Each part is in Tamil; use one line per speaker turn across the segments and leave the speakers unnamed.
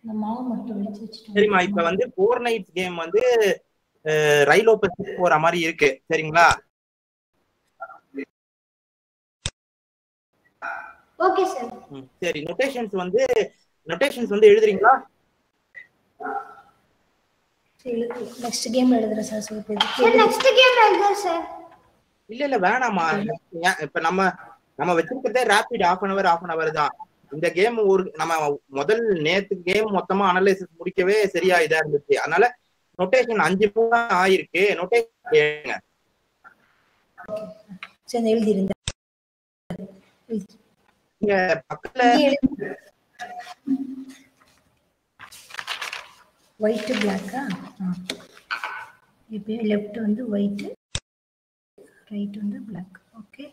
இந்த மாவு மட்டும் வச்சு வச்சுட்டோம்
சரிம்மா இப்ப வந்து ஃபோர் நைட்ஸ் கேம் வந்து ரயிலோ பஸ் போற மாதிரி இருக்கு சரிங்களா
ஓகே சார்
ம், சரி நொட்டேஷன்ஸ் வந்து நொட்டேஷன்ஸ் வந்து எழுதுறீங்களா
நெக்ஸ்ட் கேம் எழுதுறேன் சார் ஸோ இப்போ
சார் நெக்ஸ்ட் கேம் எழுதுறேன் சார்
இல்ல இல்ல வேணாமா ஏன், இப்ப நம்ம நம்ம வச்சிருக்கிறதே rapid half an hour half an hour தான் இந்த கேம் ஒரு நம்ம முதல் நேத்து கேம் மொத்தமா அனலைசிஸ் முடிக்கவே சரியா இதா இருந்துச்சு அதனால நொட்டேஷன் அஞ்சு மூணு ஆயிருக்கு நொட்டேஷன்
சரி இந்த எழுதியிருந்தேன்
நீங்க பக்கத்துல
ஒயிட்டு பிளாக்கா இப்போ லெஃப்ட் வந்து ஒயிட்டு ரைட் வந்து பிளாக் ஓகே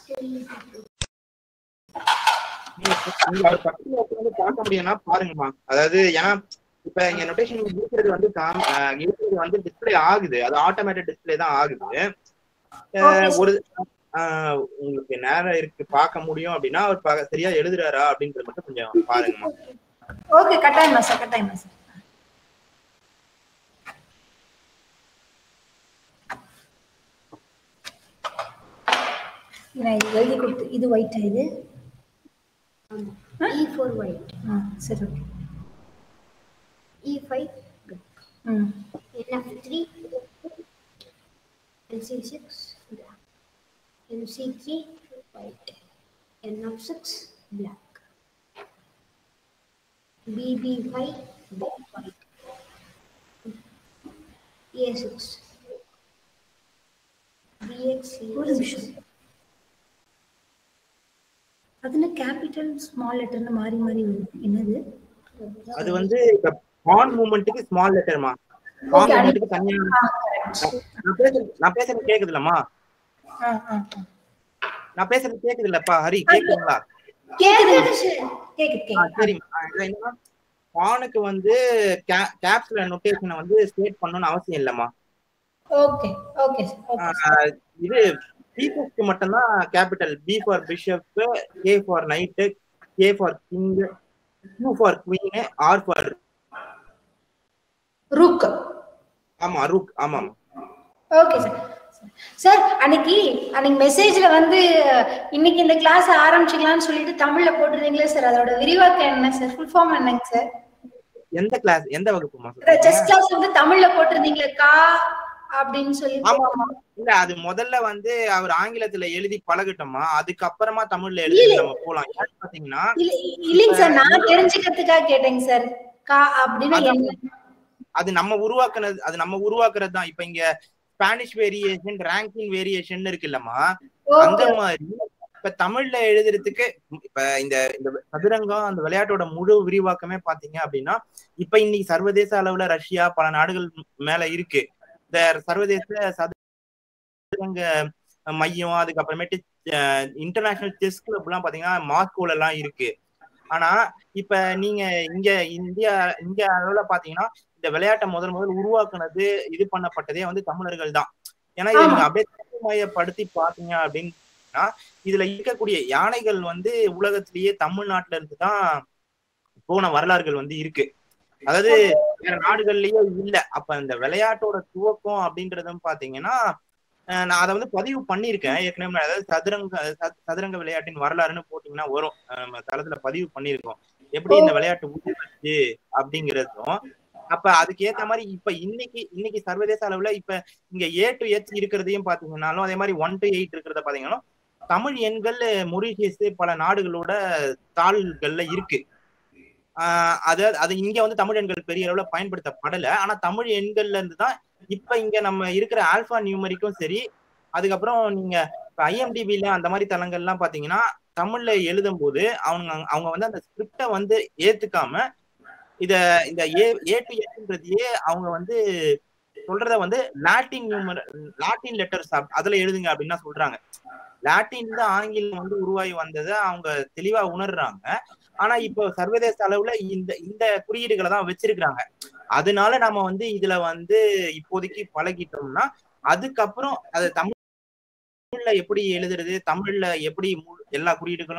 நீங்க நீங்க அவர் பக்கத்துல உட்கார்ந்து பார்க்க முடியும்னா பாருங்கம்மா அதாவது ஏன்னா இப்ப இங்க நொட்டேஷன் இருக்கிறது வந்து காம்- அஹ் இருக்கிறது வந்து டிஸ்ப்ளே ஆகுது அது ஆட்டோமேட்டிக் டிஸ்ப்ளே தான் ஆகுது அஹ் ஒரு அஹ் உங்களுக்கு நேரம் இருக்கு பார்க்க முடியும் அப்படின்னா அவர் பா- சரியா எழுதுறாரா அப்படின்றது மட்டும் கொஞ்சம் பாருங்கம்மா
ஓகே கட்டாயமா சார் கட்டாயமா சார் நான் இது எழுதி கொடுத்து இது ஒயிட்டா இது
இ ஃபோர் ஒயிட்
ஆ சரி ஓகே
இ ஃபைவ்
ம்
NF three NC six NC three white NF six black BB five white A six BX
ஒரு நிமிஷம் அதுல கேபிட்டல் ஸ்மால் லெட்டர்னு மாறி மாறி வருது என்னது
அது வந்து இப்ப பான் மூமெண்ட்டுக்கு ஸ்மால் லெட்டர்மா பான்
Okay,
மூமெண்ட்டுக்கு தனியா
ஆ correct.
நான் பேசுறது நான் பேசுறது கேக்குதுல்லம்மா
ஆ ஆ ஆ.
நான் பேசுறது கேக்குது இல்லப்பா ஹரி கேக்குதுங்களா
கேக்குது கேக்குது
ஆ,
கேக்குது
சரிம்மா ஆ, இதுல என்னன்னா பானுக்கு வந்து கேப்ஸ்ல நொட்டேஷனை வந்து ஸ்டேட் பண்ணணும்னு அவசியம் இல்லம்மா
ஓகே ஓகே ஓகே
ஆஹ் இது பீசஸ்க்கு மட்டும்தான் capital B for bishop K for knight K for king q for queen R for
rook
ஆமா ரூக் ஆமாம்
ஓகே சார் சார் அன்னைக்கு அன்னைக்கு மெசேஜ்ல வந்து இன்னைக்கு இந்த கிளாஸ் ஆரம்பிச்சுக்கலாம்னு சொல்லிட்டு தமிழ்ல போட்டுருந்தீங்களே சார் அதோட விரிவாக்கம் என்ன சார் ஃபுல் ஃபார்ம் என்னங்க சார்
எந்த கிளாஸ் எந்த வகுப்புமா
செஸ் கிளாஸ் வந்து தமிழ்ல போட்டிருந்தீங்களே கா அப்படின்னு சொல்லி
ஆமா ஆமா இல்ல அது முதல்ல வந்து அவர் ஆங்கிலத்துல எழுதி பழகட்டோமா அதுக்கப்புறமா தமிழ்ல எழுதி நம்ம போலாம் ஏன்னு பாத்தீங்கன்னா
இல்ல இல்லைங்க சார் நான் தெரிஞ்சுக்கிறதுக்காக கேட்டேங்க சார் கா அப்படின்னா என்ன
அது நம்ம உருவாக்குனது அது நம்ம உருவாக்குறது தான் இப்ப இங்க ஸ்பானிஷ் வேரியேஷன் ரேங்கிங் வேரியேஷன் இருக்குல்லம்மா அந்த
ஓகே
மாதிரி இப்ப தமிழ்ல எழுதுறதுக்கு இப்ப இந்த இந்த சதுரங்கம் அந்த விளையாட்டோட முழு விரிவாக்கமே பாத்தீங்க அப்படின்னா இப்ப இன்னைக்கு சர்வதேச அளவுல ரஷ்யா பல நாடுகள் மேல இருக்கு இந்த சர்வதேச சதுரங்க மையம் அதுக்கப்புறமேட்டு இன்டர்நேஷனல் செஸ் கிளப் எல்லாம் பாத்தீங்கன்னா மாஸ்கோல எல்லாம் இருக்கு ஆனா இப்ப நீங்க இங்க இந்தியா இந்திய அளவுல பாத்தீங்கன்னா இந்த விளையாட்டை முதல் முதல் உருவாக்குனது இது பண்ணப்பட்டதே வந்து தமிழர்கள் தான் ஏன்னா இதை நீங்க அப்படியே தமிழ்மயப்படுத்தி பாத்தீங்க அப்படின்னா இதுல இருக்கக்கூடிய யானைகள் வந்து உலகத்திலேயே தமிழ்நாட்டுல இருந்து தான் போன வரலாறுகள் வந்து இருக்கு அதாவது வேற நாடுகள்லயே இல்ல அப்ப இந்த விளையாட்டோட துவக்கம் அப்படின்றதும் பாத்தீங்கன்னா அஹ் நான் அதை வந்து பதிவு பண்ணியிருக்கேன் ஏற்கனவே அதாவது சதுரங்க ச- சதுரங்க விளையாட்டின் வரலாறுன்னு போட்டீங்கன்னா வரும் அஹ் நம்ம தளத்துல பதிவு பண்ணியிருக்கோம் எப்படி இந்த விளையாட்டு உருவாச்சு அப்படிங்கிறதும் அப்ப அதுக்கு ஏத்த மாதிரி இப்ப இன்னைக்கு இன்னைக்கு சர்வதேச அளவுல இப்ப இங்க ஏ டு எச் இருக்கிறதையும் பாத்தீங்கன்னாலும் அதே மாதிரி ஒன் டு எயிட் இருக்கிறத பாத்தீங்கன்னா தமிழ் எண்கள் மொரிஷியஸ் பல நாடுகளோட தாள்கள்ல இருக்கு ஆஹ் அது அது இங்க வந்து தமிழ் எண்கள் பெரிய அளவுல பயன்படுத்தப்படல ஆனா தமிழ் எண்கள்ல இருந்து தான் இப்ப இங்க நம்ம இருக்கிற ஆல்பா நியூமரிக்கும் சரி அதுக்கப்புறம் நீங்க இப்ப ஐஎம்டிபில அந்த மாதிரி தளங்கள்லாம் பாத்தீங்கன்னா தமிழ்ல எழுதும் போது அவங்க அவங்க வந்து அந்த ஸ்கிரிப்டை வந்து ஏத்துக்காம இத இந்த ஏ ஏ டு எஸ்ன்றதையே அவங்க வந்து சொல்றத வந்து லாட்டின் நியூமர் லாட்டின் லெட்டர்ஸ் அதுல எழுதுங்க அப்படின்னு தான் சொல்றாங்க லாட்டின் தான் ஆங்கிலம் வந்து உருவாகி வந்ததை அவங்க தெளிவா உணர்றாங்க ஆனா இப்போ சர்வதேச அளவுல இந்த இந்த குறியீடுகளை தான் வச்சிருக்கிறாங்க அதனால நம்ம வந்து இதுல வந்து இப்போதைக்கு பழகிட்டோம்னா அதுக்கப்புறம் அது தமிழ்ல எப்படி எழுதுறது தமிழ்ல எப்படி மு- எல்லா குறியீடுகளும்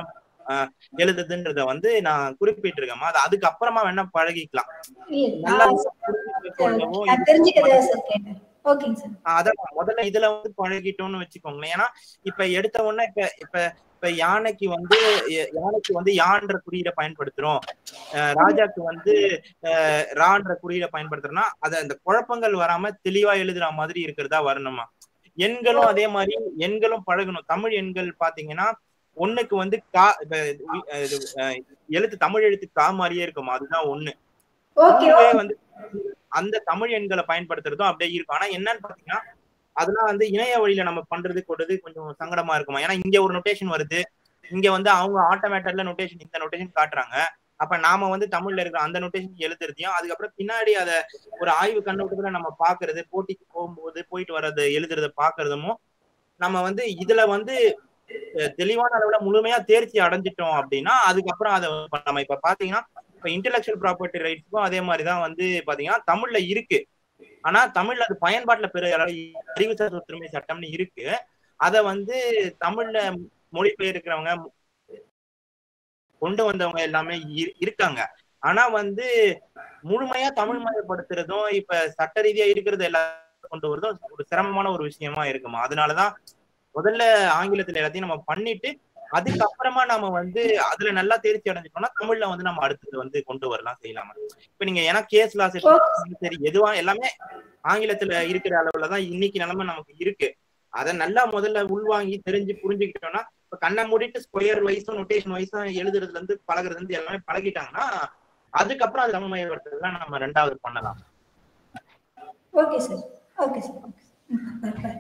ஆஹ் எழுதுதுன்றத வந்து நான் குறிப்பிட்டிருக்கேம்மா அது அதுக்கு அப்புறமா வேணா பழகிக்கலாம்
இல்ல,
நல்லா
ஆ,
புரிஞ்சுக்க சொல்லவும்
நான் தெரிஞ்சுக்கதா சார் கேட்டேன் ஓகேங்க சார்
ஆஹ் அதான் முதல்ல இதுல வந்து பழகிட்டோம்னு வச்சுக்கோங்களேன் ஏன்னா இப்ப எடுத்த உடனே இப்ப இப்ப இப்ப யானைக்கு வந்து ய- யானைக்கு வந்து யான்ற குறியீடை பயன்படுத்துறோம் அஹ் ராஜாக்கு வந்து அஹ் ரான்ற குறியீடை பயன்படுத்துறோம்னா அத அந்த குழப்பங்கள் வராம தெளிவா எழுதுற மாதிரி இருக்கிறதா வரணுமா எண்களும் அதே மாதிரி எண்களும் பழகணும் தமிழ் எண்கள் பாத்தீங்கன்னா ஒண்ணுக்கு வந்து கா இப்ப உ- இது, அஹ் எழுத்து தமிழ் எழுத்து கா மாதிரியே இருக்குமா அதுதான் ஒண்ணு
ஓகே
இதுவே வந்து அந்த தமிழ் எண்களை பயன்படுத்துறதும் அப்படியே இருக்கும் ஆனா என்னன்னு பாத்தீங்கன்னா அதெல்லாம் வந்து இணைய வழியில நம்ம பண்றது கொடுறது கொஞ்சம் சங்கடமா இருக்குமா ஏன்னா இங்க ஒரு நொட்டேஷன் வருது இங்க வந்து அவங்க ஆட்டோமேட்டட்ல நொட்டேஷன் இந்த நொட்டேஷன் காட்டுறாங்க அப்ப நாம வந்து தமிழ்ல இருக்கிற அந்த நொட்டேஷன் எழுதுறதையும் அதுக்கப்புறம் பின்னாடி அத ஒரு ஆய்வு கண்ணோட்டத்துல நம்ம பாக்குறது போட்டிக்கு போகும்போது போயிட்டு வர்றது எழுதுறத பாக்குறதும் நம்ம வந்து இதுல வந்து அஹ், தெளிவான அளவுல முழுமையா தேர்ச்சி அடைஞ்சிட்டோம் அப்படின்னா அதுக்கப்புறம் அதை நம்ம இப்ப பாத்தீங்கன்னா இப்ப இன்டெலெக்சுவல் ப்ராப்பர்ட்டி ரைட்ஸ்க்கும் அதே மாதிரிதான் வந்து பாத்தீங்கன்னா தமிழ்ல இருக்கு ஆனா தமிழ்ல அது பயன்பாட்டுல பெற அறிவுசார் சொத்துரிமை சட்டம்னு இருக்கு அத வந்து தமிழ்ல மொழிபெயர்க்கிறவங்க கொண்டு வந்தவங்க எல்லாமே இரு- இருக்காங்க ஆனா வந்து முழுமையா தமிழ் மயப்படுத்துறதும் இப்ப சட்ட ரீதியா இருக்கிறது எல்லாம் கொண்டு வரதும் ஒரு சிரமமான ஒரு விஷயமா இருக்குமா அதனாலதான் முதல்ல ஆங்கிலத்துல எல்லாத்தையும் நம்ம பண்ணிட்டு அதுக்கப்புறமா நம்ம வந்து அதுல நல்லா தேர்ச்சி அடைஞ்சிட்டோம்னா தமிழ்ல வந்து நம்ம அடுத்தது வந்து கொண்டு வரலாம் செய்யலாமா இப்ப நீங்க ஏன்னா கேஸ் லாஸ் சரி எதுவா எல்லாமே ஆங்கிலத்துல இருக்கிற அளவுல தான் இன்னைக்கு நிலைமை நமக்கு இருக்கு அத நல்லா முதல்ல உள்வாங்கி தெரிஞ்சு புரிஞ்சுக்கிட்டோம்னா இப்ப கண்ணை மூடிட்டு ஸ்கொயர் வைஸும் நொட்டேஷன் வைஸும் எழுதுறதுல இருந்து பழகுறதுல இருந்து எல்லாமே பழகிட்டாங்கன்னா அதுக்கப்புறம் அது தமிழ் மயப்படுத்துறதுலாம் நம்ம ரெண்டாவது பண்ணலாம்
okay sir okay sir okay bye bye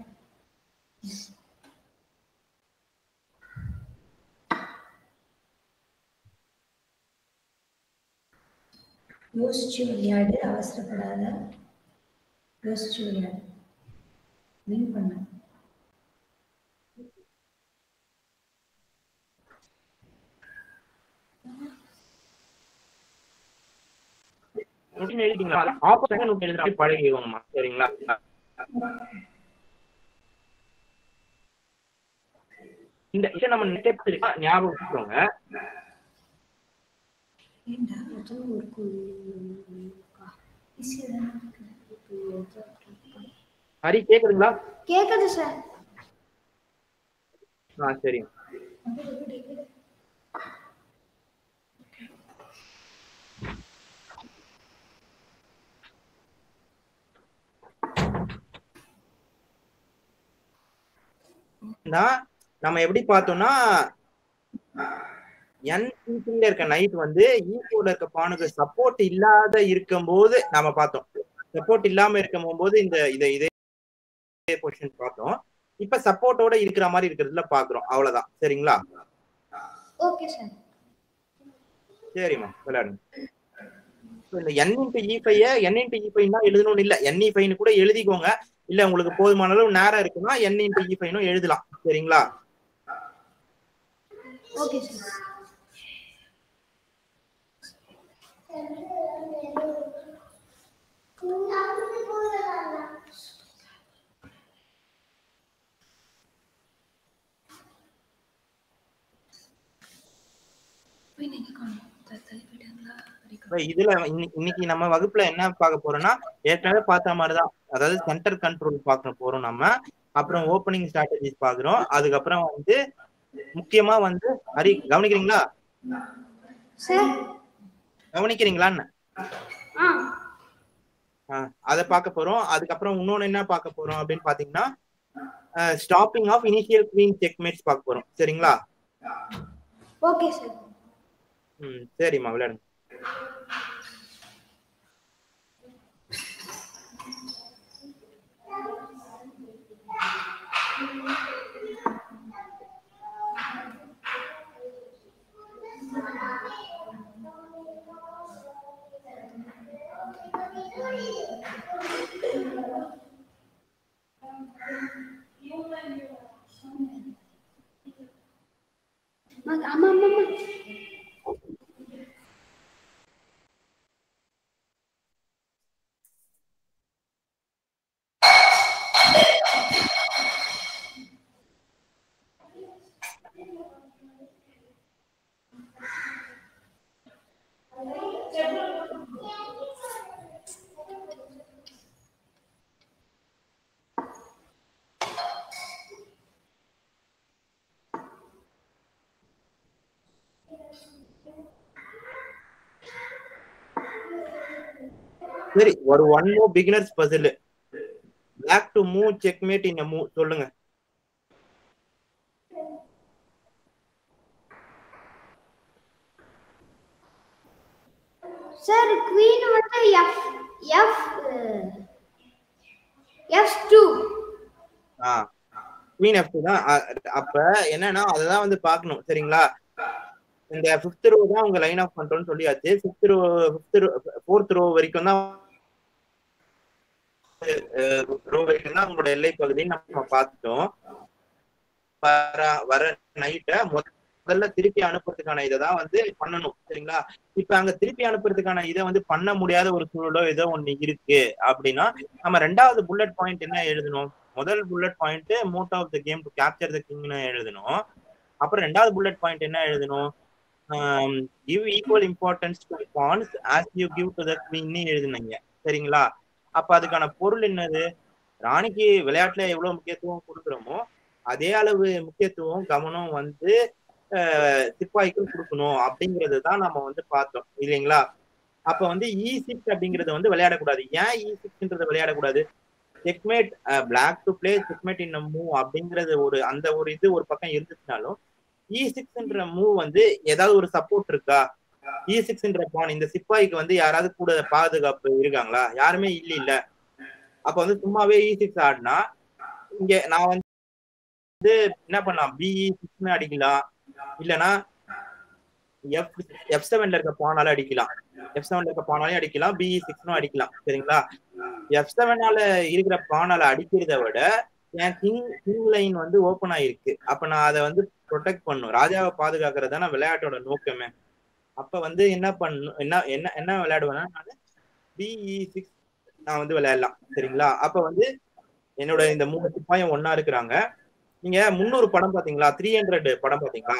யோசிச்சு விளையாடு அவசரப்படாத யோசிச்சு விளையாடு வின் பண்ண
நொட்டேஷன் எழுதிங்களா ஆப்போசிட் நோட் எழுதுற மாதிரி பழகிக்கோங்கம்மா சரிங்களா இந்த இதை நம்ம நெட்டை ஞாபகம் வச்சுக்கோங்க
ஏண்டா
எத்தனை இருக்கு ஈஸியாக தானே இருக்குது
ஹரி கேக்குதுங்களா
கேட்குது சார்
ஆ சரி நம்ம எப்படி பார்த்தோம்னா என் ல இருக்க நைட் வந்து ஈக்குவல இருக்க பானுக்கு சப்போர்ட் இல்லாத இருக்கும்போது நாம பார்த்தோம் சப்போர்ட் இல்லாம இருக்கும் போது இந்த இதை இதே பொசிஷன் பார்த்தோம் இப்ப சப்போர்ட்டோட இருக்கிற மாதிரி இருக்கிறதுல பாக்குறோம் அவ்வளவுதான் சரிங்களா
ஓகே சார்
சரிம்மா விளையாடுங்க So, இந்த N into E five N into E five தான் எழுதணும்னு இல்ல என் இ ஃபைவ்னு கூட எழுதிக்கோங்க இல்ல உங்களுக்கு போதுமான அளவு நேரம் இருக்குன்னா என் இன்ட்டு இ ஃபைவ்னும் எழுதலாம் சரிங்களா
ஓகே சார்
போய் நீங்க காணும் தள்ளி போயிட்டாங்களா
இப்ப இதுல இன்னி- இன்னைக்கு நம்ம வகுப்புல என்ன பார்க்க போறோம்னா ஏற்கனவே பார்த்த மாதிரிதான் அதாவது சென்டர் கண்ட்ரோல் பார்க்க போறோம் நம்ம அப்புறம் ஓப்பனிங் ஸ்ட்ராட்டஜிஸ் பாக்குறோம் அதுக்கப்புறம் வந்து முக்கியமா வந்து ஹரி கவனிக்கிறீங்களா
சார்
கவனிக்கிறீங்களான்னு
ஆ
அதை பார்க்க போறோம் அதுக்கப்புறம் இன்னொன்னு என்ன பார்க்க போறோம் அப்படின்னு பாத்தீங்கன்னா stopping of initial queen checkmates பார்க்க போறோம் சரிங்களா
ஓகே சார்
ம் சரிம்மா விளையாடுங்க
ஆமா ஆமா ஆமா
சரி ஒரு one move beginners puzzle black to move checkmate in move சொல்லுங்க
சார் குவீன் வந்து F F F two
ah queen F தான் அ- அப்ப என்னன்னா அததான் வந்து பார்க்கணும் சரிங்களா இந்த ஃபிஃப்த் ரோ தான் உங்க லைன் ஆஃப் கண்ட்ரோல்னு சொல்லியாச்சு fifth row fifth row fourth row வரைக்கும் தான் ரோ வரைக்கும் தான் உங்களோட எல்லை பகுதின்னு நம்ம பார்த்துட்டோம் வர வர நைட்டை முதல்ல திருப்பி அனுப்புறதுக்கான இதை தான் வந்து பண்ணணும் சரிங்களா இப்ப அங்க திருப்பி அனுப்புறதுக்கான இதை வந்து பண்ண முடியாத ஒரு சூழலோ ஏதோ ஒண்ணு இருக்கு அப்படின்னா நம்ம ரெண்டாவது புல்லட் பாயிண்ட் என்ன எழுதணும் முதல் bullet point mode of the game to capture the கிங்னு எழுதணும் அப்புறம் ரெண்டாவது புல்லட் பாயிண்ட் என்ன எழுதணும் give equal importance to pawns as you give to the குவீன்னு எழுதுனீங்க சரிங்களா அப்ப அதுக்கான பொருள் என்னது ராணிக்கு விளையாட்டுல எவ்வளவு முக்கியத்துவம் கொடுக்குறோமோ அதே அளவு முக்கியத்துவம் கவனம் வந்து அஹ், சிப்பாய்க்கும் கொடுக்கணும் அப்படிங்கறது தான் நம்ம வந்து பார்த்தோம் இல்லைங்களா அப்ப வந்து இ சிக்ஸ் அப்படிங்கறது வந்து விளையாடக்கூடாது ஏன் இ சிக்ஸ்ன்றது விளையாடக்கூடாது checkmate black to play checkmate in move அப்படிங்கறது ஒரு அந்த ஒரு இது ஒரு பக்கம் இருந்துச்சுனாலும் இ சிக்ஸ்ன்ற மூவ் வந்து ஏதாவது ஒரு சப்போர்ட் இருக்கா இ சிக்ஸ்ன்ற பான் இந்த சிப்பாய்க்கு வந்து யாராவது கூட பாதுகாப்பு இருக்காங்களா யாருமே இல்ல இல்ல அப்ப வந்து சும்மாவே இ சிக்ஸ் ஆடினா இங்க நான் வந்து என்ன பண்ணலாம் பிஇ சிக்ஸ்னு அடிக்கலாம் இல்லனா எஃப் எஃப் செவன்ல இருக்க பானால அடிக்கலாம் எஃப் செவன்ல இருக்க பானாலையும் அடிக்கலாம் பிஇ சிக்ஸ்னும் அடிக்கலாம் சரிங்களா எஃப் செவனால இருக்கிற பானால அடிக்கிறத விட என் கிங் கிங் லைன் வந்து ஓப்பன் ஆயிருக்கு அப்ப நான் அதை வந்து ப்ரொடெக்ட் பண்ணும் ராஜாவை பாதுகாக்கிறது தானே விளையாட்டோட நோக்கமே அப்ப வந்து என்ன பண்ணும் என்ன என்ன என்ன விளையாடுவேன்னா நான் பிஇ சிக்ஸ் நான் வந்து விளையாடலாம் சரிங்களா அப்ப வந்து என்னோட இந்த மூணு சிப்பாயும் ஒன்னா இருக்கிறாங்க நீங்க முன்னூறு படம் பாத்தீங்களா த்ரீ ஹண்ட்ரட் படம் பாத்தீங்களா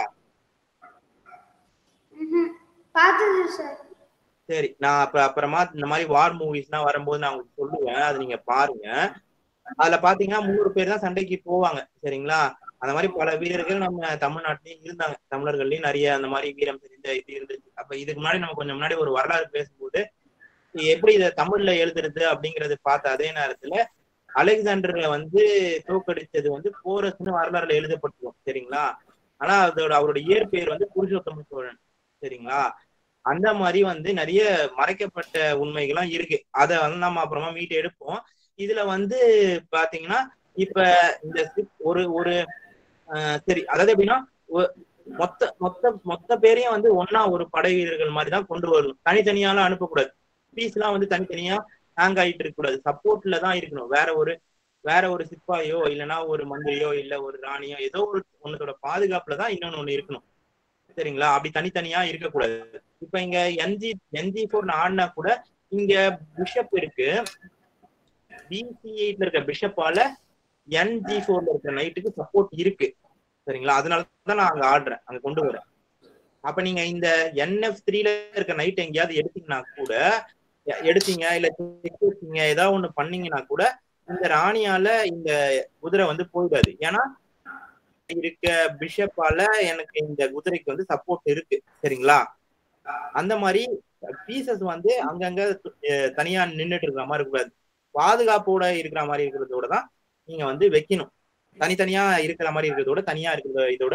பார்த்தது சார்
சரி நான் அப்ப அப்புறமா இந்த மாதிரி வார் மூவிஸ்லாம் வரும்போது நான் உங்களுக்கு சொல்லுவேன் அது நீங்க பாருங்க அதுல பாத்தீங்கன்னா முந்நூறு பேர் தான் சண்டைக்கு போவாங்க சரிங்களா அந்த மாதிரி பல வீரர்கள் நம்ம தமிழ்நாட்டிலயும் இருந்தாங்க தமிழர்கள்லயும் நிறைய அந்த மாதிரி வீரம் தெரிந்த இது இருந்துச்சு அப்ப இதுக்கு முன்னாடி நம்ம கொஞ்சம் முன்னாடி ஒரு வரலாறு பேசும்போது எப்படி இதை தமிழ்ல எழுதுறது அப்படிங்கறது பார்த்த அதே நேரத்துல அலெக்சாண்டர் வந்து தோக்கடிச்சது வந்து போரஸ்னு வரலாறுல எழுதப்பட்டிருக்கும் சரிங்களா ஆனா அதோட அவரோட இயற்பெயர் வந்து புருஷோத்தம சோழன் சரிங்களா அந்த மாதிரி வந்து நிறைய மறைக்கப்பட்ட உண்மைகள்லாம் இருக்கு அதை வந்து நம்ம அப்புறமா மீட்டு எடுப்போம் இதுல வந்து பாத்தீங்கன்னா இப்ப இந்த script ஒரு ஒரு ஆஹ் சரி அதாவது எப்படின்னா ஒ- மொத்த மொத்த மொத்த பேரையும் வந்து ஒன்னா ஒரு படை வீரர்கள் மாதிரி தான் கொண்டு வரணும் தனித்தனியாலாம் அனுப்பக்கூடாது பீஸ் எல்லாம் வந்து தனித்தனியா ஹேங் ஆயிட்டு இருக்க கூடாது சப்போர்ட்ல தான் இருக்கணும் வேற ஒரு வேற ஒரு சிப்பாயோ இல்லைன்னா ஒரு மந்திரியோ இல்ல ஒரு ராணியோ ஏதோ ஒரு ஒன்னதோட பாதுகாப்புல தான் இன்னொன்னு ஒண்ணு இருக்கணும் சரிங்களா அப்படி தனித்தனியா இருக்கக்கூடாது இப்ப இங்க என்ஜி என்ஜி போர் ஆடினா கூட இங்க பிஷப் இருக்கு பிசி எயிட்ல இருக்க பிஷப்பால என்ஜி போர்ல இருக்கிற நைட்டுக்கு சப்போர்ட் இருக்கு சரிங்களா அதனால தான் நான் அங்க ஆடுறேன் அங்க கொண்டு வரேன் அப்ப நீங்க இந்த என்எஃப் த்ரீல இருக்க நைட் எங்கேயாவது எடுத்தீங்கன்னா கூட எ- எடுத்தீங்க இல்ல செக் வச்சீங்க ஏதாவது ஒண்ணு பண்ணீங்கன்னா கூட இந்த ராணியால இந்த குதிரை வந்து போயிடாது ஏன்னா இருக்க பிஷப்பால எனக்கு இந்த குதிரைக்கு வந்து சப்போர்ட் இருக்கு சரிங்களா அந்த மாதிரி பீசஸ் வந்து அங்கங்க அஹ், தனியா நின்னுட்டு இருக்கிற மாதிரி இருக்கக்கூடாது பாதுகாப்போட இருக்கிற மாதிரி இருக்கிறதோட தான் நீங்க வந்து வைக்கணும் தனித்தனியா இருக்கிற மாதிரி இருக்கிறதோட தனியா இருக்கிறத இதோட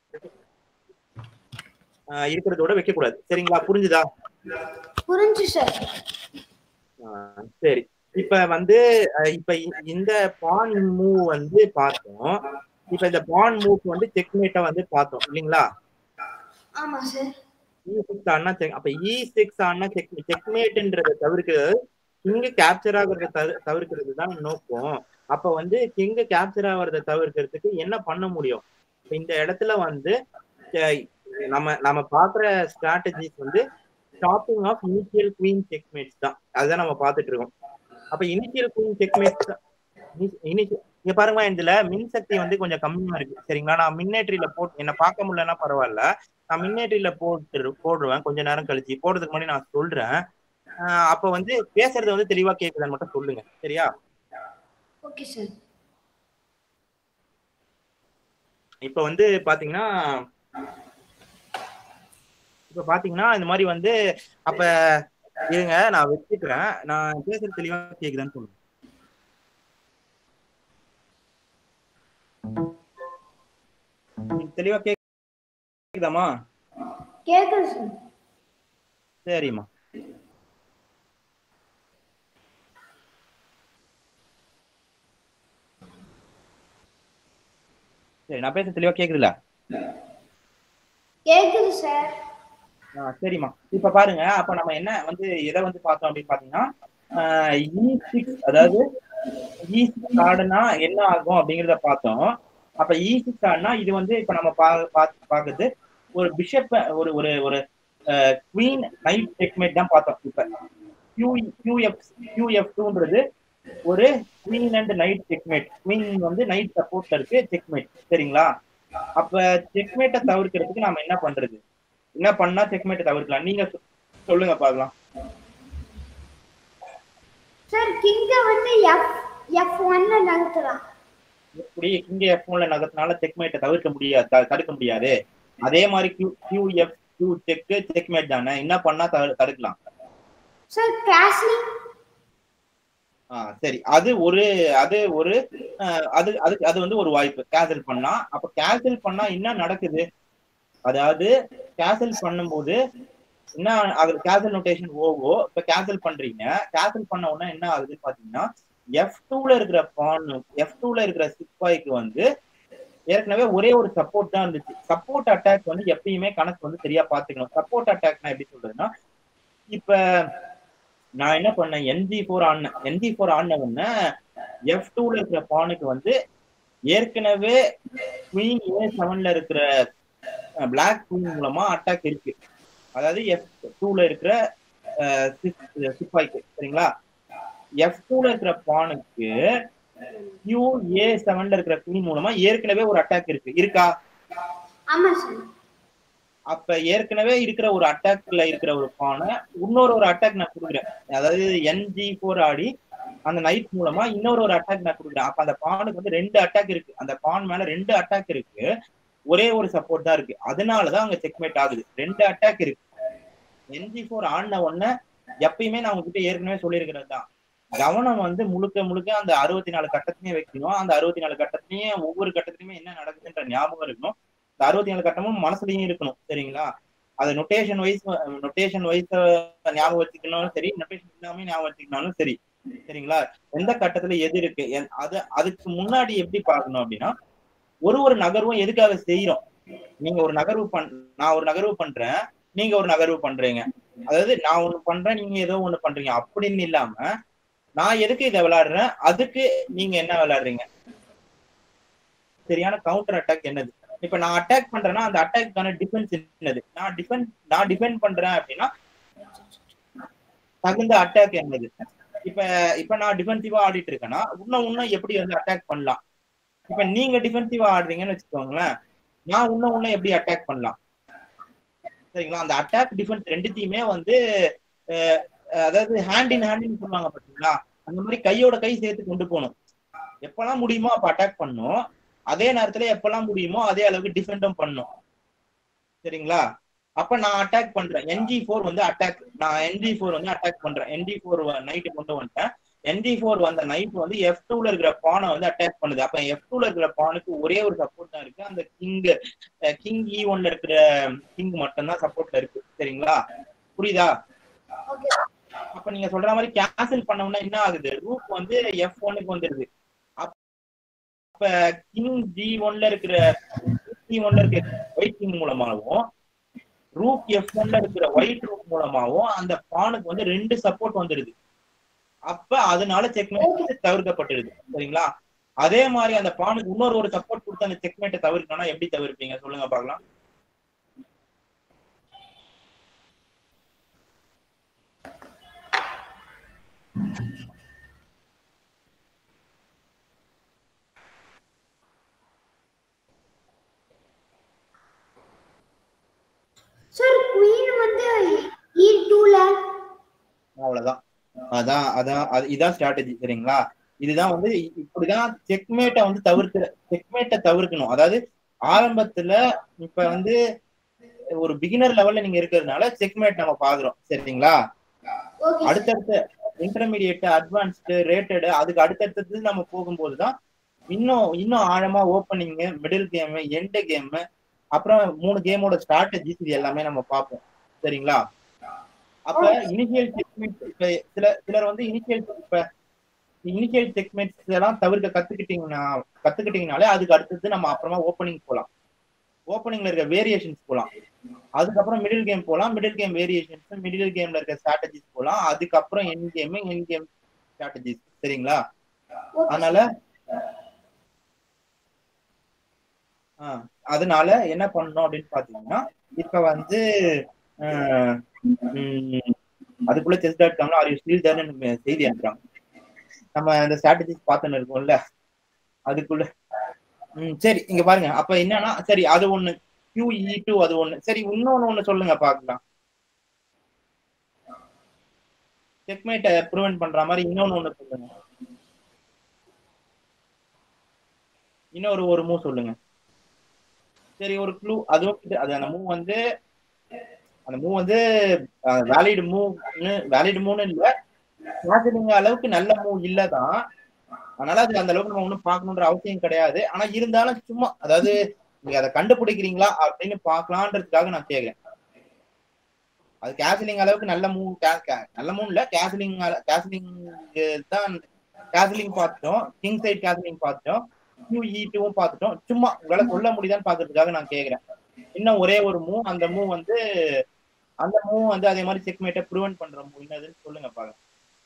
ஆஹ், இருக்கிறதோட வைக்க கூடாது சரிங்களா புரிஞ்சுதா
புரிஞ்சு சார்
ஆஹ், சரி இப்ப வந்து அஹ், இப்ப இ- இந்த பான் மூவ் வந்து பார்த்தோம் இப்ப இந்த பான் மூவ் வந்து செக்மேட்டை வந்து பார்த்தோம் இல்லைங்களா
ஆமா சார்
இ சிக்ஸ் ஆனா செக் அப்ப இ சிக்ஸ் ஆனா செக் செக்மேட்ன்றத தவிர்க்கிறது கிங்க கேப்சர் ஆகுறத தவிர- தவிர்க்கிறது தான் நோக்கம் அப்ப வந்து கிங்க கேப்சர் ஆகுறத தவிர்க்கிறதுக்கு என்ன பண்ண முடியும் இப்ப இந்த இடத்துல வந்து அஹ், நம்ம நம்ம பாக்குற ஸ்ட்ராட்டஜிஸ் வந்து stopping of initial queen checkmates தான் அதுதான் நம்ம பார்த்துட்டு இருக்கோம் அப்ப இனிஷியல் குவீன் செக்மேட்ஸ் இனிஷியல் இங்க பாருங்க இதுல மின்சக்தி வந்து கொஞ்சம் கம்மியா இருக்கு சரிங்களா நான் மின்னேற்றில போட்டு என்ன பார்க்க முடியலன்னா பரவாயில்ல நான் மின்னேற்றில போட்டு போடுவேன் கொஞ்ச நேரம் கழிச்சு போடுறதுக்கு முன்னாடி நான் சொல்றேன் ஆஹ் அப்ப வந்து பேசுறது வந்து தெளிவா கேக்குதான்னு மட்டும் சொல்லுங்க சரியா
ஓகே சார்
இப்ப வந்து பாத்தீங்கன்னா இப்ப பாத்தீங்கன்னா இந்த மாதிரி வந்து அப்ப இருங்க நான் வச்சுக்கிறேன் நான் பேசுறது தெளிவா கேக்குதான்னு சொல்லுங்க ம், தெளிவா கேக்குதாமா
கேக்குது சார்
சரிம்மா சரி நான் பேச தெளிவா கேக்குதுல்ல
கேக்குது சார்
ஆ, சரிம்மா இப்ப பாருங்க அப்ப நம்ம என்ன வந்து எதை வந்து பார்த்தோம் அப்படின்னு பாத்தீங்கன்னா இ சிக்ஸ் அதாவது இ சிக்ஸ் கார்டுனா என்ன ஆகும் அப்படிங்கறத பார்த்தோம் அப்ப இ சிக்ஸ் கார்டுனா இது வந்து இப்ப நம்ம பா பா- பாக்குறது ஒரு பிஷப் ஒரு ஒரு ஒரு குவீன் நைட் செக்மேட் தான் பார்த்தோம் இப்ப கியூ கியூஎஃப் கியூஎஃப் டூன்றது ஒரு queen and knight checkmate queen வந்து நைட் சப்போர்ட்ல இருக்கு செக்மேட் சரிங்களா அப்ப செக்மேட்டை தவிர்க்கிறதுக்கு நாம என்ன பண்றது என்ன பண்ணா செக்மேட்டை தவிர்க்கலாம் நீங்க சொ- சொல்லுங்க பார்க்கலாம்
சார் கிங்க வந்து எஃப் எஃப் ஒன்ல நகர்த்தலாம்
இப்படி இங்க எஃப் ஒன்ல நகர்த்தினால செக்மேட்டை தவிர்க்க முடியாது த- தடுக்க முடியாது அதே மாதிரி Q Q F Q check checkmate தானே என்ன பண்ணா தடு- தடுக்கலாம்
சார் கேஸ்லிங்
ஆ சரி அது ஒரு அது ஒரு அஹ், அது அது அது வந்து ஒரு வாய்ப்பு கேன்சல் பண்ணா அப்ப கேன்சல் பண்ணா என்ன நடக்குது அதாவது கேன்சல் பண்ணும்போது என்ன அது கேன்சல் நோட்டேஷன் ஓவோ இப்ப கேன்சல் பண்றீங்க கேன்சல் பண்ண உடனே என்ன ஆகுதுன்னு பாத்தீங்கன்னா எஃப் டூல இருக்கிற பான் எஃப் டூல இருக்கிற சிப்பாய்க்கு வந்து ஏற்கனவே ஒரே ஒரு சப்போர்ட் தான் இருந்துச்சு சப்போர்ட் அட்டாக் வந்து எப்பயுமே கணக்கு வந்து சரியா பாத்துக்கணும் சப்போர்ட் அட்டாக்னா எப்படி சொல்றதுன்னா இப்ப நான் என்ன பண்ணேன் என்ஜி ஃபோர் ஆடினேன் என்ஜி ஃபோர் ஆடின உடனே எஃப் டூல இருக்கிற பானுக்கு வந்து ஏற்கனவே குவீன் ஏ செவன்ல இருக்கிற பிளாக் குவீன் மூலமா அட்டாக் இருக்கு அதாவது எஃப் டூல இருக்கிற அஹ், சிப்- சிப்பாய்க்கு சரிங்களா எஃப் டூல இருக்கிற பானுக்கு கியூ ஏ செவன்ல இருக்கிற குவீன் மூலமா ஏற்கனவே ஒரு அட்டாக் இருக்கு இருக்கா
ஆமா சார்
அப்ப ஏற்கனவே இருக்கிற ஒரு அட்டாக்ல இருக்கிற ஒரு பானை இன்னொரு ஒரு அட்டாக் நான் கொடுக்குறேன் அதாவது என்ஜி ஃபோர் ஆடி அந்த நைட் மூலமா இன்னொரு ஒரு அட்டாக் நான் கொடுக்குறேன் அப்ப அந்த பானுக்கு வந்து ரெண்டு அட்டாக் இருக்கு அந்த பான் மேல ரெண்டு அட்டாக் இருக்கு ஒரே ஒரு சப்போர்ட் தான் இருக்கு அதனாலதான் அங்க செக்மேட் ஆகுது ரெண்டு அட்டாக் இருக்கு என்ஜி ஃபோர் ஆடின உடனே எப்பயுமே நான் உங்ககிட்ட ஏற்கனவே சொல்லியிருக்கிறது தான் கவனம் வந்து முழுக்க முழுக்க அந்த அறுபத்தி நாலு கட்டத்திலையும் வைக்கணும் அந்த அறுபத்தி நாலு கட்டத்திலையும் ஒவ்வொரு கட்டத்திலையுமே என்ன நடக்குதுன்ற ஞாபகம் இருக்கணும் இந்த அறுபத்தி நாலு கட்டமும் மனசுலயும் இருக்கணும் சரிங்களா அது நொட்டேஷன் வைஸ் நொட்டேஷன் வைஸ் ஞாபகம் வச்சுக்கணும் சரி நொட்டேஷன் இல்லாம ஞாபகம் வச்சுக்கணும் சரி சரிங்களா எந்த கட்டத்துல எது இருக்கு என்- அது அதுக்கு முன்னாடி எப்படி பார்க்கணும் அப்படின்னா ஒரு ஒரு நகர்வும் எதுக்காக செய்யறோம் நீங்க ஒரு நகர்வு பண் நான் ஒரு நகர்வு பண்றேன் நீங்க ஒரு நகர்வு பண்றீங்க அதாவது நான் ஒண்ணு பண்றேன் நீங்க ஏதோ ஒண்ணு பண்றீங்க அப்படின்னு இல்லாம நான் எதுக்கு இதை விளையாடுறேன் அதுக்கு நீங்க என்ன விளையாடுறீங்க சரியான கவுண்டர் அட்டாக் என்னது இப்ப நான் அட்டாக் பண்றேன்னா அந்த அட்டாக்கான டிஃபென்ஸ் என்னது நான் டிஃபென்ஸ் நான் டிஃபெண்ட் பண்றேன் அப்படின்னா தகுந்த அட்டாக் என்னது இப்ப இப்ப நான் டிஃபென்சிவா ஆடிட்டு இருக்கேன்னா இன்னும் இன்னும் எப்படி வந்து அட்டாக் பண்ணலாம் இப்ப நீங்க டிஃபென்சிவா ஆடுறீங்கன்னு வச்சுக்கோங்களேன் நான் இன்னும் இன்னும் எப்படி அட்டாக் பண்ணலாம் சரிங்களா அந்த அட்டாக் டிஃபென்ஸ் ரெண்டுத்தையுமே வந்து அஹ், அதாவது ஹேண்ட் இன் ஹேண்ட் சொல்லுவாங்க பாத்தீங்களா அந்த மாதிரி கையோட கை சேர்த்து கொண்டு போகணும் எப்பெல்லாம் முடியுமோ அப்ப அட்டாக் பண்ணும் அதே நேரத்துல எப்பெல்லாம் முடியுமோ அதே அளவுக்கு டிஃபெண்டும் பண்ணும் சரிங்களா அப்ப நான் அட்டாக் பண்றேன் என்ஜி ஃபோர் வந்து அட்டாக் நான் என்ஜி ஃபோர் வந்து அட்டாக் பண்றேன் என்ஜி ஃபோர் நைட்டு கொண்டு வந்துட்டேன் என்ஜி ஃபோர் வந்த நைட் வந்து எஃப் டூல இருக்கிற பானை வந்து அட்டாக் பண்ணுது அப்ப எஃப் டூல இருக்கிற பானுக்கு ஒரே ஒரு சப்போர்ட் தான் இருக்கு அந்த கிங் கிங் இ ஒன்ல இருக்கிற கிங் மட்டும்தான் சப்போர்ட்ல இருக்கு சரிங்களா புரியுதா
ஓகே
அப்ப நீங்க சொல்ற மாதிரி கேன்சல் பண்ணோம்னா என்ன ஆகுது ரூப் வந்து எஃப் ஒன்னுக்கு வந்துருது அப்ப கிங் ஜி ஒன்ல இருக்கிற ஜி ஒன்ல இருக்கிற ஒயிட் கிங் மூலமாகவும் ரூப் எஃப் ஒன்ல இருக்கிற ஒயிட் ரூப் மூலமாகவும் அந்த பானுக்கு வந்து ரெண்டு சப்போர்ட் வந்துருது அப்ப அதனால செக்மேட் தவிர்க்கப்பட்டுருது சரிங்களா அதே மாதிரி அந்த பானுக்கு இன்னொரு ஒரு சப்போர்ட் கொடுத்து அந்த செக்மேட்டை தவிர்க்கணும்னா எப்படி தவிர்ப்பீங்க சொல்லுங்க பார்க்கலாம்
சார் குயின் வந்து இ டூல
அவ்வளவுதான் அதான் அதான் அது- இதான் ஸ்ட்ராட்டஜி சரிங்களா இதுதான் வந்து இ- இப்படிதான் செக்மேட்டை வந்து தவிர்க்கிற செக்மேட்டை தவிர்க்கணும் அதாவது ஆரம்பத்துல இப்ப வந்து ஒரு பிகினர் லெவல்ல நீங்க இருக்கிறதுனால செக்மேட் நம்ம பாக்குறோம் சரிங்களா
ஓகே
அடுத்தடுத்த இன்டர்மீடியட் அட்வான்ஸ்டு ரேட்டடு அதுக்கு அடுத்தடுத்தது நம்ம போகும்போது தான் இன்னும் இன்னும் ஆழமா opening middle game end game அப்புறம் மூணு கேமோட ஸ்ட்ராட்டஜிஸ் இது எல்லாமே நம்ம பார்ப்போம் சரிங்களா அப்ப இனிஷியல் செக்மெண்ட் இப்ப சில சிலர் வந்து இனிஷியல் இப்ப இனிஷியல் செக்மெண்ட்ஸ் எல்லாம் தவிர்க்க கத்துக்கிட்டீங்கன்னா கத்துக்கிட்டீங்கனாலே அதுக்கு அடுத்தது நம்ம அப்புறமா ஓப்பனிங் போலாம் ஓப்பனிங்ல இருக்க வேரியேஷன்ஸ் போலாம் அதுக்கப்புறம் மிடில் கேம் போலாம் மிடில் கேம் வேரியேஷன்ஸ் மிடில் கேம்ல இருக்க ஸ்ட்ராட்டஜிஸ் போலாம் அதுக்கப்புறம் end game end game strategies சரிங்களா
ஓகே
அதனால ஆ, அதனால என்ன பண்ணணும் அப்படின்னு பாத்தீங்கன்னா இப்ப வந்து ஆஹ், உம், அதுக்குள்ள செஸ் டாட் காம்ல ஆர் யூ ஸ்டில் தேர்னு செய்தி அனுப்புறாங்க நம்ம அந்த ஸ்ட்ராட்டஜிஸ் பார்த்துன்னு இருக்கோம்ல அதுக்குள்ள ம் சரி இங்க பாருங்க அப்ப என்னன்னா சரி அது ஒண்ணு QE டூ அது ஒண்ணு சரி இன்னொன்னு ஒண்ணு சொல்லுங்க பாக்கலாம் செக்மேட்டை ப்ரிவென்ட் பண்ற மாதிரி இன்னொன்னு ஒண்ணு சொல்லுங்க இன்னொரு ஒரு மூவ் சொல்லுங்க சரி ஒரு க்ளூ அதுவும் இது- அது அந்த மூவ் வந்து அந்த மூவ் வந்து வேலிட் மூவ்னு வேலிட் மூவ்னு இல்ல நீங்க அளவுக்கு நல்ல மூவ் இல்லதான் அதனால அது அந்த அளவுக்கு நம்ம ஒண்ணும் பார்க்கணுன்ற அவசியம் கிடையாது ஆனா இருந்தாலும் சும்மா அதாவது நீங்க அதை கண்டுபிடிக்கிறீங்களா அப்படின்னு பார்க்கலான்றதுக்காக நான் கேக்குறேன் அது கேசலிங் அளவுக்கு நல்ல மூவ் நல்ல மூவ் இல்ல கேசலிங் கேசலிங் தான் கேசலிங் பார்த்துட்டோம் கிங் சைட் கேசலிங் பார்த்துட்டோம் QE டூவும் பார்த்துட்டோம் சும்மா உங்களால சொல்ல முடியுதான்னு பாக்குறதுக்காக நான் கேக்குறேன் இன்னும் ஒரே ஒரு மூவ் அந்த மூவ் வந்து அந்த மூவ் வந்து அதே மாதிரி செக்மேட்டை ப்ரிவென்ட் பண்ற மூவ் என்னதுன்னு சொல்லுங்க பாருங்க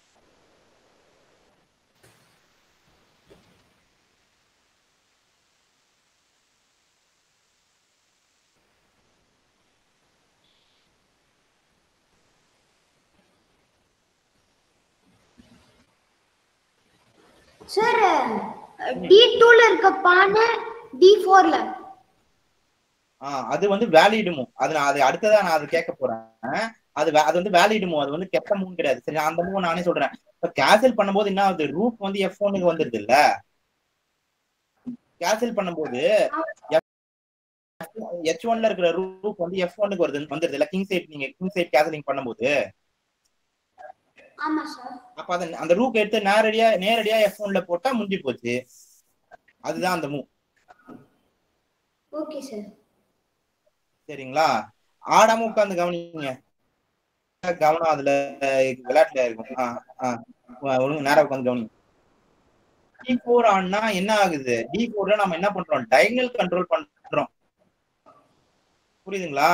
சார் டி டூல இருக்க பானை டி ஃபோர்ல
ஆஹ் அது வந்து வேலிட் மூவ் அது நான் அது அடுத்ததா நான் அது கேட்க போறேன் அது வே- அது வந்து வேலிட் மூவ் அது வந்து கெட்ட மூவ் கிடையாது சரி அந்த மூவ் நானே சொல்றேன் இப்ப கேன்சல் பண்ணும்போது என்ன ஆகுது ரூப் வந்து எஃப் ஒன்னுக்கு வந்துருது இல்ல கேன்சல் பண்ணும்போது எச் ஒன்ல இருக்கிற ரூப் வந்து எஃப் ஒன்னுக்கு வருது வந்துருது இல்ல கிங் சைட் நீங்க கிங் சைட் கேன்சலிங் பண்ணும்போது
ஆமா சார்
அப்ப அந்த அந்த ரூக் எடுத்து நேரடியா நேரடியா எஃப் ஒன்ல போட்டா முடிஞ்சு போச்சு அதுதான் அந்த மூவ்
ஓகே சார்
சரிங்களா ஆடாம உட்கார்ந்து கவனிங்க கவனம் அதுல விளையாட்டுல இருக்கும் ஆ, ஆ. ஒழுங்கு நேரம் உட்காந்து கவனிங்க டி ஃபோர் ஆனா என்ன ஆகுது டி ஃபோர்ல நம்ம என்ன பண்றோம் டைகனல் கண்ட்ரோல் பண்றோம் புரியுதுங்களா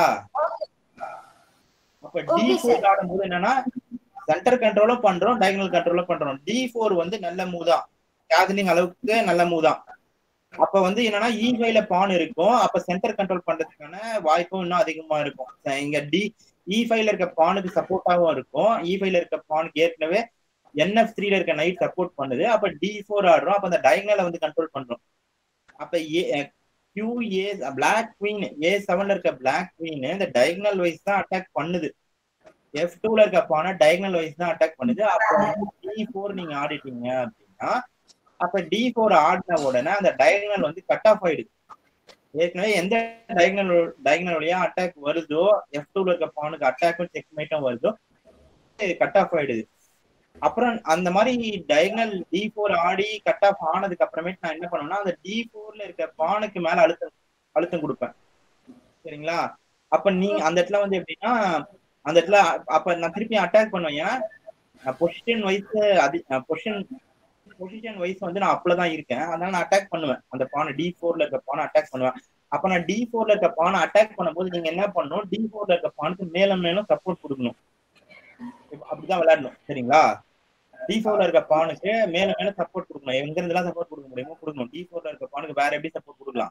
அப்ப டி
Okay, sir.
ஃபோர் ஆடும்போது என்னன்னா சென்டர் கண்ட்ரோலும் பண்றோம் டைகனல் கண்ட்ரோலும் பண்றோம் டி ஃபோர் வந்து நல்ல மூவ் தான் கேதலிங் அளவுக்கு நல்ல மூவ் தான் அப்ப வந்து என்னன்னா இ ஃபைவ்ல பான் இருக்கும் அப்ப சென்டர் கண்ட்ரோல் பண்றதுக்கான வாய்ப்பும் இன்னும் அதிகமா இருக்கும் அஹ் இங்க டி இ ஃபைவ்ல இருக்க பானுக்கு சப்போர்ட்டாவும் இருக்கும் இ ஃபைவ்ல இருக்க பானுக்கு ஏற்கனவே என்எஃப் த்ரீல இருக்க நைட் சப்போர்ட் பண்ணுது அப்ப டி ஃபோர் ஆடுறோம் அப்ப அந்த டயங்கல வந்து கண்ட்ரோல் பண்றோம் அப்ப A Q A black queen A செவன்ல இருக்க பிளாக் குவீன் இந்த டயகனல் வைஸ் தான் அட்டாக் பண்ணுது எஃப் டூல இருக்க பானை டயகனல் வைஸ் தான் அட்டாக் பண்ணுது அப்போ டி ஃபோர் நீங்க ஆடிட்டீங்க அப்படின்னா அப்ப டி ஃபோர் ஆடின உடனே அந்த டயகனல் வந்து கட் ஆஃப் ஆயிடுது ஏற்கனவே எந்த டயகனல் டயகனல் வழியா அட்டாக் வருதோ எஃப் டூல இருக்க பானுக்கு அட்டாக்கும் செக்மேட்டும் வருதோ கட் ஆஃப் ஆயிடுது அப்புறம் அந்த மாதிரி டயகனல் டி ஃபோர் ஆடி கட் ஆஃப் ஆனதுக்கு அப்புறமேட்டு நான் என்ன பண்ணுவேன்னா அந்த டி ஃபோர்ல இருக்க பானுக்கு மேல அழுத்தம் அழுத்தம் கொடுப்பேன் சரிங்களா அப்ப நீங்க அந்த இடத்துல வந்து எப்படின்னா அந்த இடத்துல அப்ப நான் திருப்பி அட்டாக் பண்ணுவேன் ஏன்னா பொசிஷன் வைஸ் அது பொசிஷன் பொசிஷன் வைஸ் வந்து நான் அப்பளதான் இருக்கேன் அதனால நான் அட்டாக் பண்ணுவேன் அந்த பானை டி ஃபோர்ல இருக்க பானை அட்டாக் பண்ணுவேன் அப்ப நான் டி ஃபோர்ல இருக்க பானை அட்டாக் பண்ணும்போது நீங்க என்ன பண்ணணும் டி ஃபோர்ல இருக்க பானுக்கு மேலும் மேலும் சப்போர்ட் கொடுக்கணும் இப்ப அப்படிதான் விளையாடணும் சரிங்களா டி ஃபோர்ல இருக்க பானுக்கு மேல மேல சப்போர்ட் கொடுக்கணும் எங்க இருந்து எல்லாம் சப்போர்ட் கொடுக்க முடியுமோ கொடுக்கணும் டி ஃபோர்ல இருக்க பானுக்கு வேற எப்படி சப்போர்ட் கொடுக்கலாம்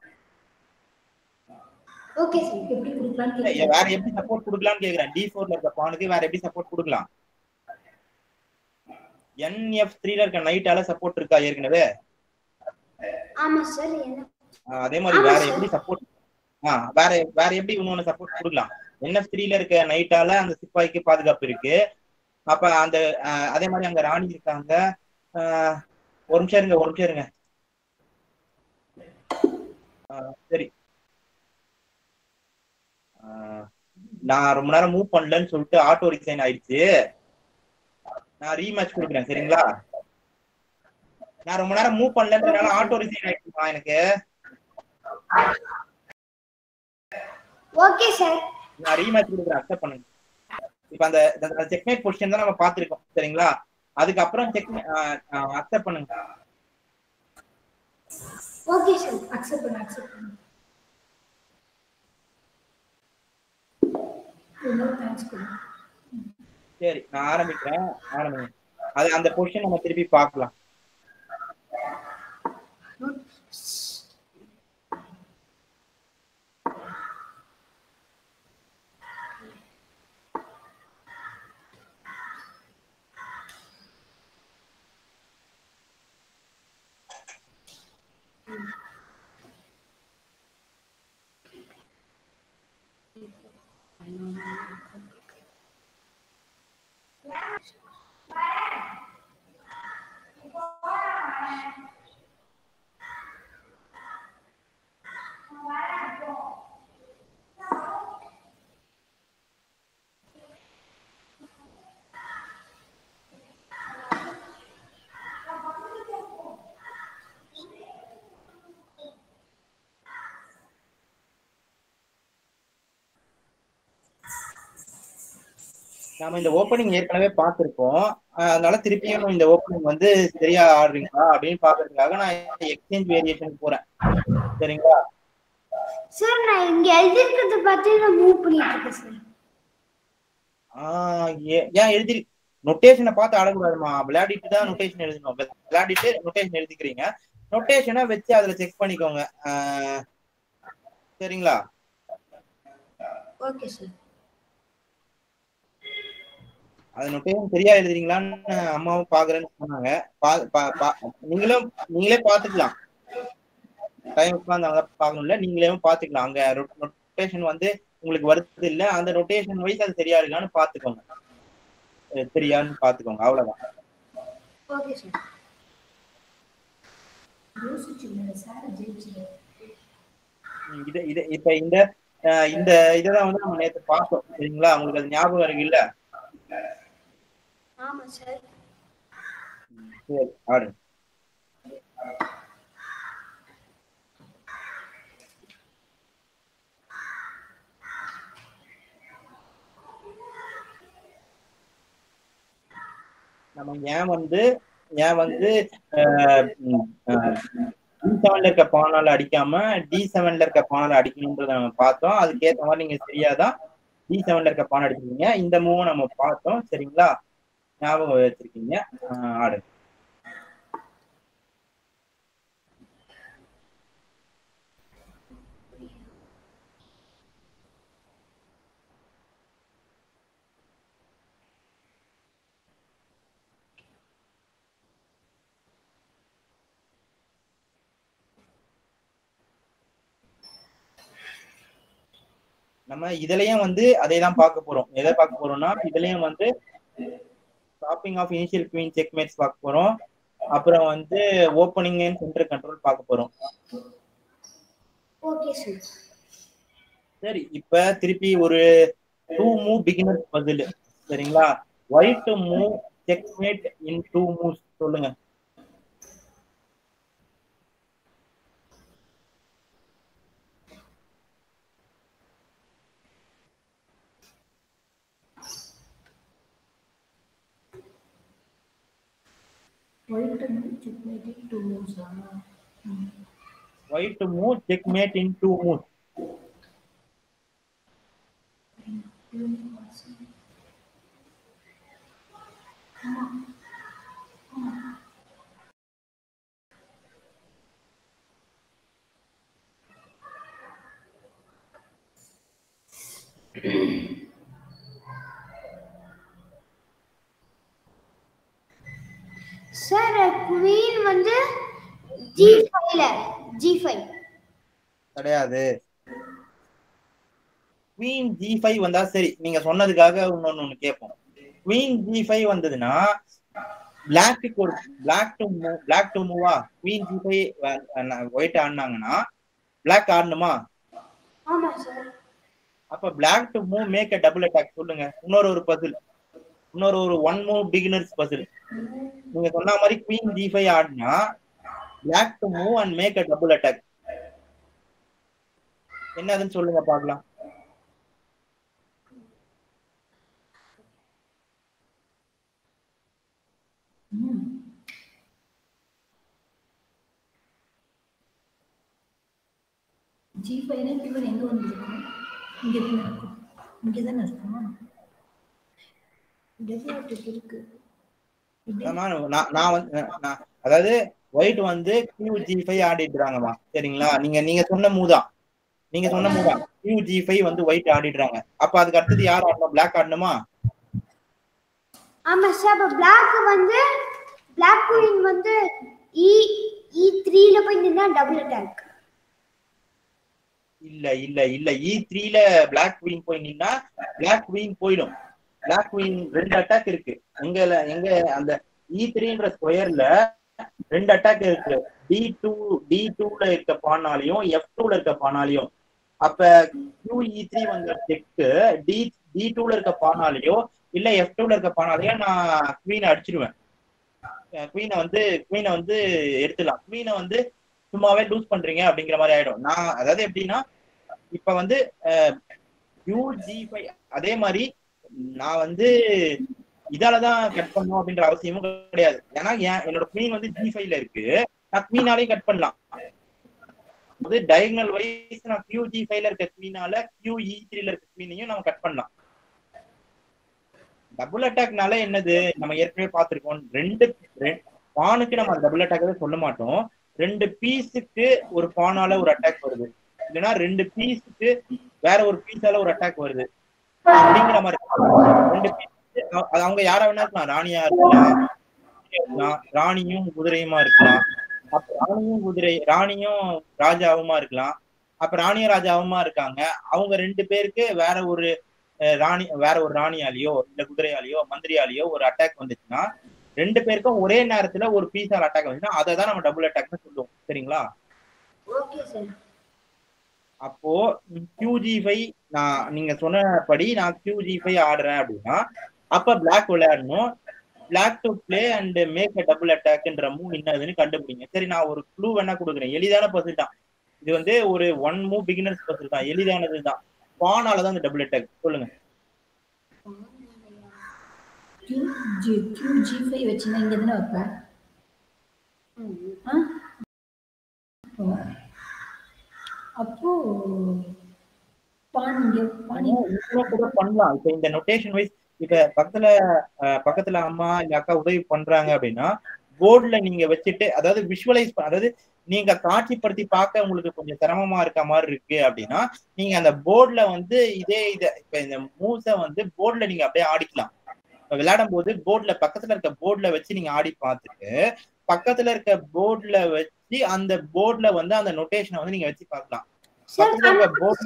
ஓகே சார்
எப்படி கொடுக்கலாம்னு
இல்ல,
கேக்குறேன்.
வேற எப்படி சப்போர்ட் கொடுக்கலாம்னு கேக்குறேன் டி ஃபோர்ல இருக்க பானுக்கு வேற எப்படி சப்போர்ட் கொடுக்கலாம் என்எஃப் த்ரீல இருக்க நைட்டால சப்போர்ட் இருக்கா ஏற்கனவே
ஆமா சார் என்ன
ஆஹ் அதே மாதிரி
ஆமா
வேற
sir.
எப்படி சப்போர்ட் ஆஹ் வேற வேற எப்படி இன்னொன்னு சப்போர்ட் கொடுக்கலாம் என்எஃப் த்ரீல இருக்க நைட்டால அந்த சிப்பாய்க்கு பாதுகாப்பு இருக்கு அப்ப அந்த ஆஹ் அதே மாதிரி அங்க ராணி இருக்காங்க ஆஹ் ஒரு நிமிஷம் இருங்க ஒரு நிமிஷம் இருங்க ஆஹ் சரி ஆஹ் நான் ரொம்ப நேரம் மூவ் பண்ணலன்னு சொல்லிட்டு ஆட்டோ ரிசைன் ஆயிடுச்சு நான் ரீமேட்ச் கொடுக்குறேன் சரிங்களா நான் ரொம்ப நேரம் மூவ் பண்ணலன்றதுனால ஆட்டோ ரிசீவ் ஆயிடுச்சுமா எனக்கு
ஓகே சார்
நான் ரீமேட்ச் கொடுக்குறேன் அக்செப்ட் பண்ணுங்க இப்ப அந்த செக்மேட் பொசிஷன் தான் நம்ம பார்த்திருக்கோம் சரிங்களா அதுக்கப்புறம் செக் அக்செப்ட் பண்ணுங்க
ஓகே சார்
அக்செப்ட் பண்ணு அக்செப்ட் பண்ணு இன்னொரு தேங்க்ஸ் கொடு
சரி நான் ஆரம்பிக்கிறேன் ஆரம்பிங்க அது அந்த பொசிஷன் நம்ம திருப்பி பார்க்கலாம் நாம இந்த ஓப்பனிங் ஏற்கனவே பார்த்திருக்கோம் அஹ் அதனால திருப்பியும் இந்த ஓப்பனிங் வந்து சரியா ஆடுறீங்களா அப்படின்னு பாக்குறதுக்காக நான் எக்ஸ்சேஞ்ச் வேரியேஷன் போறேன் சரிங்களா
சார் நான் இங்க எழுதிருக்கிறத பார்த்து நான் மூவ் பண்ணிட்டு இருக்கேன் சார்
ஆஹ் ஏ- ஏன் எழுதி நொட்டேஷனை பார்த்து ஆடக்கூடாதுமா விளையாடிட்டு தான் நொட்டேஷன் எழுதணும் வி- விளையாடிட்டு நொட்டேஷன் எழுதிக்கிறீங்க நொட்டேஷனை வச்சு அதுல செக் பண்ணிக்கோங்க ஆஹ் சரிங்களா
ஓகே சார்
அது நொட்டேஷன் சரியா எழுதுறீங்களான்னு அம்மாவும் பாக்குறேன்னு சொன்னாங்க பா- பா- பா- நீங்களும் நீங்களே பாத்துக்கலாம் டைம் உட்காந்து அங்க பாக்கணும்ல நீங்களே பாத்துக்கலாம் அங்க நொட்டேஷன் வந்து உங்களுக்கு வருது இல்ல அந்த நொட்டேஷன் வைஸ் அது சரியா இருக்கான்னு பாத்துக்கோங்க அஹ் சரியான்னு பாத்துக்கோங்க அவ்வளவுதான்
ஓகே சார் யோசிச்சு இல்லை சார் ஜெயிச்சு
ம், இது இது இப்ப இந்த அஹ் இந்த இததான் வந்து நம்ம நேத்து பார்த்தோம் சரிங்களா உங்களுக்கு அது ஞாபகம் இருக்கு இல்ல
ஆமா சார்
சரி ஆடு நம்ம ஏன் வந்து ஏன் வந்து டி செவன்ல இருக்க பானால அடிக்காம டி செவன்ல இருக்க பானால அடிக்கணும்ன்றத நம்ம பார்த்தோம் அதுக்கேத்த மாதிரி நீங்க சரியாதான் டி செவன்ல இருக்க பானை அடிச்சிருக்கீங்க இந்த மூவும் நம்ம பார்த்தோம் சரிங்களா ஞாபகம் வச்சிருக்கீங்க ஆஹ் ஆடு நம்ம இதுலயும் வந்து அதே தான் பார்க்க போறோம் எதை பார்க்க போறோம்னா இதுலயும் வந்து stopping of initial queen checkmates பார்க்க போறோம் அப்புறம் வந்து ஓப்பனிங் அண்ட் சென்டர் கண்ட்ரோல் பார்க்க போறோம்
ஓகே சார்
சரி இப்ப திருப்பி ஒரு டூ மூவ் பிகினர் பதில் சரிங்களா white to move checkmate in two move சொல்லுங்க
ஒயிட் செக்மேட் டூ மூவ்ஸா
white to move checkmate in two move
sir queen வந்து ஜி ஃபைவ்ல ஜி ஃபைவ்
கிடையாது குவீன் ஜி ஃபைவ் வந்தா சரி நீங்க சொன்னதுக்காக இன்னொன்னு ஒண்ணு கேட்போம் குவீன் ஜி ஃபைவ் வந்ததுன்னா பிளாக்கு ஒரு black to move black to மூவா குவீன் ஜி ஃபைவ் ஒயிட் ஆடினாங்கன்னா பிளாக் ஆடணுமா
ஆமா சார்
அப்ப black to move make a double attack சொல்லுங்க இன்னொரு ஒரு பசில் இன்னொரு ஒரு ஒன் மூவ் பிகினர்ஸ் பசில் நீங்க சொன்ன மாதிரி குவீன் ஜி ஃபைவ் ஆடினா black to move and make a double attack என்னதுன்னு சொல்லுங்க பார்க்கலாம்
ஜி ஃபைவ்னா ஃபீவர் எங்க வந்துருக்கும் இங்க தானே இருக்கும் இங்க தானே இருக்கும் டெசர்ட் இருக்கு இப்படி
ஆமா, நான் நான் வந்து நான் அதாவது ஒயிட் வந்து கியூ ஜி ஃபைவ் ஆடிடுறாங்கம்மா சரிங்களா நீங்க நீங்க சொன்ன மூதான் நீங்க சொன்ன மூதான் கியூ ஜி ஃபைவ் வந்து ஒயிட் ஆடிடுறாங்க அப்ப அதுக்கு அடுத்தது யார் ஆடணும் பிளாக் ஆடணுமா
ஆமா சார் அப்ப பிளாக் வந்து பிளாக் குயின் வந்து இ இ த்ரீல போய் நின்னா டபுள் அட்டாக்
இல்ல இல்ல இல்ல இ த்ரீல பிளாக் குவீன் போய் நின்னா பிளாக் குவீன் போயிடும் பிளாக் குவீன் ரெண்டு அட்டாக் இருக்கு எங்க எங்க அந்த இ த்ரீன்ற ஸ்கொயர்ல ரெண்டு அட்டாக் இருக்கு டி டூ டி டூல இருக்க பானாலையும் எஃப் டூல இருக்க பானாலையும் அப்ப கியூ இ த்ரீ வந்த செக்கு டி டி டூல இருக்க பானாலையோ இல்ல எஃப் டூல இருக்க பானாலையோ நான் குவீனை அடிச்சிருவேன் குவீனை வந்து குவீனை வந்து எடுத்துடலாம் குவீனை வந்து சும்மாவே லூஸ் பண்றீங்க அப்படிங்கிற மாதிரி ஆயிடும் நான் அதாவது எப்படின்னா இப்ப வந்து யூஜி ஃபைவ் அதே மாதிரி நான் வந்து இதாலதான் கட் பண்ணணும் அப்படின்ற அவசியமும் கிடையாது ஏன்னா என் என்னோட குவீன் வந்து ஜி ஃபைவ்ல இருக்கு நான் குவீனாலையும் கட் பண்ணலாம் அது டயகனல் வைஸ் நான் கியூ ஜி ஃபைவ்ல இருக்க குவீனால கியூ இ த்ரீல இருக்க குவீனையும் நம்ம கட் பண்ணலாம் டபுள் அட்டாக்னால என்னது நம்ம ஏற்கனவே பார்த்திருக்கோம் ரெண்டு பானுக்கு நம்ம டபுள் அட்டாக் சொல்ல மாட்டோம் ரெண்டு பீஸுக்கு ஒரு பானால ஒரு அட்டாக் வருது இல்லைன்னா ரெண்டு பீஸுக்கு வேற ஒரு பீஸால ஒரு அட்டாக் வருது அப்படிங்கிற மாதிரி ரெண்டு பீஸ் அது அவங்க யாரா வேணா இருக்கலாம் ராணியா இருக்கலாம் இருக்கலாம் ராணியும் குதிரையுமா இருக்கலாம் அப்ப ராணியும் குதிரை ராணியும் ராஜாவுமா இருக்கலாம் அப்ப ராணியும் ராஜாவுமா இருக்காங்க அவங்க ரெண்டு பேருக்கு வேற ஒரு அஹ், ராணி வேற ஒரு ராணியாலேயோ இல்ல குதிரையாலேயோ மந்திரியாலேயோ ஒரு அட்டாக் வந்துச்சுன்னா ரெண்டு பேருக்கும் ஒரே நேரத்துல ஒரு பீஸால் அட்டாக் வந்துச்சுன்னா அதை தான் நம்ம டபுள் அட்டாக்னு சொல்லுவோம் சரிங்களா
ஓகே சார்
அப்போ கியூஜி ஃபைவ் நான் நீங்க சொன்னபடி நான் கியூஜி ஃபைவ் ஆடுறேன் அப்படின்னா அப்ப பிளாக் விளையாடணும் black to play and make a double அட்டாக்ன்ற மூவ் என்னதுன்னு கண்டுபிடிங்க சரி நான் ஒரு க்ளூ வேணா கொடுக்குறேன் எளிதான பசில் தான் இது வந்து ஒரு ஒன் மூவ் பிகினர்ஸ் பசில் தான் எளிதானது தான் பானால தான் இந்த டபுள் அட்டாக் சொல்லுங்க
Q G Q G five வச்சுன்னா இங்க தானே வைப்பேன் ஆ? ஓ. அப்போ பான் இங்க பான் இங்க-
இன்னும் கூட பண்ணலாம் இப்ப இந்த நொட்டேஷன் வைஸ் இப்ப பக்கத்துல அஹ், பக்கத்துல அம்மா இல்ல அக்கா உதவி பண்றாங்க அப்படின்னா போர்டுல நீங்க வச்சுட்டு அதாவது விஷுவலைஸ் அதாவது நீங்க காட்சிப்படுத்தி பார்க்க உங்களுக்கு கொஞ்சம் சிரமமா இருக்க மாதிரி இருக்கு அப்படின்னா நீங்க அந்த போர்டுல வந்து இதே இத இப்ப இந்த மூவ்ஸ வந்து போர்டுல நீங்க அப்படியே ஆடிக்கலாம் இப்ப விளையாடும் போது போர்டுல பக்கத்துல இருக்க போர்டுல வச்சு நீங்க ஆடி பார்த்துட்டு பக்கத்துல இருக்க போர்டுல வச்சு அந்த போர்டுல வந்து அந்த நொட்டேஷனை வந்து நீங்க வச்சு பார்க்கலாம்
சார்
பக்கத்துல இருக்க போர்டுல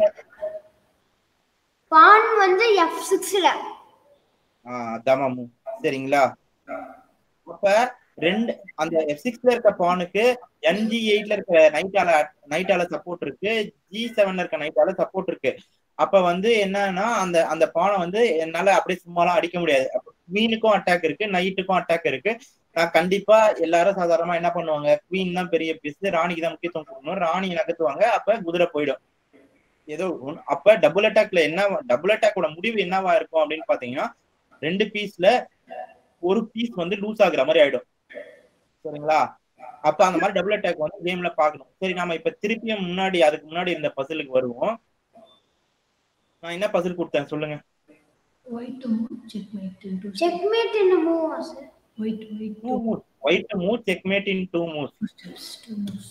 பான் வந்து எஃப் சிக்ஸ்ல
தமமு சரிங்களா அப்ப ரெண்டு அந்த எஃப் சிக்ஸ்ல இருக்க பானுக்கு என்ஜி எயிட்ல இருக்க நைட்டால நைட்டால சப்போர்ட் இருக்கு ஜி செவன்ல இருக்க நைட்டால சப்போர்ட் இருக்கு அப்ப வந்து என்னன்னா அந்த அந்த பானை வந்து என்னால அப்படியே சும்மாலாம் அடிக்க முடியாது குவீனுக்கும் அட்டாக் இருக்கு நைட்டுக்கும் அட்டாக் இருக்கு நான் கண்டிப்பா எல்லாரும் சாதாரணமா என்ன பண்ணுவாங்க குவீன் தான் பெரிய பீஸ் ராணிக்கு தான் முக்கியத்துவம் கொடுக்கணும் ராணி நகர்த்துவாங்க அப்ப குதிரை போயிடும் ஏதோ ஒண்ணு- அப்ப டபுள் அட்டாக்ல என்ன டபுள் அட்டாக்கோட முடிவு என்னவா இருக்கும் அப்படின்னு பாத்தீங்கன்னா ரெண்டு பீஸ்ல ஒரு பீஸ் வந்து லூஸ் ஆகுற மாதிரி ஆயிடும் சரிங்களா அப்ப அந்த மாதிரி டபுள் அட்டாக் வந்து கேம்ல பாக்கணும் சரி நாம இப்ப திருப்பியும் முன்னாடி அதுக்கு முன்னாடி இந்த பசிலுக்கு வருவோம் நான் என்ன பசில் கொடுத்தேன் சொல்லுங்க
ஒயிட் செக் மேட்
செக்மேட் என்ன மூவா sir
white white
two move white move checkmate in two moves
steps two moves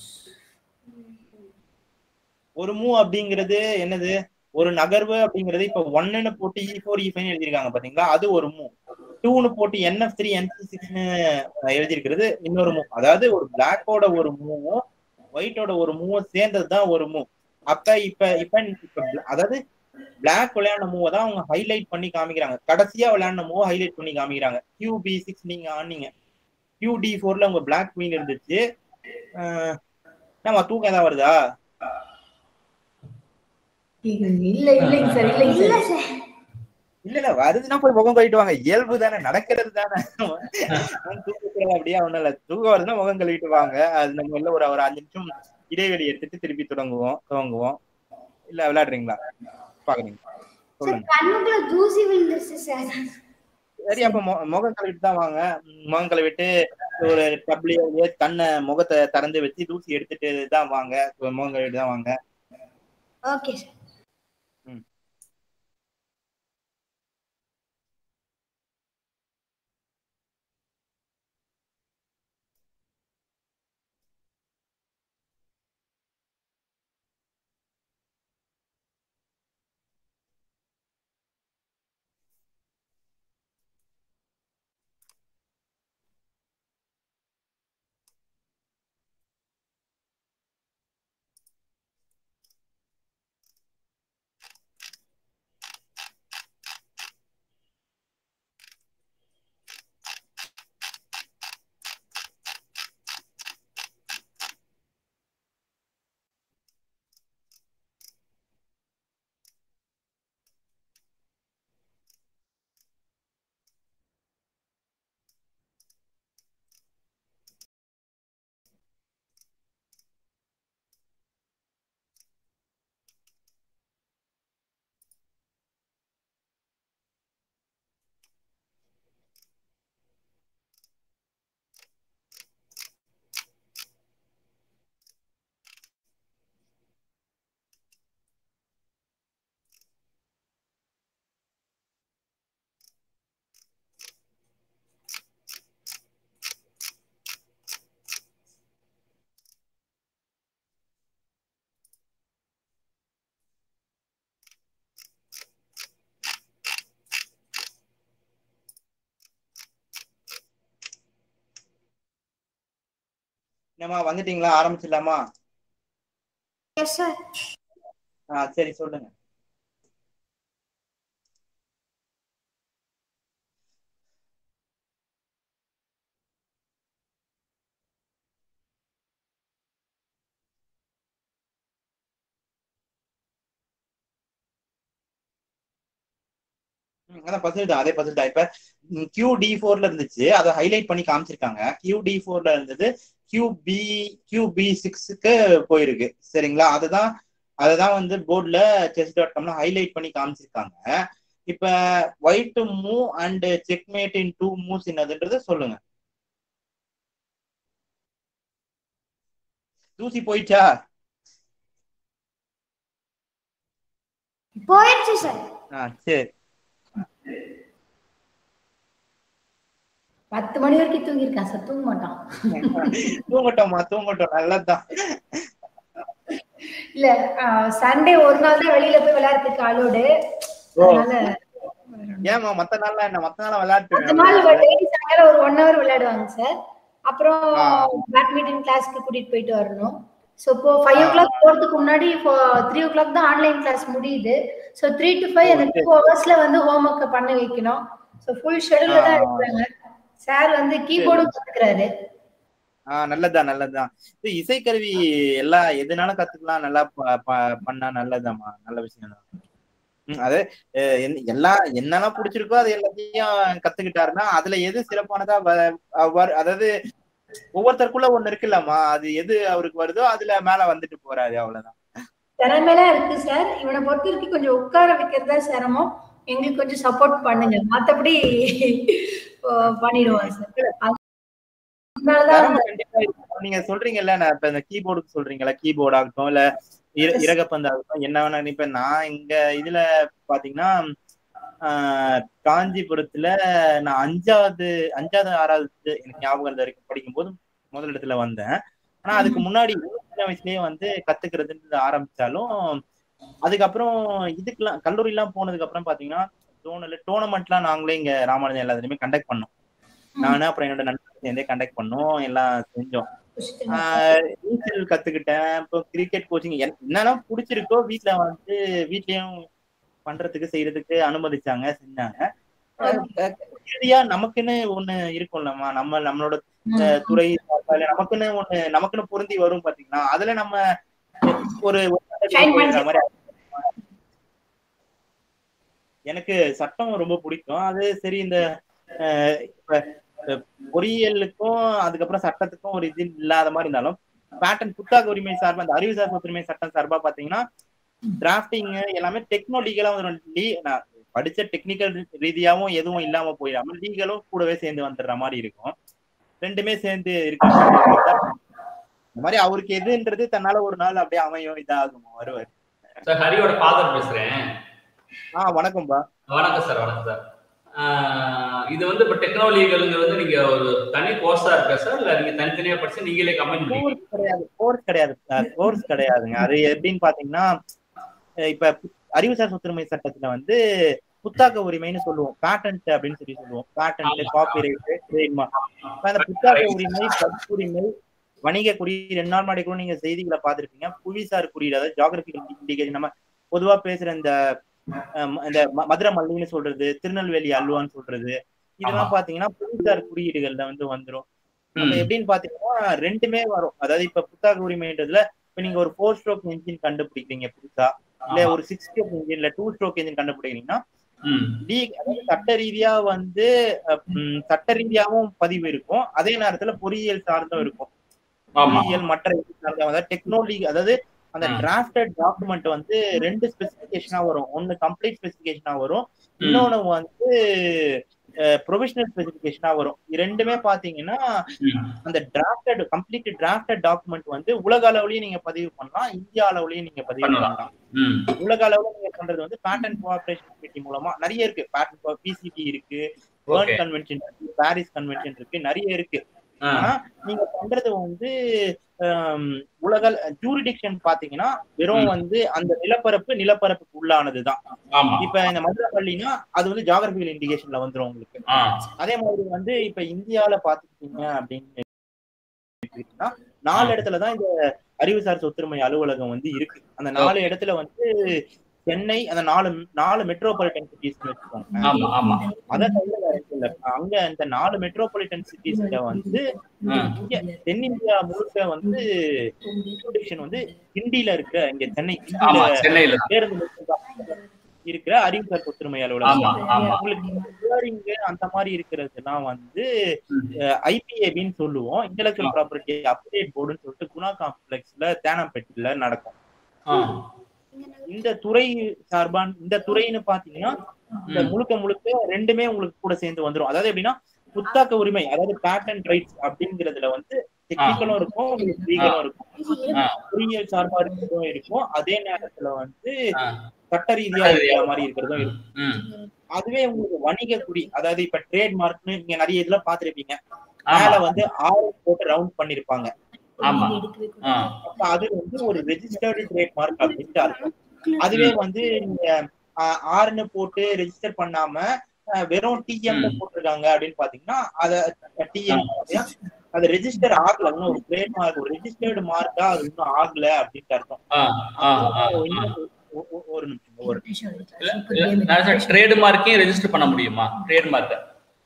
ஒரு மூவ் அப்படிங்கிறது என்னது ஒரு நகர்வு அப்படிங்கிறது இப்ப ஒன்னு போட்டு இ ஃபோர் இ ஃபைவ் எழுதிருக்காங்க பாத்தீங்களா அது ஒரு மூவ் டூன்னு போட்டு என்எஃப் த்ரீ என்சி சிக்ஸ்னு எழுதியிருக்கிறது இன்னொரு மூவ் அதாவது ஒரு பிளாக்கோட ஒரு மூவும் ஒயிட்டோட ஒரு மூவும் சேர்ந்தது தான் ஒரு மூவ் அப்ப இப்ப இப்ப இப்ப bla- அதாவது பிளாக் விளையாடின மூவை தான் அவங்க ஹைலைட் பண்ணி காமிக்கிறாங்க கடைசியா விளையாடின மூவ் ஹைலைட் பண்ணி காமிக்கிறாங்க கியூ பி சிக்ஸ் நீங்க ஆனீங்க கியூ டி ஃபோர்ல உங்க பிளாக் குவீன் இருந்துச்சு அஹ் நம்ம தூக்கம் ஏதாவது வருதா
இல்ல இல்லைங்க சார் இல்லைங்க
இல்ல
சார்
சார்
இல்ல இல்ல வருதுன்னா போய் முகம் கழுவிட்டு வாங்க இயல்பு தானே நடக்கிறது தானே தூக்கத்துல அப்படியே ஒண்ணும் இல்ல தூக்கம் வருதுன்னா முகம் கழுவிட்டு வாங்க அது நம்ம இல்ல ஒரு ஒரு அஞ்சு நிமிஷம் இடைவெளி எடுத்துட்டு திருப்பி தொடங்குவோம் துவங்குவோம் இல்ல விளையாடுறீங்களா பாக்குறீங்க
சார்
சொல்லுங்க
கண்ணுக்குள்ள தூசி விழுந்துருச்சு சார்
சரி அப்ப மு- முகம் கழுவிட்டு தான் வாங்க ம், முகம் கழுவிட்டு ஒரு டப்ளியோ கண்ணை முகத்தை திறந்து வச்சு தூசி எடுத்துட்டு தான் வாங்க முகம் கழுவிட்டு தான் வாங்க
ஓகே சார்
என்னம்மா வந்துட்டீங்களா ஆரம்பிச்சிடலாமா
எஸ் சார்
ஆ சரி சொல்லுங்க ம், அதான் பசில் தான் அதே பசில் தான் இப்ப கியூ டி ஃபோர்ல இருந்துச்சு அதை ஹைலைட் பண்ணி காமிச்சிருக்காங்க கியூ டி ஃபோர்ல இருந்தது கியூ பி கியூ பி சிக்ஸுக்கு போயிருக்கு சரிங்களா அதுதான் அதுதான் வந்து போர்ட்ல செஸ் டாட் காம்ல ஹைலைட் பண்ணி காமிச்சிருக்காங்க இப்ப white to move and checkmate in two moves என்னதுன்றது சொல்லுங்க தூசி போயிடுச்சா
போயிடுச்சு சார்
ஆ சரி
பத்து மணி வரைக்கும் தூங்கியிருக்கான் சார் தூங்க மாட்டான்
தூங்கட்டோம்மா தூங்கட்டும் நல்லதுதான்
இல்ல சண்டே ஒரு நாள் தான் வெளியில போய் விளையாடுறதுக்கு அலோடு
ஓ.
அதனால
ஏமா மத்த நாள்லாம் என்ன மத்த நாள்
அந்த நாள்
விளையாட்டு
டெய்லி சாயங்காலம் ஒரு ஒன் ஹவர் விளையாடுவாங்க சார் அப்புறம்
ஆ.
பேட்மிண்டன் கிளாஸ்க்கு கூட்டிட்டு போயிட்டு வரணும் ஸோ இப்போ ஃபைவ் ஓ
ஆ.
கிளாக் போறதுக்கு முன்னாடி இப்போ த்ரீ ஓ கிளாக் தான் ஆன்லைன் கிளாஸ் முடியுது ஸோ த்ரீ டு ஃபைவ் அந்த டூ ஹவர்ஸ்ல வந்து ஹோம் ஒர்க்கை பண்ண வைக்கணும் ஸோ ஃபுல் ஷெடியூல்ல தான்
ஆ.
இருக்கிறாங்க சார் வந்து கீபோர்டும் கத்துக்கிறாரு
ஆஹ் நல்லதுதான் நல்லதுதான் இது இசைக்கருவி எல்லா எதுனாலும் கத்துக்கலாம் நல்லா ப- ப- பண்ணா நல்லதுதாம்மா நல்ல விஷயம் தான் ம், அது அஹ், என்ன- எல்லா என்னெல்லாம் பிடிச்சிருக்கோ அது எல்லாத்தையும் கத்துக்கிட்டாருன்னா அதுல எது சிறப்பானதா வ- அவர் அதாவது ஒவ்வொருத்தருக்குள்ள ஒண்ணு இருக்குல்லம்மா அது எது அவருக்கு வருதோ அதுல மேல வந்துட்டு போறாரு அவ்வளவுதான்
திறமையெல்லாம் இருக்கு சார் இவனை பொறுத்த வரைக்கும் கொஞ்சம் உட்கார வைக்கிறதா சிரமம் எங்களுக்கு கொஞ்சம் சப்போர்ட் பண்ணுங்க மத்தபடி பண்ணிடுவான் சார் அதனாலதான்
திறமை கண்டிப்பா இருக்கும். நீங்க சொல்றீங்கல்ல நான் இப்ப இந்த கீபோர்டுக்கு சொல்றீங்கல்ல கீபோர்ட் ஆகட்டும் இல்ல இர- இறகப்பந்து ஆகட்டும் என்ன வேணா இப்ப நான் இங்க இதுல பாத்தீங்கன்னா ஆஹ் காஞ்சிபுரத்துல நான் அஞ்சாவது அஞ்சாவது ஆறாவது எனக்கு ஞாபகம் இருந்த வரைக்கும் படிக்கும்போது முதல் இடத்துல வந்தேன் ஆனா அதுக்கு முன்னாடி சின்ன வயசுலயே வந்து கத்துக்கிறதுன்றது ஆரம்பிச்சாலும் அதுக்கப்புறம் இதுக்கெல்லாம் கல்லூரி எல்லாம் போனதுக்கு அப்புறம் பாத்தீங்கன்னா டோனல் டோர்னமெண்ட்லாம் நாங்களே இங்க ராமானுஜம் எல்லாத்துலயுமே கண்டக்ட் பண்ணோம் நானு அப்புறம் என்னோட நண்பர்கள் சேர்ந்தே கண்டக்ட் பண்ணோம் எல்லாம் செஞ்சோம் ஆஹ் நீச்சல் கத்துக்கிட்டேன் இப்போ கிரிக்கெட் கோச்சிங் என்னெல்லாம் பிடிச்சிருக்கோ வீட்ல வந்து வீட்லயும் பண்றதுக்கு செய்யறதுக்கு அனுமதிச்சாங்க செஞ்சாங்க அஹ் அஹ் இறுதியா நமக்குன்னு ஒண்ணு இருக்கும்லம்மா நம்ம நம்மளோட அஹ், துறை சார்பால நமக்குன்னு ஒண்ணு நமக்குன்னு பொருந்தி வரும் பாத்தீங்களா அதுல நம்ம ஒரு ஒரு
Shine
போயிடுற மாதிரி எனக்கு சட்டம் ரொம்ப பிடிக்கும் அது சரி இந்த அஹ், இப்ப அஹ், பொறியியலுக்கும் அதுக்கப்புறம் சட்டத்துக்கும் ஒரு இது இல்லாத மாதிரி இருந்தாலும் பேட்டன் புத்தாக்க உரிமை சார்பா அந்த அறிவுசார் சொத்துரிமை சட்டம் சார்பா பாத்தீங்கன்னா டிராஃப்டிங் எல்லாமே டெக்னாலஜிக்கலா வந்துடும் லீ- நான் படிச்ச டெக்னிக்கல் ரீதியாவும் எதுவும் இல்லாம போயிடாம லீகலும் கூடவே சேர்ந்து வந்துடுற மாதிரி இருக்கும் ரெண்டுமே சேர்ந்து இருக்க மாதிரி இருக்கும். இந்த மாதிரி அவருக்கு எதுன்றது தன்னால ஒரு நாள் அப்படியே அமையும் இதாகும் வருவார்
சார் ஹரியோட ஃபாதர் பேசுறேன்
ஆஹ் வணக்கம்பா
வணக்கம் சார் வணக்கம் சார் ஆஹ் இது வந்து இப்போ டெக்னாலஜிகளுங்கிறது வந்து நீங்க ஒரு தனி கோர்ஸா இருக்கா சார் இல்ல நீங்க தனித்தனியா படிச்சு நீங்களே கம்பைன் பண்ணீங்க
கோர்ஸ் கிடையாது கோர்ஸ் கிடையாது கோர்ஸ் கிடையாதுங்க அது எப்படின்னு பாத்தீங்கன்னா அஹ் இப்ப அறிவுசார் சொத்துரிமை சட்டத்துல வந்து புத்தாக்க உரிமைன்னு சொல்லுவோம் பேட்டன்ட் அப்படின்னு சொல்லி சொல்லுவோம் பேட்டன்ட் காப்பிரைட் ட்ரேட்மார்க் அந்த புத்தாக்க உரிமை பதிப்புரிமை வணிக குறியீடு ரெண்டு நாள் முன்னாடி கூட நீங்க செய்திகளை பார்த்திருப்பீங்க புவிசார் குறியீடு அதாவது ஜாகிரபிகல் இண்டிகேஷன் நம்ம பொதுவா பேசுற இந்த அஹ், இந்த ம- மதுரை மல்லின்னு சொல்றது திருநெல்வேலி அல்வான்னு சொல்றது இதெல்லாம் பாத்தீங்கன்னா புவிசார் குறியீடுகள்ல வந்து வந்துரும் அப்ப எப்படின்னு பாத்தீங்கன்னா ரெண்டுமே வரும் அதாவது இப்ப புத்தக உரிமைன்றதுல இப்ப நீங்க ஒரு ஃபோர் ஸ்ட்ரோக் இன்ஜின் கண்டுபிடிக்கிறீங்க புதுசா இல்ல ஒரு சிக்ஸ் ஸ்ட்ரோக் இன்ஜின் இல்ல டூ ஸ்ட்ரோக் இன்ஜின் கண்டுபிடிக்கிறீங்கன்னா
ம்
லீக் அதாவது சட்ட ரீதியா வந்து அஹ், ம், சட்ட ரீதியாவும் பதிவு இருக்கும் அதே நேரத்துல பொறியியல் சார்ந்தும் இருக்கும்
ஆமா
பொறியியல் மற்ற இது சார்ந்த அதாவது டெக்னாலஜி அதாவது அந்த
ம்.
டிராஃப்டட் டாக்குமெண்ட் வந்து ரெண்டு ஸ்பெசிபிகேஷனா வரும் ஒன்னு கம்ப்ளீட் ஸ்பெசிபிகேஷனா வரும்
ம்.
இன்னொன்னு வந்து ப்ரொவிஷனல் ஸ்பெசிபிகேஷனா வரும் இது ரெண்டுமே பாத்தீங்கன்னா
ம்.
அந்த டிராஃப்டட் கம்ப்ளீட் டிராஃப்டட் டாக்குமெண்ட் வந்து உலக அளவுலயும் நீங்க பதிவு பண்ணலாம் இந்தியா அளவுலயும் நீங்க பதிவு
பண்ணலாம்.
பண்ணலாம்
ம்
உலக அளவுல நீங்க பண்றது வந்து பேட்டன் கோஆபரேஷன் கமிட்டி மூலமா நிறைய இருக்கு பேட்டன் பிசிடி இருக்கு
ஓகே
வேர்ல்ட் கன்வென்ஷன் இருக்கு பாரிஸ் கன்வென்ஷன் இருக்கு நிறைய இருக்கு
ஆ
ஆனா நீங்க பண்றது வந்து ஆம், உலக ஜூரிடிக்ஷன் பாத்தீங்கன்னா வெறும்
ம்.
வந்து அந்த நிலப்பரப்பு நிலப்பரப்புக்கு உள்ளானதுதான்
ஆமா
இப்ப இந்த மதுரை பள்ளினா அது வந்து ஜாகிரபிகல் இண்டிகேஷன்ல வந்துரும் உங்களுக்கு
ஆ
அதே மாதிரி வந்து இப்ப இந்தியால பாத்துக்கிட்டீங்க அப்படின்னு எடுத்துக்கிட்டீங்கன்னா, நாலு இடத்துலதான் இந்த அறிவுசார் சொத்துரிமை அலுவலகம் வந்து இருக்கு அந்த நாலு இடத்துல வந்து சென்னை அந்த நாலு நாலு மெட்ரோபாலிட்டன் சிட்டிஸ் வச்சுக்கோங்க
ஆமா ஆமா
அதை தவிர வேற எதுவும் இல்ல அங்க இந்த நாலு மெட்ரோபாலிட்டன் சிட்டிஸ்ல வந்து
ஆ.
இங்க தென்னிந்தியா முழுக்க வந்து jurisdiction வந்து ஹிந்தில இருக்க இங்க சென்னை
ஆமா
ஹிந்தில
சென்னையில
பேருந்து நிலையத்துல இருக்கிற அறிவுசார் சொத்துரிமை
ஆமா
அலுவலகம்
ஆமா
உங்களுக்கு hearing அந்த மாதிரி இருக்கிறதுலாம் வந்து
ம்.
ஐபிஏபின்னு சொல்லுவோம் இன்டெலக்சுவல் ப்ராப்பர்ட்டி அப்டேட் போர்டுன்னு சொல்லிட்டு குணா காம்ப்ளெக்ஸ்ல தேனாம்பேட்டில நடக்கும்
ஆ.
இந்த துறை சார்பான் இந்த துறைன்னு பாத்தீங்கன்னா இந்த
ம்.
முழுக்க முழுக்க ரெண்டுமே உங்களுக்கு கூட சேர்ந்து வந்துரும் அதாவது எப்படின்னா புத்தாக்க உரிமை அதாவது பேட்டன் ரைட்ஸ் அப்படிங்கறதுல வந்து டெக்னிக்கலும் இருக்கும் உங்களுக்கு லீகலும் இருக்கும்
ஆ.
பொறியியல் சார்பா இருக்கிறதும் இருக்கும் அதே நேரத்துல வந்து
ஆ.
சட்ட ரீதியா இருக்கிற மாதிரி இருக்கிறதும் இருக்கும்
ம்.
அதுவே உங்களுக்கு வணிக குறி அதாவது இப்ப ட்ரேட் மார்க்னு நீங்க நிறைய இதுல பாத்திருப்பீங்க
ஆமா
மேல வந்து ஆறு போட்டு ரவுண்ட் பண்ணிருப்பாங்க
ஆமா ஆ.
அப்ப அது வந்து ஒரு ரெஜிஸ்டர்டு ட்ரேட் மார்க் அப்படின்ட்டு அர்த்தம் அதுவே வந்து நீங்க ஆஹ், ஆறுன்னு போட்டு ரெஜிஸ்டர் பண்ணாம ஆஹ், வெறும் டிஎம்
ம்.
போட்டிருக்காங்க அப்படின்னு பாத்தீங்கன்னா அத டிஎம் அது ரெஜிஸ்டர் ஆகல இன்னும் ஒரு ட்ரேட் மார்க் ஒரு ரெஜிஸ்டர்டு மார்க்கா அது இன்னும் ஆகல அப்படின்ட்டு அர்த்தம்
ஆ. ஆ. ஆ.
அப்போ
ஆ.
இன்னும் ஒ- ஒ- ஒரு நிமிஷம் ஒரு
ட்ரேட் மார்க்கையும் ரெஜிஸ்டர் பண்ண முடியுமா ட்ரேட் மார்க்க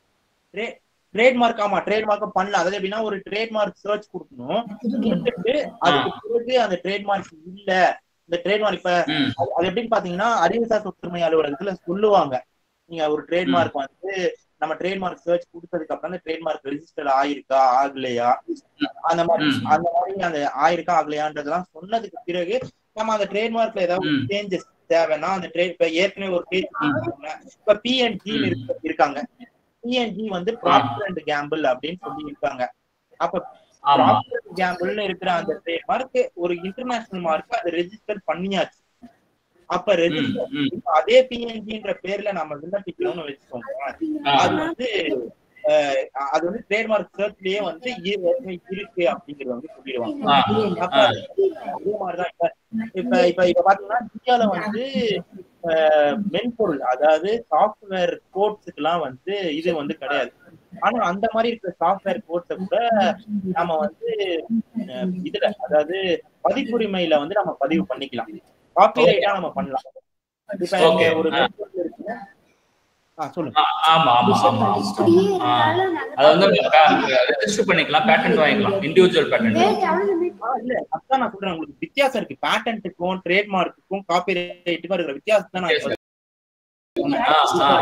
ட்ரேட் மார்க் ஆமா ட்ரேட் மார்க்கும் பண்ணலாம் அதாவது எப்படின்னா ஒரு ட்ரேட் மார்க் சர்ச் கொடுக்கணும் கொடுத்துட்டு அதுக்கு பிறகு அந்த ட்ரேட் மார்க் இல்ல இந்த ட்ரேட் மார்க் இப்ப
ம்.
அது அது எப்படின்னு பாத்தீங்கன்னா அறிவுசார் சொத்துரிமை அலுவலகத்துல சொல்லுவாங்க நீங்க ஒரு ட்ரேட் மார்க் வந்து நம்ம ட்ரேட் மார்க் சர்ச் கொடுத்ததுக்கு அப்புறம் அந்த ட்ரேட் மார்க் ரெஜிஸ்டர் ஆயிருக்கா ஆகலையா அந்த மாதிரி
ம்.
அந்த மாதிரி அந்த ஆயிருக்கா ஆகலையான்றதெல்லாம் சொன்னதுக்கு பிறகு நம்ம அந்த ட்ரேட் மார்க்ல ஏதாவது
ம்.
சேஞ்சஸ் தேவைன்னா அந்த ட்ரேட் இப்ப ஏற்கனவே ஒரு பேஜ் இப்ப பிஎன்ஜி இருக்காங்க பிஎன்ஜி வந்து ப்ராப்டர் அண்ட் கேம்பிள் அப்படின்னு சொல்லி இருக்காங்க அப்ப
ஆமா
ப்ராப்பர் கேம்பிள்னு இருக்கிற அந்த ட்ரேட் மார்க் ஒரு இன்டர்நேஷனல் மார்க் அதை ரெஜிஸ்டர் பண்ணியாச்சு அப்ப
ம்.
ரெஜிஸ்டர்
ம்.
இப்ப அதே பிஎன்ஜின்ற பேர்ல நம்ம விண்ணப்பிக்கிறோம்னு வச்சுக்கோங்க
ஆ.
அது வந்து அஹ், அது வந்து ட்ரேட்மார்க் சர்ச்லயே வந்து ஏற்கனவே இருக்கு அப்படிங்கறது வந்து சொல்லிடுவாங்க
ஆ.
அப்ப அதே மாதிரிதான் இப்ப இப்ப இப்ப இப்ப பாத்தீங்கன்னா இந்தியால வந்து அஹ், மென்பொருள் அதாவது சாஃப்ட்வேர் கோட்ஸுக்கு எல்லாம் வந்து இது வந்து கிடையாது ஆனா அந்த மாதிரி இருக்கிற சாஃப்ட்வேர் கோட்ஸை கூட நம்ம வந்து அஹ், இதுல அதாவது பதிப்புரிமையில வந்து நம்ம பதிவு பண்ணிக்கலாம் காப்பிரைட்டா நம்ம பண்ணலாம் இப்ப இங்க
Okay.
ஒரு
ஆ.
மென்பொருள் இருக்கு ஆ சொல்லுங்க
ஆ, ஆமா ஆமா ஆமா ஆமா
இப்படியே இருந்தாலும்
அதை வந்து ரெஜிஸ்டர் பண்ணிக்கலாம் பேட்டன்ட் வாங்கிக்கலாம் இண்டிவிஜுவல் பேட்டன்ட்
ரேட் எவ்வளவு
ஆ, இல்ல அதான் நான் சொல்றேன் உங்களுக்கு வித்தியாசம் இருக்கு பேட்டன்ட்டுக்கும் ட்ரேட்மார்க்குக்கும் காப்பிரைட்டுக்கும் இருக்கிற வித்தியாசம் தான் நான்
Yes,
இப்ப
ஆ, ஆ,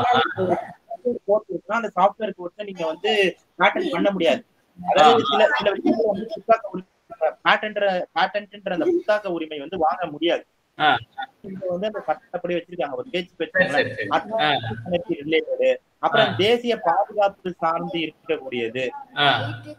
கோர்ஸ் இருக்குன்னா அந்த சாஃப்ட்வேர் கோர்ஸை நீங்க வந்து பேட்டன் பண்ண முடியாது அதாவது சில சில விஷயங்கள் வந்து புத்தாக்க உரிமை பேட்டன்ன்ற பேட்டன்ட்ன்ற அந்த புத்தாக்க உரிமை வந்து வாங்க முடியாது
ஆ.
இங்க வந்து அந்த சட்டப்படி வச்சிருக்காங்க ஒரு பேச்சு
சரி
வச்சிருக்காங்க
சரி சரி
ரிலேட்டடு அப்புறம் தேசிய பாதுகாப்பு சார்ந்து இருக்கக்கூடியது
ஆ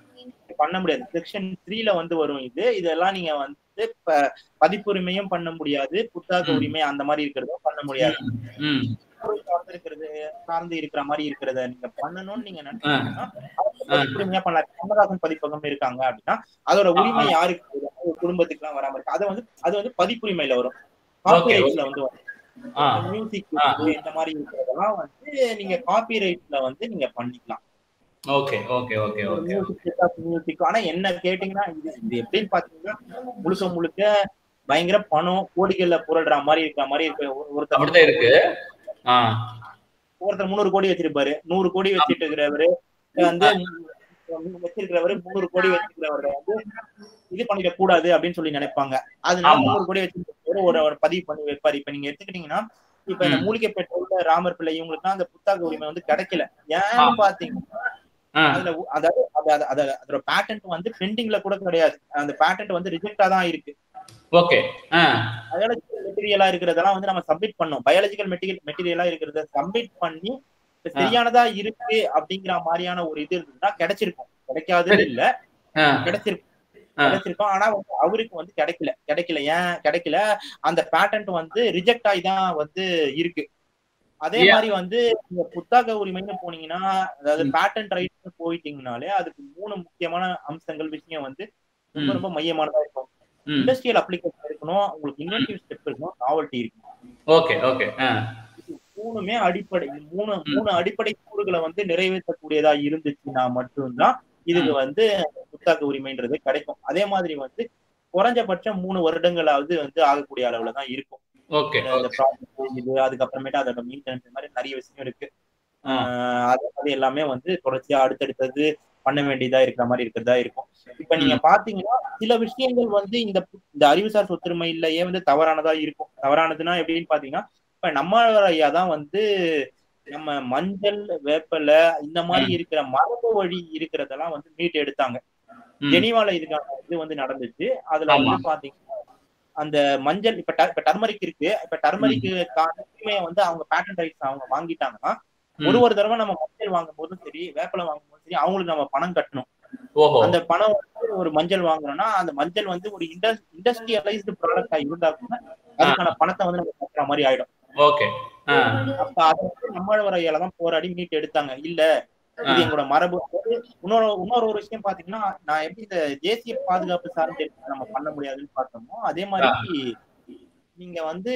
பண்ண முடியாது செக்ஷன் த்ரீல வந்து வரும் இது இதெல்லாம் நீங்க வந்து ப- பதிப்புரிமையும் பண்ண முடியாது புத்தாக்க
ம்.
உரிமை அந்த மாதிரி இருக்கிறதும் பண்ண முடியாது
ம்
பொருள் சார்ந்து இருக்கிறது சார்ந்து இருக்கிற மாதிரி இருக்கிறத நீங்க பண்ணணும்னு நீங்க நினைச்சீங்கன்னா
ஆ.
பதிப்புரிமையா பண்ணலாம் கண்ணதாசன் பதிப்பகம் இருக்காங்க அப்படின்னா அதோட உரிமை யாருக்கு வரும்? ஒரு குடும்பத்துக்கு எல்லாம் வராம இருக்கு அது வந்து அது வந்து பதிப்புரிமையில வரும் காப்பிரைட்ஸ்ல வந்து வரும்
ஆ
மியூசிக்
ஆ.
இந்த மாதிரி இருக்கிறதெல்லாம் வந்து நீங்க காப்பிரைட்ல வந்து நீங்க பண்ணிக்கலாம்
okay okay okay okay
music ஆனா என்ன கேட்டீங்கன்னா இது இது எப்படின்னு பாத்தீங்கன்னா முழுக்க முழுக்க பயங்கர பணம் கோடிகள்ல புரடுற மாதிரி இருக்கிற மாதிரி இருக்க ஒரு- ஒருத்தர்
அப்படிதான் இருக்கு ஆ
ஒருத்தர் முந்நூறு கோடி வச்சிருப்பாரு நூறு கோடி வச்சிட்டு இருக்கிறவரு வந்து வச்சிருக்கிறவரு முந்நூறு கோடி வச்சிருக்கிறவரை வந்து இது பண்ணிட கூடாது அப்படின்னு சொல்லி நினைப்பாங்க அதனால
ஆமா.
முந்நூறு கோடி வச்சிருக்கிறவரு ஒரு ஒரு பதிவு பண்ணி வைப்பாரு இப்ப நீங்க எடுத்துக்கிட்டீங்கன்னா இப்ப இந்த
ம்.
மூலிகை பெட்ரோல்ல ராமர் பிள்ளை இவங்களுக்கு அந்த புத்தக உரிமை வந்து கிடைக்கல ஏன்னு
ஆமா.
பாத்தீங்கன்னா
ஆ
அதுல உ- அதாவது அது- அது- அது- அதோட பேட்டன்ட் வந்து பெண்டிங்ல கூட கிடையாது அந்த பேட்டன்ட் வந்து ரிஜெக்டா தான் இருக்கு
ஓகே ஆ
பயாலஜிக்கல் மெட்டீரியலா இருக்கிறதெல்லாம் வந்து நம்ம சப்மிட் பண்ணோம் பயாலஜிக்கல் மெட்டீரியல் மெட்டீரியலா இருக்கிறத சப்மிட் பண்ணி இப்ப சரியானதா இருக்கு அப்படிங்கிற மாதிரியான ஒரு இது இருந்ததுன்னா கிடைச்சிருக்கும் கிடைக்காதது இல்ல
ஆ
கிடைச்சிருக்கும்
ஆ.
கிடைச்சிருக்கும் ஆனா வந்து அவருக்கு வந்து கிடைக்கல கிடைக்கல ஏன் கிடைக்கல அந்த பேட்டன்ட் வந்து ரிஜெக்ட் ஆகி தான் வந்து இருக்கு அதே
ஏன்?
மாதிரி வந்து நீங்க புத்தக உரிமைன்னு போனீங்கன்னா அதாவது
ம்.
பேட்டன்ட் ரைட்ஸ் போயிட்டீங்கனாலே அதுக்கு மூணு முக்கியமான அம்சங்கள் விஷயம் வந்து ரொம்ப
ம்.
ரொம்ப மையமானதா இருக்கும்
ம்
இண்டஸ்ட்ரியல் அப்ளிகேஷன் இருக்கணும் உங்களுக்கு இன்வென்டிவ் ஸ்டெப் இருக்கணும் நாவல்ட்டி இருக்கணும்
ஓகே ஓகே ஆ
இது மூணுமே அடிப்படை இது மூணு மூணு அடிப்படை கூறுகளை வந்து நிறைவேற்றக்கூடியதா இருந்துச்சுன்னா மட்டும்தான் இதுக்கு வந்து புத்தாக்க உரிமைன்றது கிடைக்கும் அதே மாதிரி வந்து குறைஞ்சபட்சம் மூணு வருடங்களாவது வந்து ஆகக்கூடிய அளவுல தான் இருக்கும்
ஓகே
இந்த ப்ராஜெக்ட் இது அதுக்கப்புறமேட்டு அதோட மெயின்டெனன்ஸ் மாதிரி நிறைய விஷயம் இருக்கு
ஆ.
ஆஹ் அது அது எல்லாமே வந்து தொடர்ச்சியா அடுத்தடுத்தது பண்ண வேண்டியதா இருக்கிற மாதிரி இருக்கிறதா இருக்கும் இப்ப நீங்க பாத்தீங்கன்னா சில விஷயங்கள் வந்து இந்த பு- இந்த அறிவுசார் சொத்துரிமையிலேயே வந்து தவறானதா இருக்கும் தவறானதுன்னா எப்படின்னு பாத்தீங்கன்னா இப்ப நம்ம ஐயா தான் வந்து நம்ம மஞ்சள் வேப்பலை இந்த மாதிரி இருக்கிற மரபு வழி இருக்கிறதெல்லாம் வந்து மீட் எடுத்தாங்க
ம்.
ஜெனீவால இதுக்கான இது வந்து நடந்துச்சு அதுல
ஆமா.
வந்து பாத்தீங்கன்னா அந்த மஞ்சள் இப்ப ட- இப்ப டர்மரிக் இருக்கு இப்ப டர்மரிக்கு உரிமையை வந்து அவங்க பேட்டன் ரைட்ஸ் அவங்க வாங்கிட்டாங்கன்னா
ம்.
ஒரு ஒரு தடவை நம்ம மஞ்சள் வாங்கும் போதும் சரி வேப்பலை வாங்கும் போதும் சரி அவங்களுக்கு நம்ம பணம் கட்டணும்
ஓஹோ
அந்த பணம் வந்து ஒரு மஞ்சள் வாங்குறோம்னா அந்த மஞ்சள் வந்து ஒரு இண்டஸ்ட்ரியலைஸ்டு ப்ராடக்டா இருந்தா கூட அதுக்கான பணத்தை வந்து நம்ம கட்டுற மாதிரி ஆயிடும்
ஓகே ஆ
அப்ப அதை வந்து நம்மளவரையில தான் போராடி மீட் எடுத்தாங்க இல்ல இது
ஆ.
எங்களோட மரபு அதாவது இன்னொரு இன்னொரு ஒரு விஷயம் பாத்தீங்கன்னா நான் எப்படி இந்த தேசிய பாதுகாப்பு சார்ந்து எடுத்து நம்ம பண்ண முடியாதுன்னு பார்த்தோமோ அதே மாதிரி நீங்க வந்து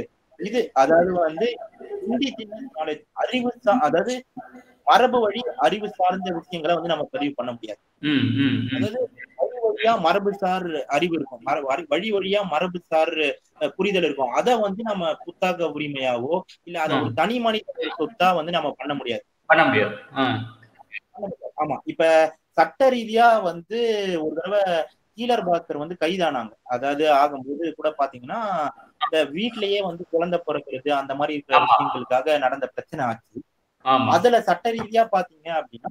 இது அதாவது வந்து இந்தி நாலேஜ் அறிவு சா- அதாவது மரபு வழி அறிவு சார்ந்த விஷயங்களை வந்து நம்ம பதிவு பண்ண முடியாது
ம் ம் ம்.
அதாவது வழி வழியா மரபுசார் அறிவு இருக்கும் மர- வரி- வழி வழியா மரபுசார் அஹ், புரிதல் இருக்கும் அதை வந்து நம்ம புத்தாக்க உரிமையாவோ இல்ல அதை ஒரு தனி மனித சொத்தா வந்து நம்ம பண்ண முடியாது
பண்ண முடியாது ஆ
ஆமா இப்ப சட்ட ரீதியா வந்து ஒரு தடவை கீலர் பாக்கர் வந்து கைதானாங்க அதாவது ஆகும்போது கூட பாத்தீங்கன்னா இந்த வீட்லயே வந்து குழந்தை பிறக்கிறது அந்த மாதிரி இருக்கிற
ஆமா.
விஷயங்களுக்காக நடந்த பிரச்சனை ஆச்சு
ஆமா
அதுல சட்ட ரீதியா பாத்தீங்க அப்படின்னா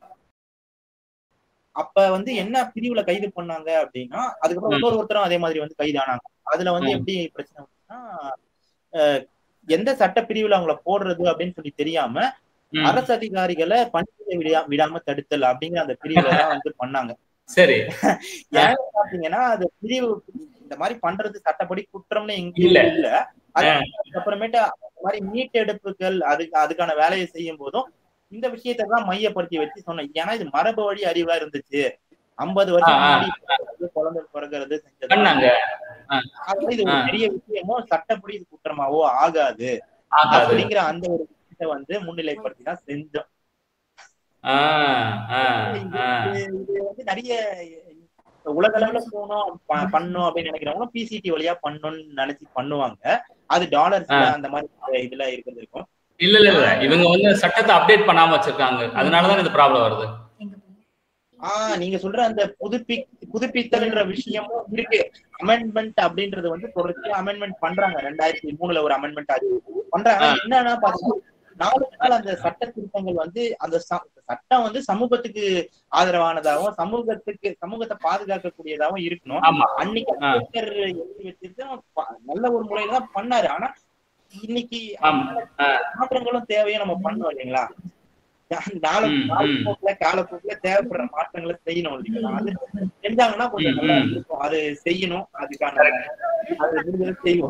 அப்ப வந்து என்ன பிரிவுல கைது பண்ணாங்க அப்படின்னா அதுக்கப்புறம்
ம்.
இன்னொரு ஒருத்தரும் அதே மாதிரி வந்து கைதானாங்க அதுல வந்து
ம்.
எப்படி பிரச்சனை வந்துச்சுன்னா அஹ், எந்த சட்ட பிரிவுல அவங்கள போடுறது அப்படின்னு சொல்லி தெரியாம
ம்.
அரசு அதிகாரிகளை பணிபுரிய விடா விடாம தடுத்தல் அப்படிங்கிற அந்த பிரிவுல தான் வந்து பண்ணாங்க
சரி
ஏன்னு பாத்தீங்கன்னா அது பிரிவு இந்த மாதிரி பண்றது சட்டப்படி குற்றம்னு
இல்ல.
எங்கேயும் இல்ல அது அப்புறமேட்டு அந்த மாதிரி மீட்டெடுப்புகள் அதுக்கு அதுக்கான வேலையை செய்யும் போதும் இந்த விஷயத்தை தான் மையப்படுத்தி வச்சு சொன்னேன் ஏன்னா இது மரபு வழி அறிவா இருந்துச்சு ஐம்பது வருஷம்
ஆ, ஆ.
முன்னாடி பிறக்கிறது, குழந்தை பிறக்கிறது செஞ்சது
பண்ணாங்க
அதனால இது ஒரு
ஆ.
பெரிய விஷயமோ சட்டப்படி இது குற்றமாவோ ஆகாது
ஆகாது
அப்படிங்கிற அந்த ஒரு விஷயத்தை வந்து முன்னிலைப்படுத்தி தான் செஞ்சோம்
ஆ ஆ
இது
ஆ
இது- இது வந்து நிறைய உலக அளவுல போனோம் ப- பண்ணணும் அப்படின்னு நினைக்கிறவங்க பிசிடி வழியா பண்ணணும்னு நினைச்சு பண்ணுவாங்க அது டாலர்ஸ்
ஆ.
அந்த மாதிரி இதுல இருக்கிறது இருக்கும்
இல்ல இல்ல இல்ல இவங்க வந்து சட்டத்தை அப்டேட் பண்ணாம வச்சிருக்காங்க அதனாலதான் இந்த ப்ராப்ளம் வருது
எங்க போய்
ஆஹ் நீங்க சொல்ற அந்த புதுப்பி புதுப்பித்தல்ன்ற விஷயமும் இருக்கு அமெண்ட்மெண்ட் அப்படின்றது வந்து தொடர்ச்சியா அமெண்ட்மெண்ட் பண்றாங்க ரெண்டாயிரத்தி மூணுல ஒரு அமெண்ட்மெண்ட் ஆச்சு பண்றாங்க
ஆ.
என்னன்னா பாத்தீங்கன்னா நாளுக்கு நாள் அந்த சட்ட திருத்தங்கள் வந்து அந்த ச- சட்டம் வந்து சமூகத்துக்கு ஆதரவானதாகவும் சமூகத்துக்கு சமூகத்தை பாதுகாக்கக்கூடியதாகவும் இருக்கணும்
ஆமா
அன்னைக்கு
ஆ.
அம்பேத்கர் எழுதி வச்சிருந்தா ப- நல்ல ஒரு முறையில தான் பண்ணாரு ஆனா இன்னைக்கு
ஆமா. ஆ.
மாற்றங்களும் தேவையை நம்ம பண்ணோம் இல்லைங்களா நாளை
ம், ம்.
காலப்போக்குல காலப்போக்குல தேவைப்படுற மாற்றங்களை செய்யணும் இல்லைங்களா அது செஞ்சாங்கன்னா கொஞ்சம்
ம்,
நல்லா
ம்.
இருக்கும் அது செய்யணும் அதுக்கான அது முடிஞ்சதை செய்வோம்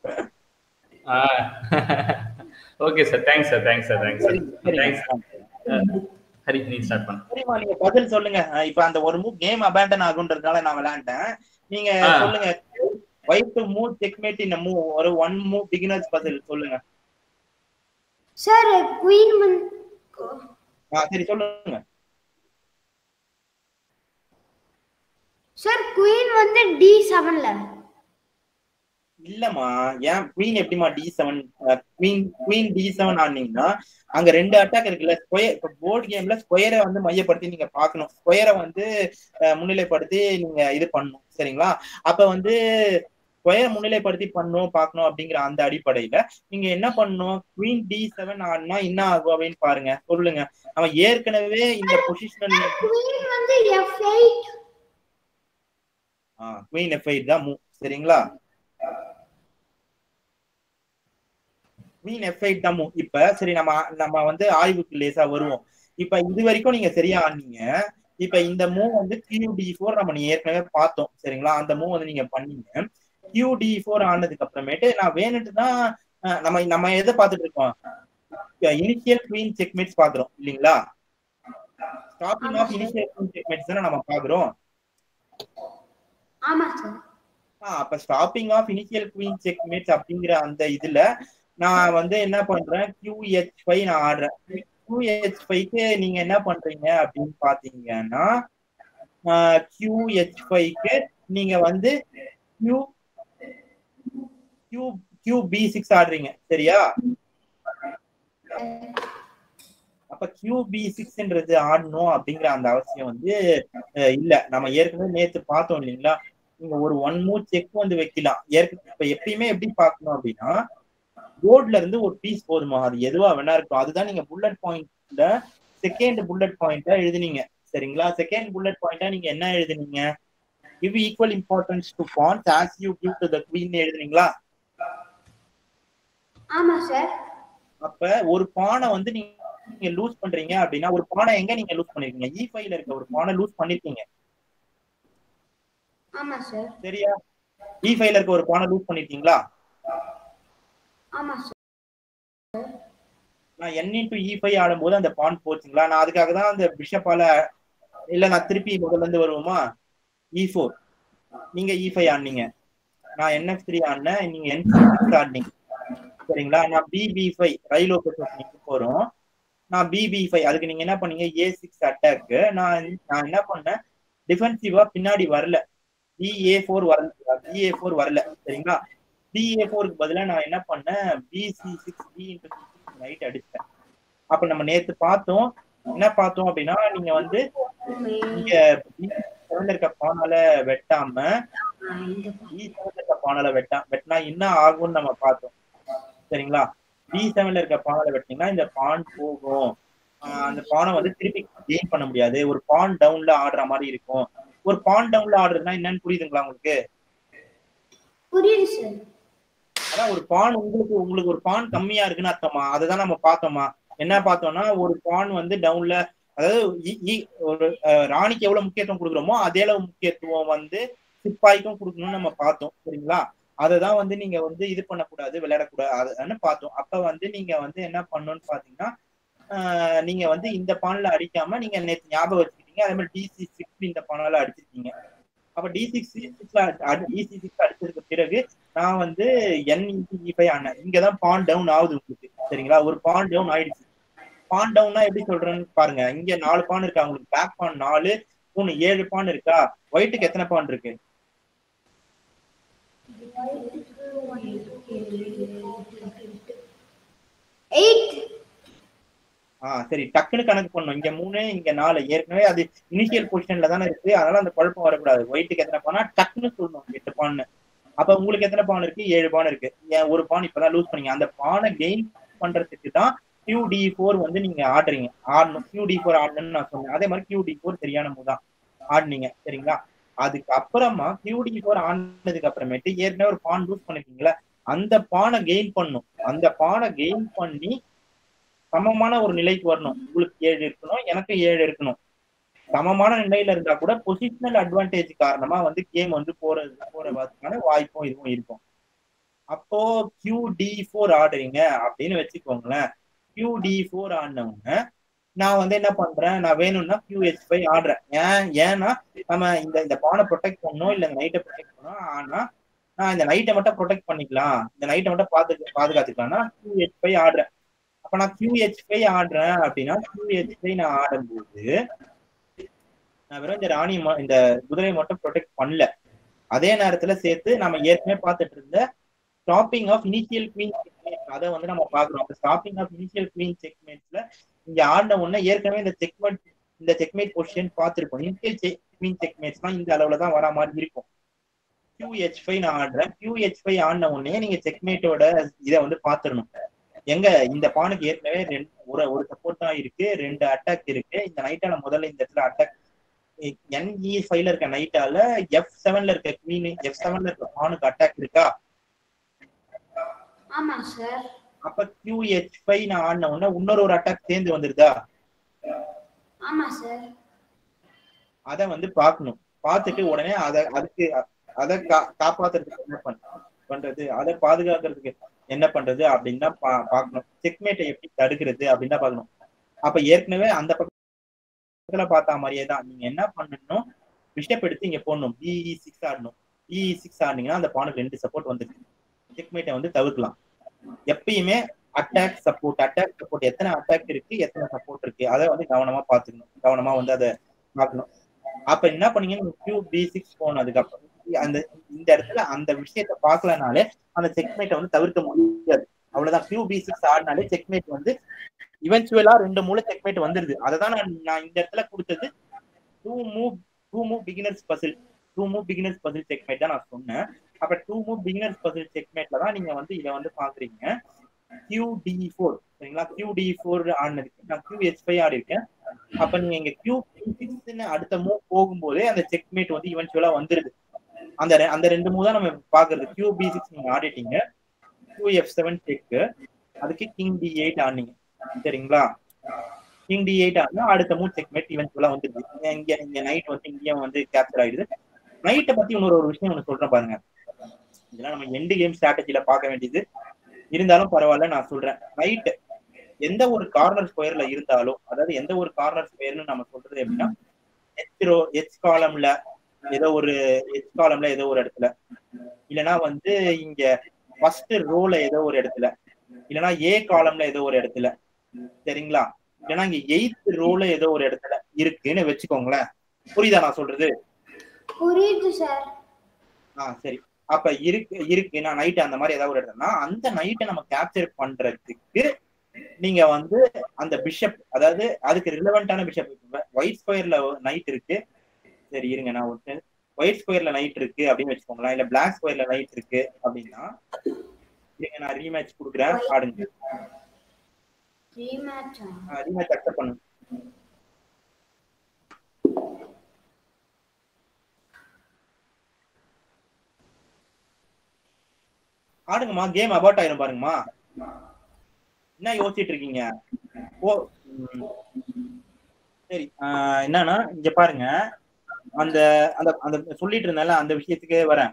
okay sir thanks sir thanks sir thanks
சரி,
சார்
சரி.
தேங்க்ஸ் ஹரி நீ ஸ்டார்ட் பண்ணு
சரிம்மா நீங்க பதில் சொல்லுங்க அஹ் இப்ப அந்த ஒரு மூவ் கேம் அபேண்டன் ஆகுன்றதுனால நான் விளையாண்டேன் நீங்க
ஆ.
சொல்லுங்க white to move checkmate in move ஒரு ஒன் மூவ் பிகினர்ஸ் பதில் சொல்லுங்க
சார் குயின் வந்து
ஆ, சரி சொல்லுங்க
சார் குயின் வந்து டி செவன்ல
இல்லம்மா ஏன் குவீன் எப்படிமா D seven queen queen D seven ஆனீங்கன்னா அங்க ரெண்டு அட்டாக் இருக்குல்ல ஸ்கொயர் இப்ப போர்டு கேம்ல ஸ்கொயரை வந்து மையப்படுத்தி நீங்க பார்க்கணும் ஸ்கொயரை வந்து அஹ், முன்னிலைப்படுத்தி நீங்க இது பண்ணணும் சரிங்களா அப்ப வந்து ஸ்கொயர் முன்னிலைப்படுத்தி பண்ணணும் பார்க்கணும் அப்படிங்கிற அந்த அடிப்படையில நீங்க என்ன பண்ணணும் குவீன் டி செவன் ஆனா என்ன ஆகும் அப்படின்னு பாருங்க சொல்லுங்க அவன் ஏற்கனவே இந்த பொசிஷனல்
குயின் வந்து F eight
queen F eight தான் மூவ் சரிங்களா குவீன் எஃப் எயிட் தான் மூவ் இப்ப சரி நம்ம நம்ம வந்து ஆய்வுக்கு லேசா வருவோம் இப்ப இது வரைக்கும் நீங்க சரியா ஆனீங்க இப்ப இந்த மூவ் வந்து கியூ டி ஃபோர் நம்ம நீ ஏற்கனவே பார்த்தோம் சரிங்களா அந்த மூவ் வந்து நீங்க பண்ணீங்க கியூ டி ஃபோர் ஆனதுக்கு அப்புறமேட்டு நான் வேணுட்டு தான் அஹ், நம்ம நம்ம எதை பார்த்துட்டு இருக்கோம் இனிஷியல் குவீன் செக்மேட்ஸ் பாக்குறோம் இல்லைங்களா stopping of initial queen checkmates தானே நம்ம பாக்குறோம்
ஆமா சார்
ஆ, அப்ப stopping of initial queen checkmates அப்படிங்கிற அந்த இதுல நான் வந்து என்ன பண்றேன் QH ஃபைவ் நான் ஆடுறேன் QH ஃபைவ்க்கு நீங்க என்ன பண்றீங்க அப்படின்னு பாத்தீங்கன்னா QH ஃபைவ்க்கு நீங்க வந்து Q Q Q B six ஆடுறீங்க சரியா அப்ப கியூ பி சிக்ஸ்ன்றது ஆடணும் அப்படிங்கிற அந்த அவசியம் வந்து அஹ், இல்ல நம்ம ஏற்கனவே நேத்து பார்த்தோம் இல்லைங்களா நீங்க ஒரு ஒன் மூவ் செக் வந்து வைக்கலாம் ஏற்கனவே இப்ப எப்பயுமே எப்படி பார்க்கணும் அப்படின்னா போர்ட்ல இருந்து ஒரு பீஸ் போதுமா அது எதுவா வேணா இருக்கும் அதுதான் நீங்க புல்லட் பாயிண்ட்ல செகண்ட் புல்லட் பாயிண்டா எழுதுனீங்க சரிங்களா செகண்ட் புல்லட் பாயிண்டா நீங்க என்ன எழுதுனீங்க give equal importance to points as you give to the queen எழுதுனீங்களா
ஆமா சார்
அப்ப ஒரு பானை வந்து நீங்க நீங்க லூஸ் பண்றீங்க அப்படின்னா ஒரு பானை எங்க நீங்க லூஸ் பண்ணிருக்கீங்க இ ஃபைவ்ல இருக்க ஒரு பானை லூஸ் பண்ணிருக்கீங்க
ஆமா சார்
சரியா இ ஃபைவ்ல இருக்க ஒரு பானை லூஸ் பண்ணிருக்கீங்களா
ஆமா சார்
நான் என் இன்டூ இ ஃபைவ் ஆடும்போது அந்த பான் போச்சுங்களா நான் அதுக்காக தான் அந்த பிஷப்பால இல்ல நான் திருப்பி முதல்ல இருந்து வருவோமா இ ஃபோர் நீங்க இ ஃபைவ் ஆடினீங்க நான் என்எஃப் த்ரீ ஆடினேன் நீங்க என் சிக்ஸ் ஆடினீங்க சரிங்களா நான் பிபி ஃபைவ் ரயிலோ நீங்க போறோம் நான் பிபி ஃபைவ் அதுக்கு நீங்க என்ன பண்ணீங்க ஏ சிக்ஸ் அட்டாக்கு நான் நான் என்ன பண்ணேன் டிஃபென்சிவா பின்னாடி வரல பிஏ ஃபோர் வரல பிஏ ஃபோர் வரல சரிங்களா பிஏ ஃபோருக்கு பதிலாக நான் என்ன பண்ணேன் B C six B into right அடிச்சேன் அப்ப நம்ம நேத்து பார்த்தோம் என்ன பார்த்தோம் அப்படின்னா நீங்க வந்து நீங்க செவன்ல இருக்க பானால வெட்டாம பி செவன்ல இருக்க பானால வெட்டா வெட்டினா என்ன ஆகும்னு நம்ம பார்த்தோம் சரிங்களா பி செவன்ல இருக்க பானால வெட்டினீங்கன்னா இந்த பான் போகும் ஆஹ் அந்த பானை வந்து திருப்பி கெயின் பண்ண முடியாது ஒரு பான் டவுன்ல ஆடுற மாதிரி இருக்கும் ஒரு பான் டவுன்ல ஆடுறதுன்னா என்னன்னு புரியுதுங்களா உங்களுக்கு
புரியுது சார்
அதான் ஒரு பான் உங்களுக்கு உங்களுக்கு ஒரு பான் கம்மியா இருக்குன்னு அர்த்தமா அதுதான் நம்ம பார்த்தோமா என்ன பார்த்தோம்னா ஒரு பான் வந்து டவுன்ல அதாவது இ- இ- ஒரு அஹ், ராணிக்கு எவ்வளவு முக்கியத்துவம் கொடுக்குறோமோ அதே அளவு முக்கியத்துவம் வந்து சிப்பாய்க்கும் கொடுக்கணும்னு நம்ம பார்த்தோம் சரிங்களா அததான் வந்து நீங்க வந்து இது பண்ணக்கூடாது விளையாடக்கூடாதுன்னு பார்த்தோம் அப்ப வந்து நீங்க வந்து என்ன பண்ணணும்னு பாத்தீங்கன்னா ஆஹ், நீங்க வந்து இந்த பான்ல அடிக்காம நீங்க நேற்று ஞாபகம் வச்சுக்கிட்டீங்க அதே மாதிரி டிசி சிக்ஸ் இந்த பானால அடிச்சிருக்கீங்க அப்ப டி சிக்ஸ் சிக்ஸ்ல டிசி சிக்ஸ் அடிச்சதுக்கு பிறகு நான் வந்து என் இன்டி ஃபைவ் ஆனேன் இங்கதான் பான் டவுன் ஆகுது உங்களுக்கு சரிங்களா ஒரு பான் டவுன் ஆயிடுச்சு பான் டவுன்னா எப்படி சொல்றேன்னு பாருங்க இங்க நாலு பான் இருக்கா உங்களுக்கு பேக் பான் நாலு மூணு ஏழு பான் இருக்கா ஒயிட்டுக்கு எத்தனை பான் இருக்கு
எயிட்
ஆ சரி டக்குன்னு கணக்கு பண்ணணும் இங்க மூணு இங்க நாலு ஏற்கனவே அது இனிஷியல் பொசிஷன்ல தானே இருக்கு அதனால அந்த குழப்பம் வரக்கூடாது ஒயிட்டுக்கு எத்தனை பானா டக்குன்னு சொல்லணும் எட்டு பான்னு அப்ப உங்களுக்கு எத்தனை பான் இருக்கு ஏழு பான் இருக்கு ஏன் ஒரு பான் இப்பதான் லூஸ் பண்ணீங்க அந்த பானை கெயின் பண்றதுக்கு தான் கியூ டி ஃபோர் வந்து நீங்க ஆடுறீங்க ஆடணும் கியூ டி ஃபோர் ஆடணும்னு நான் சொன்னேன் அதே மாதிரி கியூ டி ஃபோர் சரியான மூவ் தான் ஆடுனீங்க சரிங்களா அதுக்கு அப்புறமா கியூ டி ஃபோர் ஆடினதுக்கு அப்புறமேட்டு ஏற்கனவே ஒரு பான் லூஸ் பண்ணிருக்கீங்களா அந்த பானை கெயின் பண்ணும் அந்த பானை கெயின் பண்ணி சமமான ஒரு நிலைக்கு வரணும் உங்களுக்கு ஏழு இருக்கணும் எனக்கு ஏழு இருக்கணும் சமமான நிலையில இருந்தா கூட பொசிஷனல் அட்வான்டேஜ் காரணமா வந்து கேம் வந்து போறது போறதுக்கான வாய்ப்பும் இதுவும் இருக்கும் அப்போ கியூ டி ஃபோர் ஆடுறீங்க அப்படின்னு வச்சுக்கோங்களேன் கியூ டி ஃபோர் ஆடினவங்க நான் வந்து என்ன பண்றேன் நான் வேணும்னா கியூ ஹெச் ஃபைவ் ஆடுறேன் ஏன் ஏன்னா நம்ம இந்த இந்த பானை ப்ரொடெக்ட் பண்ணணும் இல்ல இந்த நைட்டை ப்ரொடெக்ட் பண்ணணும் ஆனா நான் இந்த நைட்டை மட்டும் ப்ரொடெக்ட் பண்ணிக்கலாம் இந்த நைட்டை மட்டும் பாத்து பாதுகாத்துக்கலாம்னா கியூ ஹெச் ஃபைவ் ஆடுறேன் அப்ப நான் கியூ ஹெச் ஃபைவ் ஆடுறேன் அப்படின்னா கியூ ஹெச் ஃபைவ் நான் ஆடும்போது நான் வெறும் இந்த ராணி ம- இந்த குதிரையை மட்டும் ப்ரொடெக்ட் பண்ணல அதே நேரத்துல சேர்த்து நம்ம ஏற்கனவே பார்த்துட்டு இருந்த stopping of initial queen checkmate அதை வந்து நம்ம பாக்குறோம் அந்த ஸ்டாப்பிங் ஆஃப் இனிஷியல் குவீன் செக்மேட்ஸ்ல இங்க ஆடின உடனே ஏற்கனவே இந்த செக்மெண்ட் இந்த செக்மேட் பொசிஷன் பார்த்திருப்போம் இனிஷியல் குவீன் செக்மேட்ஸ்லாம் இந்த அளவுல தான் வர மாதிரி இருக்கும் QH5 ஃபைவ் நான் ஆடுறேன் QH5 ஃபைவ் ஆடின உடனே நீங்க செக்மேட்டோட இதை வந்து பாத்துடணும் எங்க இந்த பானுக்கு ஏற்கனவே ரெண்டு ஒரு ஒரு சப்போர்ட் தான் இருக்கு ரெண்டு அட்டாக் இருக்கு இந்த நைட்டால முதல்ல இந்த இடத்துல அட்டாக் என்இ ஃபைவ்ல இருக்க நைட்டால எஃப் செவன்ல இருக்க குவீன் எஃப் செவன்ல இருக்க பானுக்கு அட்டாக் இருக்கா
ஆமா சார்
அப்ப QH5 ஃபைவ் நான் ஆடின உடனே இன்னொரு ஒரு அட்டாக் சேர்ந்து வந்துருதா
ஆமா சார்
அதை வந்து பார்க்கணும் பார்த்துட்டு உடனே அதை அதுக்கு அதை கா- காப்பாத்துறதுக்கு என்ன பண்ண பண்றது அதை பாதுகாக்கிறதுக்கு என்ன பண்றது அப்படின்னு தான் பா பார்க்கணும் செக்மேட்டை எப்படி தடுக்கிறது அப்படின்னு தான் பார்க்கணும் அப்ப ஏற்கனவே அந்த பக்கத்துல பார்த்த மாதிரியே தான் நீங்க என்ன பண்ணணும் பிஷப் எடுத்து இங்க போடணும் பிஇ சிக்ஸ் ஆடணும் பிஇ சிக்ஸ் ஆடினீங்கன்னா அந்த பானுக்கு ரெண்டு சப்போர்ட் வந்துருக்கு செக்மேட்டை வந்து தவிர்க்கலாம் எப்பயுமே அட்டாக் சப்போர்ட் அட்டாக் சப்போர்ட் எத்தனை அட்டாக் இருக்கு எத்தனை சப்போர்ட் இருக்கு அதை வந்து கவனமா பாத்துக்கணும் கவனமா வந்து அதை பார்க்கணும் அப்ப என்ன பண்ணீங்க நீங்க கியூ பி சிக்ஸ் போனதுக்கு அப்புறம் அந்த இந்த இடத்துல அந்த விஷயத்த பார்க்கலனாலே அந்த செக்மேட்டை வந்து தவிர்க்க முடியாது அவ்வளவுதான் கியூ பி சிக்ஸ் ஆடினாலே செக்மேட் வந்து இவென்ச்சுவலா ரெண்டு மூல செக்மேட் வந்துருது அதை தான் நான் நான் இந்த இடத்துல கொடுத்தது two move two move beginners puzzle two move beginners puzzle checkmate தான் நான் சொன்னேன் அப்ப டூ மூவ் பிகினர்ஸ் பசில் செக்மேட்ல தான் நீங்க வந்து இதை வந்து பாக்குறீங்க கியூ டி ஃபோர் சரிங்களா கியூ டி ஃபோர் ஆடினதுக்கு நான் கியூ எச் ஃபைவ் ஆடி இருக்கேன் அப்ப நீங்க இங்க கியூ சிக்ஸ்னு அடுத்த மூவ் போகும்போதே அந்த செக்மேட் வந்து இவென்ச்சுவலா வந்துருது அந்த ரெ- அந்த ரெண்டு மூவ் தான் நம்ம பாக்குறது கியூ பி சிக்ஸ் நீங்க ஆடிட்டீங்க கியூ எஃப் செவன் செக் அதுக்கு கிங் டி எயிட் ஆடினீங்க சரிங்களா கிங் டி எயிட் ஆடினா அடுத்த மூவ் செக்மேட் இவென்ச்சுவலா வந்துருது இங்க- இங்க இங்க நைட் வந்து இங்கேயும் வந்து கேப்சர் ஆயிடுது நைட்டை பத்தி இன்னொரு ஒரு விஷயம் ஒன்று சொல்றேன் பாருங்க இதெல்லாம் நம்ம எண்டு கேம் ஸ்ட்ராட்டஜில பார்க்க வேண்டியது இருந்தாலும் பரவாயில்ல நான் சொல்றேன் நைட் எந்த ஒரு கார்னர் ஸ்கொயர்ல இருந்தாலும் அதாவது எந்த ஒரு கார்னர் ஸ்கொயர்னு நம்ம சொல்றது எப்படின்னா எச் ரோ எச் காலம்ல ஏதோ ஒரு எச் காலம்ல ஏதோ ஒரு இடத்துல இல்லனா வந்து இங்க ஃபர்ஸ்ட் ரோல ஏதோ ஒரு இடத்துல இல்லனா ஏ காலம்ல ஏதோ ஒரு இடத்துல சரிங்களா இல்லனா இங்க எயித் ரோல ஏதோ ஒரு இடத்துல இருக்குன்னு வச்சுக்கோங்களேன் புரியுதா நான் சொல்றது
புரியுது சார்
ஆ சரி அப்ப இருக்கு இருக்கு நான் நைட் அந்த மாதிரி ஏதாவது ஒரு இடத்துலனா அந்த நைட்டை நம்ம கேப்சர் பண்றதுக்கு நீங்க வந்து அந்த பிஷப் அதாவது அதுக்கு ரிலவெண்டான பிஷப் ஒயிட் ஸ்கொயர்ல நைட் இருக்கு சரி இருங்க நான் ஒரு ஒயிட் ஸ்கொயர்ல நைட் இருக்கு அப்படின்னு வச்சுக்கோங்களேன் இல்ல பிளாக் ஸ்கொயர்ல நைட் இருக்கு அப்படின்னா இருங்க நான் ரீமேட்ச் கொடுக்குறேன் ஆடுங்க
ரீமேட்ச்
ரீமேட்ச் அக்செப்ட் பண்ணுங்க ஆடுங்கம்மா கேம் அபவுட் ஆயிரும் பாருங்கம்மா என்ன யோசிச்சிட்டு இருக்கீங்க ஓ ம். சரி ஆஹ் என்னன்னா இங்க பாருங்க அந்த அந்த அந்த சொல்லிட்டு இருந்தேன்ல அந்த விஷயத்துக்கு வரேன்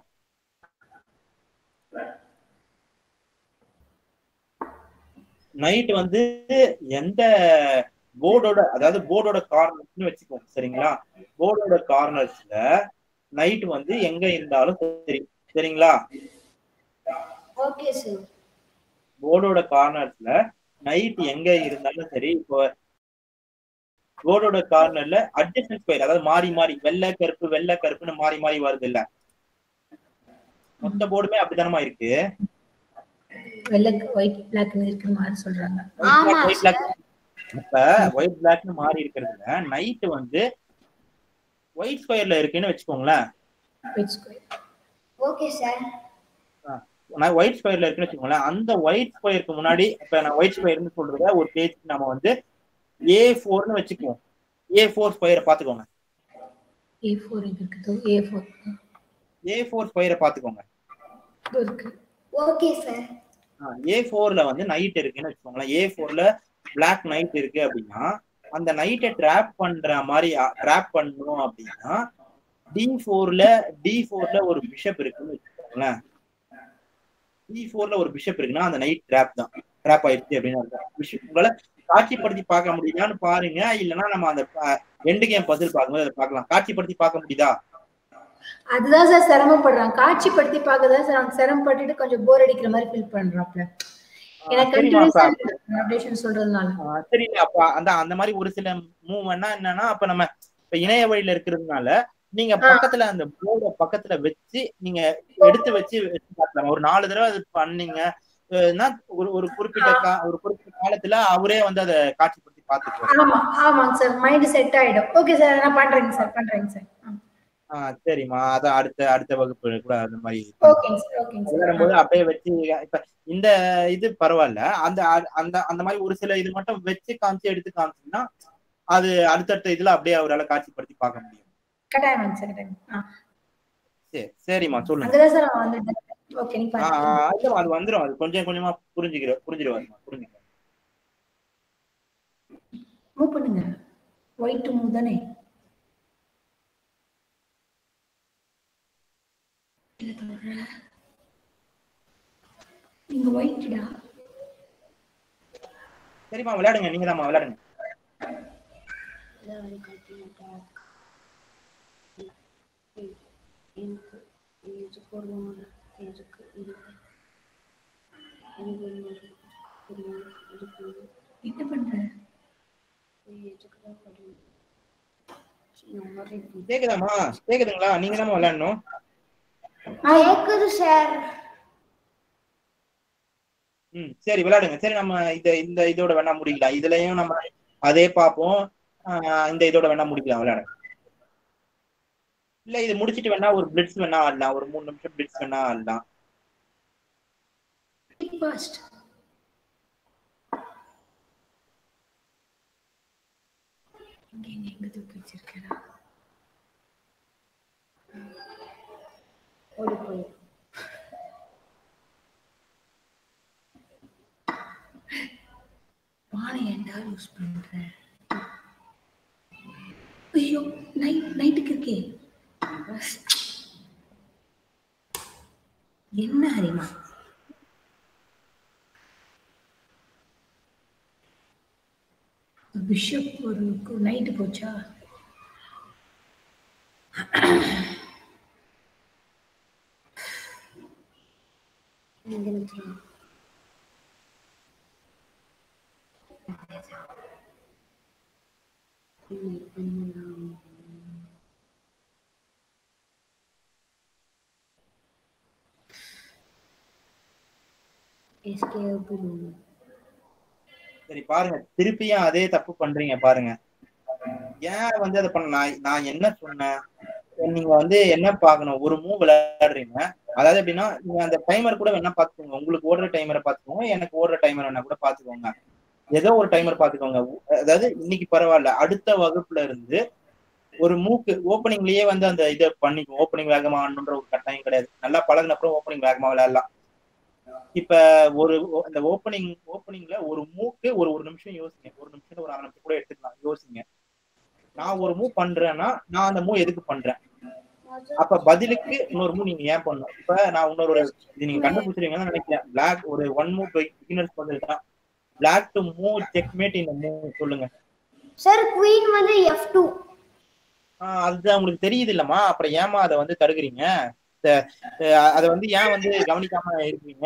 நைட் வந்து எந்த போர்டோட அதாவது போர்டோட கார்னர்ஸ்னு வச்சுக்கோங்க சரிங்களா போர்டோட கார்னர்ஸ்ல நைட் வந்து எங்க இருந்தாலும் சரி சரிங்களா
ஓகே சார்
போர்டோட கார்னர்ஸ்ல நைட் எங்க இருந்தாலும் சரி இப்போ போர்டோட கார்னர்ல அட்ஜஸ்டன் ஸ்கொயர் அதாவது மாறி மாறி வெள்ளை கருப்பு வெள்ளை கருப்புன்னு மாறி மாறி வருது இல்ல மொத்த போர்டுமே அப்படித்தானமா இருக்கு
வெள்ளை ஒயிட் பிளாக்னு இருக்கிற மாதிரி சொல்றாங்க
ஆமா,
ஒயிட் பிளாக் இப்ப ஒயிட் பிளாக்னு மாறி இருக்கிறதுல நைட் வந்து ஒயிட் ஸ்கொயர்ல இருக்குன்னு வச்சுக்கோங்களேன்
ஒயிட் ஸ்கொயர்
ஓகே சார்
நான் ஒயிட் ஸ்கொயர்ல இருக்குன்னு வச்சுக்கோங்களேன் அந்த ஒயிட் ஸ்கொயருக்கு முன்னாடி இப்ப நான் ஒயிட் ஸ்கொயர்னு சொல்றத ஒரு பேஜ் நம்ம வந்து ஏ ஃபோர்னு வச்சுக்குவோம் ஏ ஃபோர் ஸ்கொயரை பாத்துக்கோங்க
ஏ ஃபோர் இது இருக்குது ஏ ஃபோர்
ஏ ஃபோர் ஸ்கொயரை பாத்துக்கோங்க
இருக்கு
ஓகே சார்
ஏ ஃபோர்ல வந்து நைட் இருக்குன்னு வச்சுக்கோங்களேன் ஏ ஃபோர்ல பிளாக் நைட் இருக்கு அப்படின்னா அந்த நைட்டை ட்ராப் பண்ற மாதிரி ட்ராப் பண்ணணும் அப்படின்னா டி ஃபோர்ல டி ஃபோர்ல ஒரு பிஷப் இருக்குன்னு வச்சுக்கோங்களேன் டி ஃபோர்ல ஒரு பிஷப் இருக்குன்னா அந்த நைட் ட்ராப் தான் ட்ராப் ஆயிடுச்சு அப்படின்னு அர்த்தம். பிஷப் உங்களால காட்சிப்படுத்தி பார்க்க முடியுதான்னு பாருங்க இல்லைன்னா நம்ம அந்த எண்டு கேம் பசில் பார்க்கும்போது அதை பார்க்கலாம் காட்சிப்படுத்தி பார்க்க முடியுதா
அதுதான் சார் சிரமப்படுறான் காட்சிப்படுத்தி பார்க்கதான் சார் அவன் சிரமப்பட்டுட்டு கொஞ்சம் போர் அடிக்கிற மாதிரி ஃபீல் பண்றாப்ல எனக்கு
சரிம்மா,
கண்டினியூஸா
அப்ப-
அப்டேஷன் சொல்றதுனால
ஆஹ் சரி அப்ப அந்த அந்த மாதிரி ஒரு சில மூவ்மெண்ட்னா என்னன்னா அப்ப நம்ம இப்ப இணைய வழியில இருக்கிறதுனால நீங்க பக்கத்துல அந்த போர்ட பக்கத்துல வச்சு நீங்க எடுத்து வச்சு வச்சு பார்க்கலாம் ஒரு நாலு தடவை அது பண்ணீங்க அஹ்னா ஒரு ஒரு குறிப்பிட்ட கா- ஒரு குறிப்பிட்ட காலத்துல அவரே வந்து அதை காட்சிப்படுத்தி பார்த்துக்குவாரு
ஆமா ஆமாங்க சார் மைண்ட் செட் ஆயிடும் ஓகே சார் நான் பண்றேங்க சார் பண்றேங்க சார்
ஆஹ் சரிம்மா அதான் அடுத்த அடுத்த வகுப்பு கூட அந்த மாதிரி
ஓகேங்க சார் ஓகேங்க சார்
விளையாடும்போது அப்படியே வச்சு இப்ப இந்த இது பரவாயில்ல அந்த அந்த அந்த மாதிரி ஒரு சில இது மட்டும் வச்சு காமிச்சு எடுத்து காமிச்சீங்கன்னா அது அடுத்தடுத்த இதுல அப்படியே அவரால காட்சிப்படுத்தி பார்க்க முடியும்
கட்டாயமாங்க சார் கட்டாயம் ஆ,
சரி சரிம்மா சொல்லுங்க
அங்கதான் சார் அவன் வந்துட்டேன் ஓகே நீ
ஆ, ஆ,
பாருங்க
இல்லம்மா, அது வந்துரும் அது கொஞ்சம் கொஞ்சமா புரிஞ்சுக்கிற புரிஞ்சிருவாருமா புரிஞ்சுக்கிறேன்
மூவ் பண்ணுங்க ஒயிட் மூவ் தானே இல்ல தோழரே. நீங்க ஒயிட்டா
சரிம்மா விளையாடுங்க நீங்க தான்மா விளையாடுங்க
எனக்கு இதுக்கு ஒரு இதுக்கு இதுக்கு எனக்கு ஒரு இதுக்கு
என்ன பண்ற
இதுக்கு தான் படியும் நான் வரேன்
கேக்குதாம்மா கேக்குதுங்களா நீங்க தான் விளையாடணும்
கேக்குது சார்
ம் சரி விளையாடுங்க சரி நம்ம இந்த இந்த இதோட வேணா முடிக்கலாம் இதுலயும் நம்ம அதே பார்ப்போம் ஆ, இந்த இதோட வேணா முடிக்கலாம் விளையாடுங்க இல்ல இது முடிச்சிட்டு வேணா ஒரு பிளிட்ஸ் வேணா ஆடலாம் ஒரு மூணு நிமிஷம் பிளிட்ஸ் வேணா ஆடலாம்
ஃபாஸ்ட் இங்க எங்க எங்க தூக்கி வச்சிருக்கேன்
ஓடி போய்
பானை ஏன்டா யூஸ் பண்ற ஐயோ நைட் நைட்டுக்கு இருக்கே என்ன ஹரிமா பிஷப் ஒரு நைட்டு போச்சா
நீங்க நினைக்கிறீங்க எஸ்கேப்
சரி பாருங்க திருப்பியும் அதே தப்பு பண்றீங்க பாருங்க ஏன் வந்து அதை பண்ண நான் நான் என்ன சொன்னேன் நீங்க வந்து என்ன பார்க்கணும் ஒரு மூவ் விளையாடுறீங்க அதாவது எப்படின்னா நீங்க அந்த டைமர் கூட வேணா பாத்துக்கோங்க உங்களுக்கு ஓடுற டைமரை பாத்துக்கோங்க எனக்கு ஓடுற டைமர் வேணா கூட பாத்துக்கோங்க ஏதோ ஒரு டைமர் பாத்துக்கோங்க அதாவது இன்னைக்கு பரவாயில்ல அடுத்த வகுப்புல இருந்து ஒரு மூக்கு ஓப்பனிங்லயே வந்து அந்த இதை பண்ணிக்கும் ஓப்பனிங் வேகமா ஆடணுன்ற ஒரு கட்டாயம் கிடையாது நல்லா பழகுன அப்புறம் ஓப்பனிங் வேகமா விளையாடலாம் இப்ப ஒரு ஓ- அந்த ஓப்பனிங் ஓப்பனிங்ல ஒரு மூக்கு ஒரு ஒரு நிமிஷம் யோசிங்க ஒரு நிமிஷம் ஒரு அரை நிமிஷம் கூட எடுத்துக்கலாம் யோசிங்க நான் ஒரு மூவ் பண்றேன்னா நான் அந்த மூவ் எதுக்கு பண்றேன் அப்ப பதிலுக்கு இன்னொரு மூவ் நீங்க ஏன் பண்ணணும் இப்ப நான் இன்னொரு ஒரு இது நீங்க கண்டுபிடிச்சிருவீங்கன்னு நினைக்கிறேன் பிளாக் ஒரு ஒன் மூவ் பிகினர்ஸ் பதில் தான் பிளாக் டு மூவ் செக்மேட் இந்த மூவ் சொல்லுங்க
சார் குயின் வந்து எஃப் டூ
ஆஹ் அதுதான் உங்களுக்கு தெரியுது இல்லம்மா அப்புறம் ஏமா அதை வந்து தடுக்கிறீங்க த- அஹ் அதை வந்து ஏன் வந்து கவனிக்காம இருக்கீங்க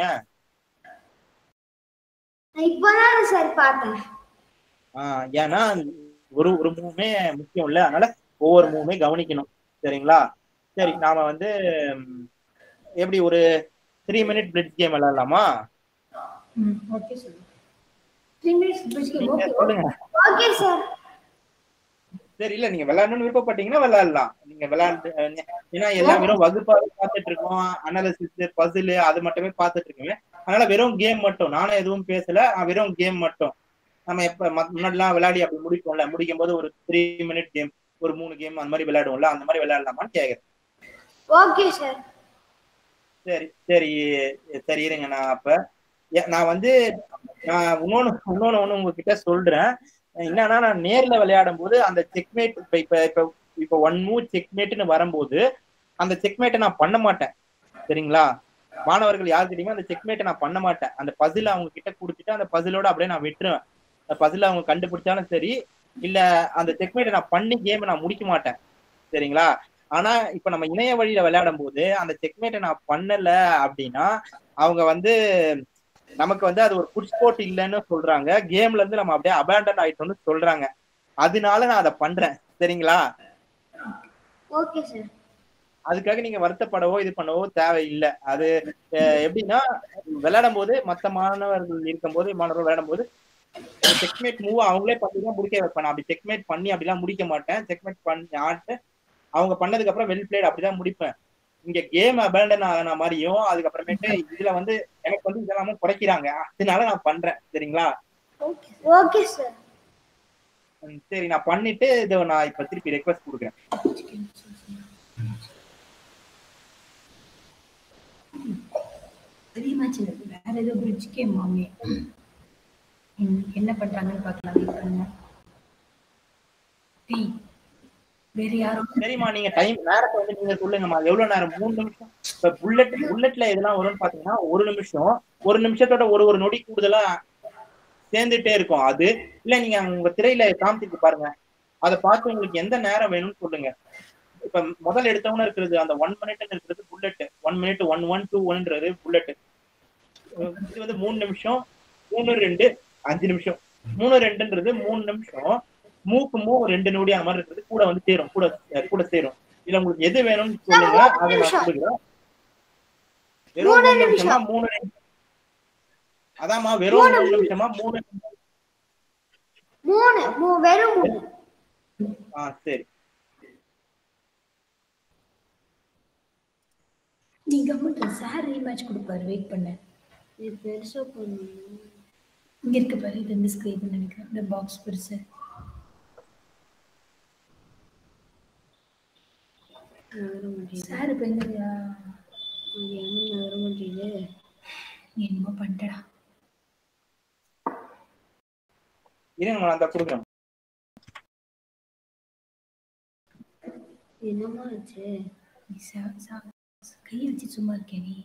நான் இப்பதான் சார் பார்த்தேன்
ஆஹ் ஏன்னா ஒரு ஒரு மூவுமே முக்கியம் இல்ல அதனால ஒவ்வொரு மூவுமே கவனிக்கணும் சரிங்களா சரி நாம வந்து ம், எப்படி ஒரு த்ரீ மினிட் பிளிட் கேம் விளையாடலாமா
ம் ஓகே சார் த்ரீ மினிட்ஸ் பிடிச்சி
நீங்க
ஓகே
சொல்லுங்க
ஓகே சார்
சரி இல்ல நீங்க விளையாடணும்னு விருப்பப்பட்டீங்கன்னா விளையாடலாம் நீங்க விளையாண்டு அஹ் ஏன்னா எல்லாம் வெறும் வகுப்பாவே பார்த்துட்டு இருக்கோம் அனாலிசிஸ் பசில் அது மட்டுமே பார்த்துட்டு இருக்கோங்க அதனால வெறும் கேம் மட்டும் நானும் எதுவும் பேசல அஹ் வெறும் கேம் மட்டும் நம்ம எப்ப மத்- முன்னாடிலாம் விளையாடி அப்படி முடிப்போம்ல முடிக்கும் போது ஒரு த்ரீ மினிட் கேம் ஒரு மூணு கேம் அந்த மாதிரி விளையாடுவோம்ல அந்த மாதிரி விளையாடலாமான்னு கேக்குறேன்
ஓகே சார்
சரி சரி சரி இருங்க நான் அப்ப ஏ- நான் வந்து நான் இன்னொன்னு இன்னொன்னு ஒண்ணு உங்ககிட்ட சொல்றேன் என்னன்னா நான் நேர்ல விளையாடும் போது அந்த செக்மேட் இப்ப இப்ப இப்ப இப்ப ஒன் மூவ் செக்மேட்னு வரும்போது அந்த செக்மேட்டை நான் பண்ண மாட்டேன் சரிங்களா மாணவர்கள் யாருக்கிட்டையுமே அந்த செக்மேட்டை நான் பண்ண மாட்டேன் அந்த பசில அவங்க கிட்ட கொடுத்துட்டு அந்த பசிலோட அப்படியே நான் விட்டுருவேன் அந்த பசில அவங்க கண்டுபிடிச்சாலும் சரி இல்ல அந்த செக்மேட்டை நான் பண்ணி கேம் நான் முடிக்க மாட்டேன் சரிங்களா ஆனா இப்ப நம்ம இணைய வழியில விளையாடும் போது அந்த செக்மேட்டை நான் பண்ணல அப்படின்னா அவங்க வந்து நமக்கு வந்து அது ஒரு ஃபுட் ஸ்போர்ட் இல்லைன்னு சொல்றாங்க கேம்ல இருந்து நம்ம அப்படியே அபேண்டன் ஆயிட்டோம்னு சொல்றாங்க அதனால நான் அதை பண்றேன் சரிங்களா
ஓகே சார்
அதுக்காக நீங்க வருத்தப்படவோ இது பண்ணவோ தேவையில்லை அது அஹ், எப்படின்னா விளையாடும் போது மத்த மாணவர்கள் இருக்கும்போது மாணவர்கள் விளையாடும் போது செக்மேட் மூவ் அவங்களே பண்ணி தான் முடிக்க வைப்பேன் நான் அப்படி செக்மேட் பண்ணி அப்படிலாம் முடிக்க மாட்டேன் செக்மேட் பண்ணி ஆட்டு அவங்க பண்ணதுக்கு அப்புறம் வெல் பிளேட் அப்படிதான் முடிப்பேன் இங்க கேம் அபேண்டன் ஆன மாதிரியும் அதுக்கப்புறமேட்டு இதுல வந்து எனக்கு வந்து இதெல்லாமும் குறைக்கிறாங்க அதனால நான் பண்றேன் சரிங்களா
ஓகே சார்
ம், சரி நான் பண்ணிட்டு இதை நான் இப்ப திருப்பி ரெக்வஸ்ட் கொடுக்குறேன்
தெரியுமாச்சு வேற ஏதோ பிரிட்ஜ் கேம் மாமே என்ன பண்றாங்கன்னு பார்க்கலாம் wait பண்ணுங்க டேய், வேற யாரும்
சரிம்மா நீங்க டைம் நேரத்தை வந்து நீங்க சொல்லுங்கம்மா எவ்வளவு நேரம் மூணு நிமிஷம் இப்ப புல்லட் புல்லட்ல எதெல்லாம் வரும்னு பாத்தீங்கன்னா ஒரு நிமிஷம் ஒரு நிமிஷத்தோட ஒரு ஒரு நொடி கூடுதலா சேர்ந்துட்டே இருக்கும் அது இல்ல நீங்க உங்க திரையில காமிச்சிட்டு பாருங்க அதை பார்த்து உங்களுக்கு எந்த நேரம் வேணும்னு சொல்லுங்க இப்ப முதல் எடுத்தவன இருக்கிறது அந்த ஒன் மினிட் இருக்கிறது bullet one minute one one two ஒன்றது புல்லட் இது வந்து மூணு நிமிஷம் மூணு ரெண்டு அஞ்சு நிமிஷம் மூணு ரெண்டுன்றது மூணு நிமிஷம் மூக்கு மூ ரெண்டு நொடி அந்த மாதிரி இருக்கிறது கூட வந்து சேரும் கூட கூட சேரும் இல்ல உங்களுக்கு எது வேணும்னு சொல்லுங்க
மூணு
அதை நான்
நிமிஷம்.
கொடுக்குறேன் வெறும்
மூணு
மூணு நிமிஷமா
நிமிஷம்.
மூணு நிமிஷம் அதாம்மா வெறும்
மூணு
மூணு நிமிஷமா மூணு
மூணு மூ- வெறும் மூணு
ஆ சரி
நீ கவனிக்க சார் ரீமேட்ச் கொடுப்பாரு வெயிட் பண்ண
இது பெருசா பண்ணணும்
இங்க இருக்கு பாரு இது இந்த ஸ்கிரீன் நினைக்கிறேன் இந்த பாக்ஸ் பெருசு
நகர மாட்டேங்குது
சார் இப்ப எங்கயா
அது ஏன் நகர மாட்டேங்குது
நீ என்னமோ பண்ணிட்டடா
இருங்க நான் அந்த கொடுக்குறேன்
என்னமா ஆச்சு
நீ சா- சா- கையை வச்சு சும்மா இருக்கே நீ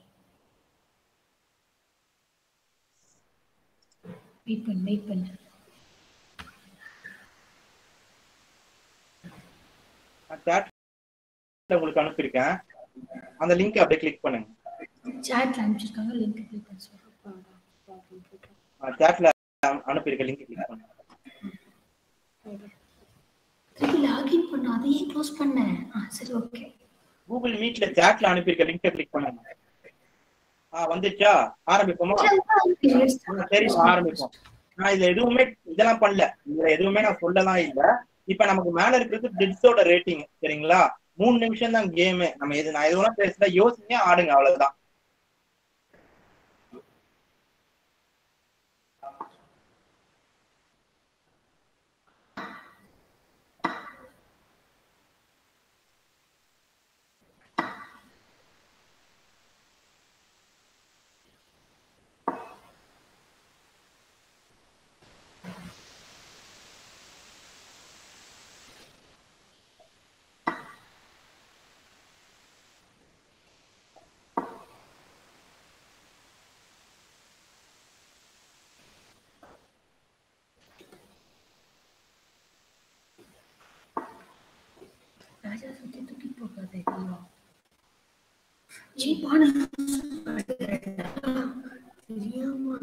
வெயிட் பண்ணு வெயிட் பண்ணு
நான் chatல உங்களுக்கு அனுப்பியிருக்கேன் அந்த லிங்க் அப்படியே கிளிக் பண்ணுங்க
சாட்ல அனுப்பிச்சிருக்காங்க லிங்க் கிளிக் பண்ண சொல்றேன்
சாட்ல அனுப்பியிருக்க லிங்க் கிளிக் பண்ணுங்க
திருப்பி லாகின் பண்ண அதையே க்ளோஸ் பண்ண ஆ சரி ஓகே
கூகுள் மீட்ல சாட்ல அனுப்பியிருக்க லிங்கை கிளிக் பண்ணுங்க ஆ வந்துச்சா ஆரம்பிப்போமா ம், சரி ஆரம்பிப்போம் நான் இதுல எதுவுமே இதெல்லாம் பண்ணல இதுல எதுவுமே நான் சொல்லலாம் இல்ல இப்ப நமக்கு மேல இருக்கிறது பிட்ஸோட ரேட்டிங் சரிங்களா மூணு நிமிஷம் தான் கேமு நம்ம எது நான் எதுவும் பேசல யோசிங்க ஆடுங்க அவ்வளவுதான்
ராஜா சுத்தி தூக்கி போகாத ஐயோ சீப்பான தெரியாம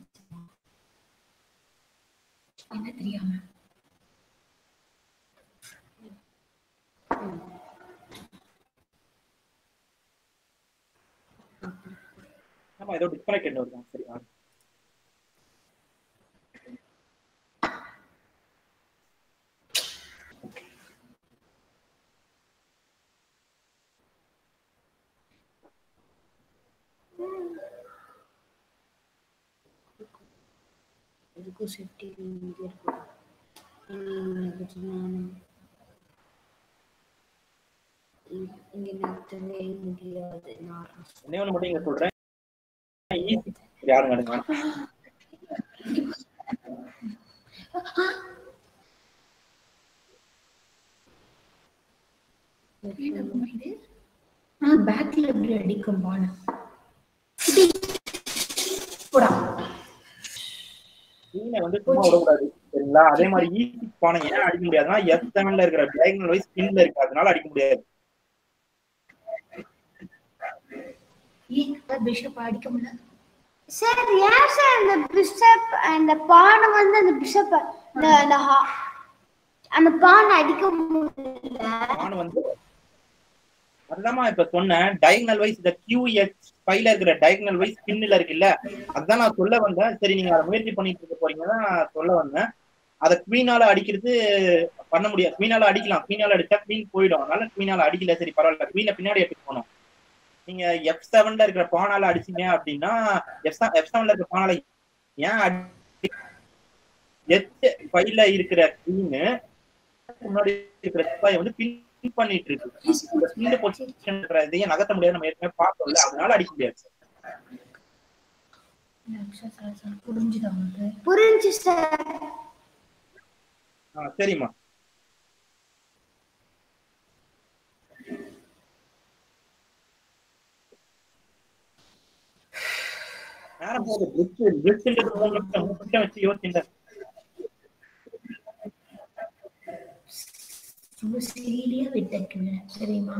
என்ன தெரியாம
ஆமா ஏதோ டிஸ்கனெக்ட் வருதான் சரி ஆ.
எதுக்கும் சேஃப்டி இங்கே இருக்கும் நான் இங்கே நடத்தவே முடியாது நான்
என்ன ஒண்ணு மட்டும் இங்க சொல்றேன் ஈஸி யாரும் நடுங்க
ஆ பேக்ல எப்படி அடிக்கும் பால் போடா
ஸ்கிரீனை வந்து சும்மா விடக்கூடாது சரிங்களா அதே மாதிரி ஈஸி பானை ஏன் அடிக்க முடியாதுன்னா எஃப் செவன்ல இருக்கிற டயகனல் வைஸ் ஸ்கின்ல இருக்கு அதனால அடிக்க முடியாது
ஏன் பிஷப் அடிக்க முடியல
சார் ஏன் சார் அந்த பிஷப் அந்த பானை வந்து அந்த பிஷப் அந்த அந்த ஹா- அந்த பானை அடிக்க முடியல
நான் வந்து அதுதாம்மா இப்ப சொன்னேன் டயகனல் வைஸ் இந்த கியூ எக்ஸ் ஃபைல இருக்கிற டயகனல் வைஸ் ஸ்கின்ல இருக்குல்ல அதுதான் நான் சொல்ல வந்தேன் சரி நீங்க அதை முயற்சி பண்ணிட்டு இருக்க போறீங்கன்னா நான் சொல்ல வந்தேன் அதை குவீனால அடிக்கிறது பண்ண முடியாது குவீனால அடிக்கலாம் குவீனால அடிச்சா குவீன் போயிடும் அதனால குவீனால அடிக்கல சரி பரவாயில்ல குவீனை பின்னாடி எடுத்துட்டு போகணும் நீங்க எஃப் செவன்ல இருக்கிற பானால அடிச்சீங்க அப்படின்னா எஃப் எஃப் செவன்ல இருக்கிற பானால ஏன் அடி எச் ஃபைவ்ல இருக்கிற குவீனு முன்னாடி இருக்கிற சிப்பாயை வந்து பின் பண்ணிட்டு இருக்கு இந்த பின் பொசிஷன் இருக்கிற இதையும் நகர்த்த முடியாது நம்ம ஏற்கனவே பார்த்தோம்ல அதனால அடிக்க முடியாது
புரிஞ்சுதா உங்களுக்கு
புரிஞ்சு சார்
ஆ, சரிம்மா நேரம் போகுது பிரிட்ஜ் பிரிட்ஜ்ன்றது மூணு நிமிஷம் மூணு நிமிஷம் வச்சு யோசிச்சுங்க
ரொம்ப சீரியா விட்டுருக்குங்க தெரியுமா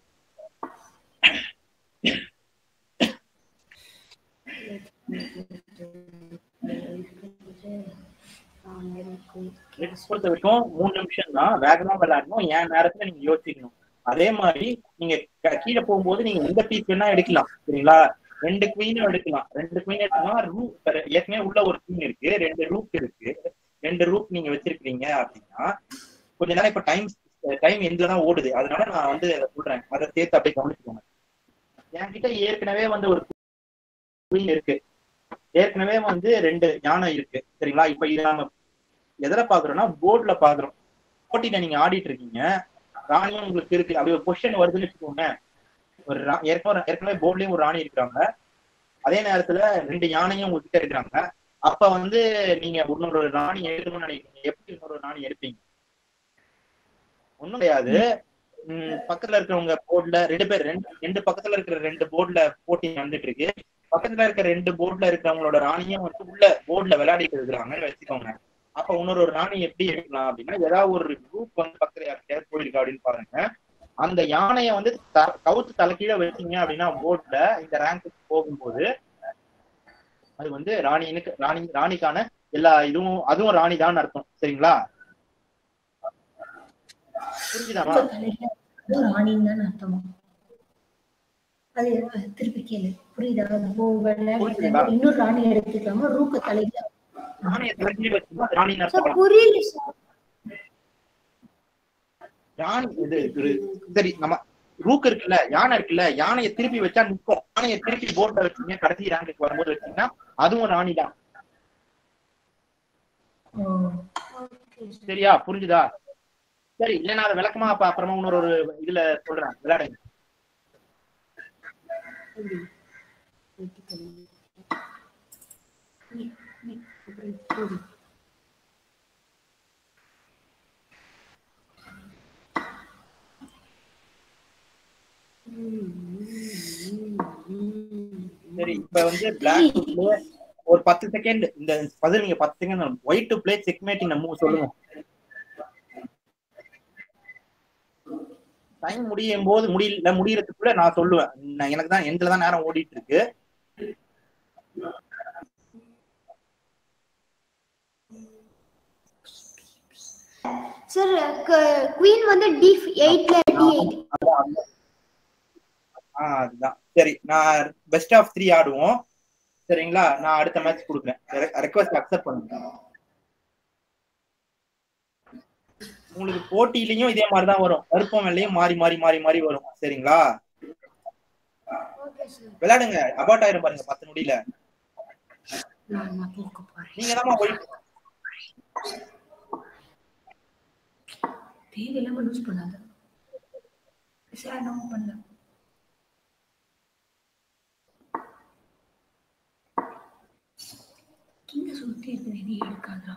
பிரிட்ஜ் பொறுத்த வரைக்கும் மூணு நிமிஷம் தான் வேகமா விளையாடணும் என் நேரத்துல நீங்க யோசிக்கணும் அதே மாதிரி நீங்க க- கீழே போகும்போது நீங்க எந்த பீஸ் வேணா எடுக்கலாம் சரிங்களா ரெண்டு குவீனும் எடுக்கலாம் ரெண்டு குவீன் எடுக்கலாம் ரூப் ஏற்கனவே உள்ள ஒரு குவீன் இருக்கு ரெண்டு ரூப் இருக்கு ரெண்டு ரூப் நீங்க வச்சிருக்கீங்க அப்படின்னா கொஞ்ச நேரம் இப்ப டைம் டைம் எண்ட்ல தான் ஓடுது அதனால நான் வந்து அதை சொல்றேன் அதை சேர்த்து அப்படியே கவனிச்சுக்கோங்க என்கிட்ட ஏற்கனவே வந்து ஒரு குவீன் இருக்கு ஏற்கனவே வந்து ரெண்டு யானை இருக்கு சரிங்களா இப்ப இது நாம எதுல பாக்குறோம்னா போர்ட்ல பாக்குறோம் போட்டியில நீங்க ஆடிட்டு இருக்கீங்க ராணியும் உங்களுக்கு இருக்கு அப்படி ஒரு பொசிஷன் வருதுன்னு வச்சுக்கோங்க ஒரு ரா- ஏற்கனவே ஏற்கனவே போர்ட்லயும் ஒரு ராணி இருக்கிறாங்க அதே நேரத்துல ரெண்டு யானையும் உங்ககிட்ட இருக்கிறாங்க அப்ப வந்து நீங்க இன்னொரு ராணி எடுக்கணும்னு நினைக்கிறீங்க எப்படி இன்னொரு ராணி எடுப்பீங்க ஒண்ணும் கிடையாது உம் பக்கத்துல இருக்கிறவங்க போர்ட்ல ரெண்டு பேர் ரெண்டு ரெண்டு பக்கத்துல இருக்கிற ரெண்டு போர்ட்ல போட்டி நடந்துட்டு இருக்கு பக்கத்துல இருக்க ரெண்டு போர்ட்ல இருக்கிறவங்களோட ராணியும் வந்து உள்ள போர்ட்ல விளையாடிட்டு இருக்கிறாங்கன்னு வச்சுக்கோங்க அப்ப இன்னொரு ஒரு ராணி எப்படி எடுக்கலாம் அப்படின்னா ஏதாவது ஒரு குரூப் வந்து பக்கத்துல யார்கிட்டயாவது போயிருக்கு அப்படின்னு பாருங்க அந்த யானையை வந்து த- கவுத்து தலைக்கீழ வச்சீங்க அப்படின்னா போர்ட்ல இந்த ரேங்க்கு போகும்போது அது வந்து ராணினுக்கு ராணி ராணிக்கான எல்லா இதுவும் அதுவும் ராணி தான் அர்த்தம் சரிங்களா புரிஞ்சுதாமா
அது ராணின்னு தான் அர்த்தமா அது அது திருப்பி கேளு புரியுதா இப்போ விளையாடுறது
புரியுதுங்களா?
இன்னொரு ராணி எடுத்துக்காம ரூக்க தலையில
ராணியை தலைக்கீழ வச்சுன்னா அது ராணின்னு
சார்
அர்த்தம்
புரியல சார்
யானை இது ஒரு சரி நம்ம ரூக் இருக்குல்ல யானை இருக்குல்ல யானையை திருப்பி வச்சா நிற்கும் யானையை திருப்பி போர்ட்ல வச்சீங்க கடைசி ரேங்குக்கு வரும்போது வச்சீங்கன்னா அதுவும் ராணி தான்
ஓ,
சரியா புரிஞ்சுதா சரி இல்ல நான் அதை விளக்கமா அப்ப அப்புறமா இன்னொரு ஒரு இதுல சொல்றேன் விளையாடுங்க சரி இப்ப வந்து பிளாக் டு ப்ளே ஒரு பத்து செகண்ட் இந்த பதில் நீங்க பத்து second white to play checkmating நம்ம சொல்லுங்க டைம் முடியும் போது முடியல முடியறதுக்குள்ள நான் சொல்லுவேன் நான் எனக்கு தான் எண்ட்ல தான் நேரம் ஓடிட்டு இருக்கு
சார் குவீன் வந்து டி எயிட்ல டி எயிட்
அதான், அதான். ஆ அதுதான் சரி நான் பெஸ்ட் ஆஃப் த்ரீ ஆடுவோம் சரிங்களா நான் அடுத்த மேட்ச் கொடுக்குறேன் ரெக்வஸ்ட் அக்செப்ட் பண்ணுங்க உங்களுக்கு போட்டியிலயும் இதே மாதிரி தான் வரும் கருப்பம் வெள்ளையும் மாறி மாறி மாறி மாறி வரும் சரிங்களா விளையாடுங்க அபார்ட் ஆயிரும் பாருங்க பத்து நொடியில
நான் நான் தூக்க போறேன்
நீங்க தான் ஒய்ஃப்
தேவையில்லாம லூஸ் பண்ணாத சார் நான் பண்ணல கிங்க சுத்தி இருக்கு நீ எடுக்காதா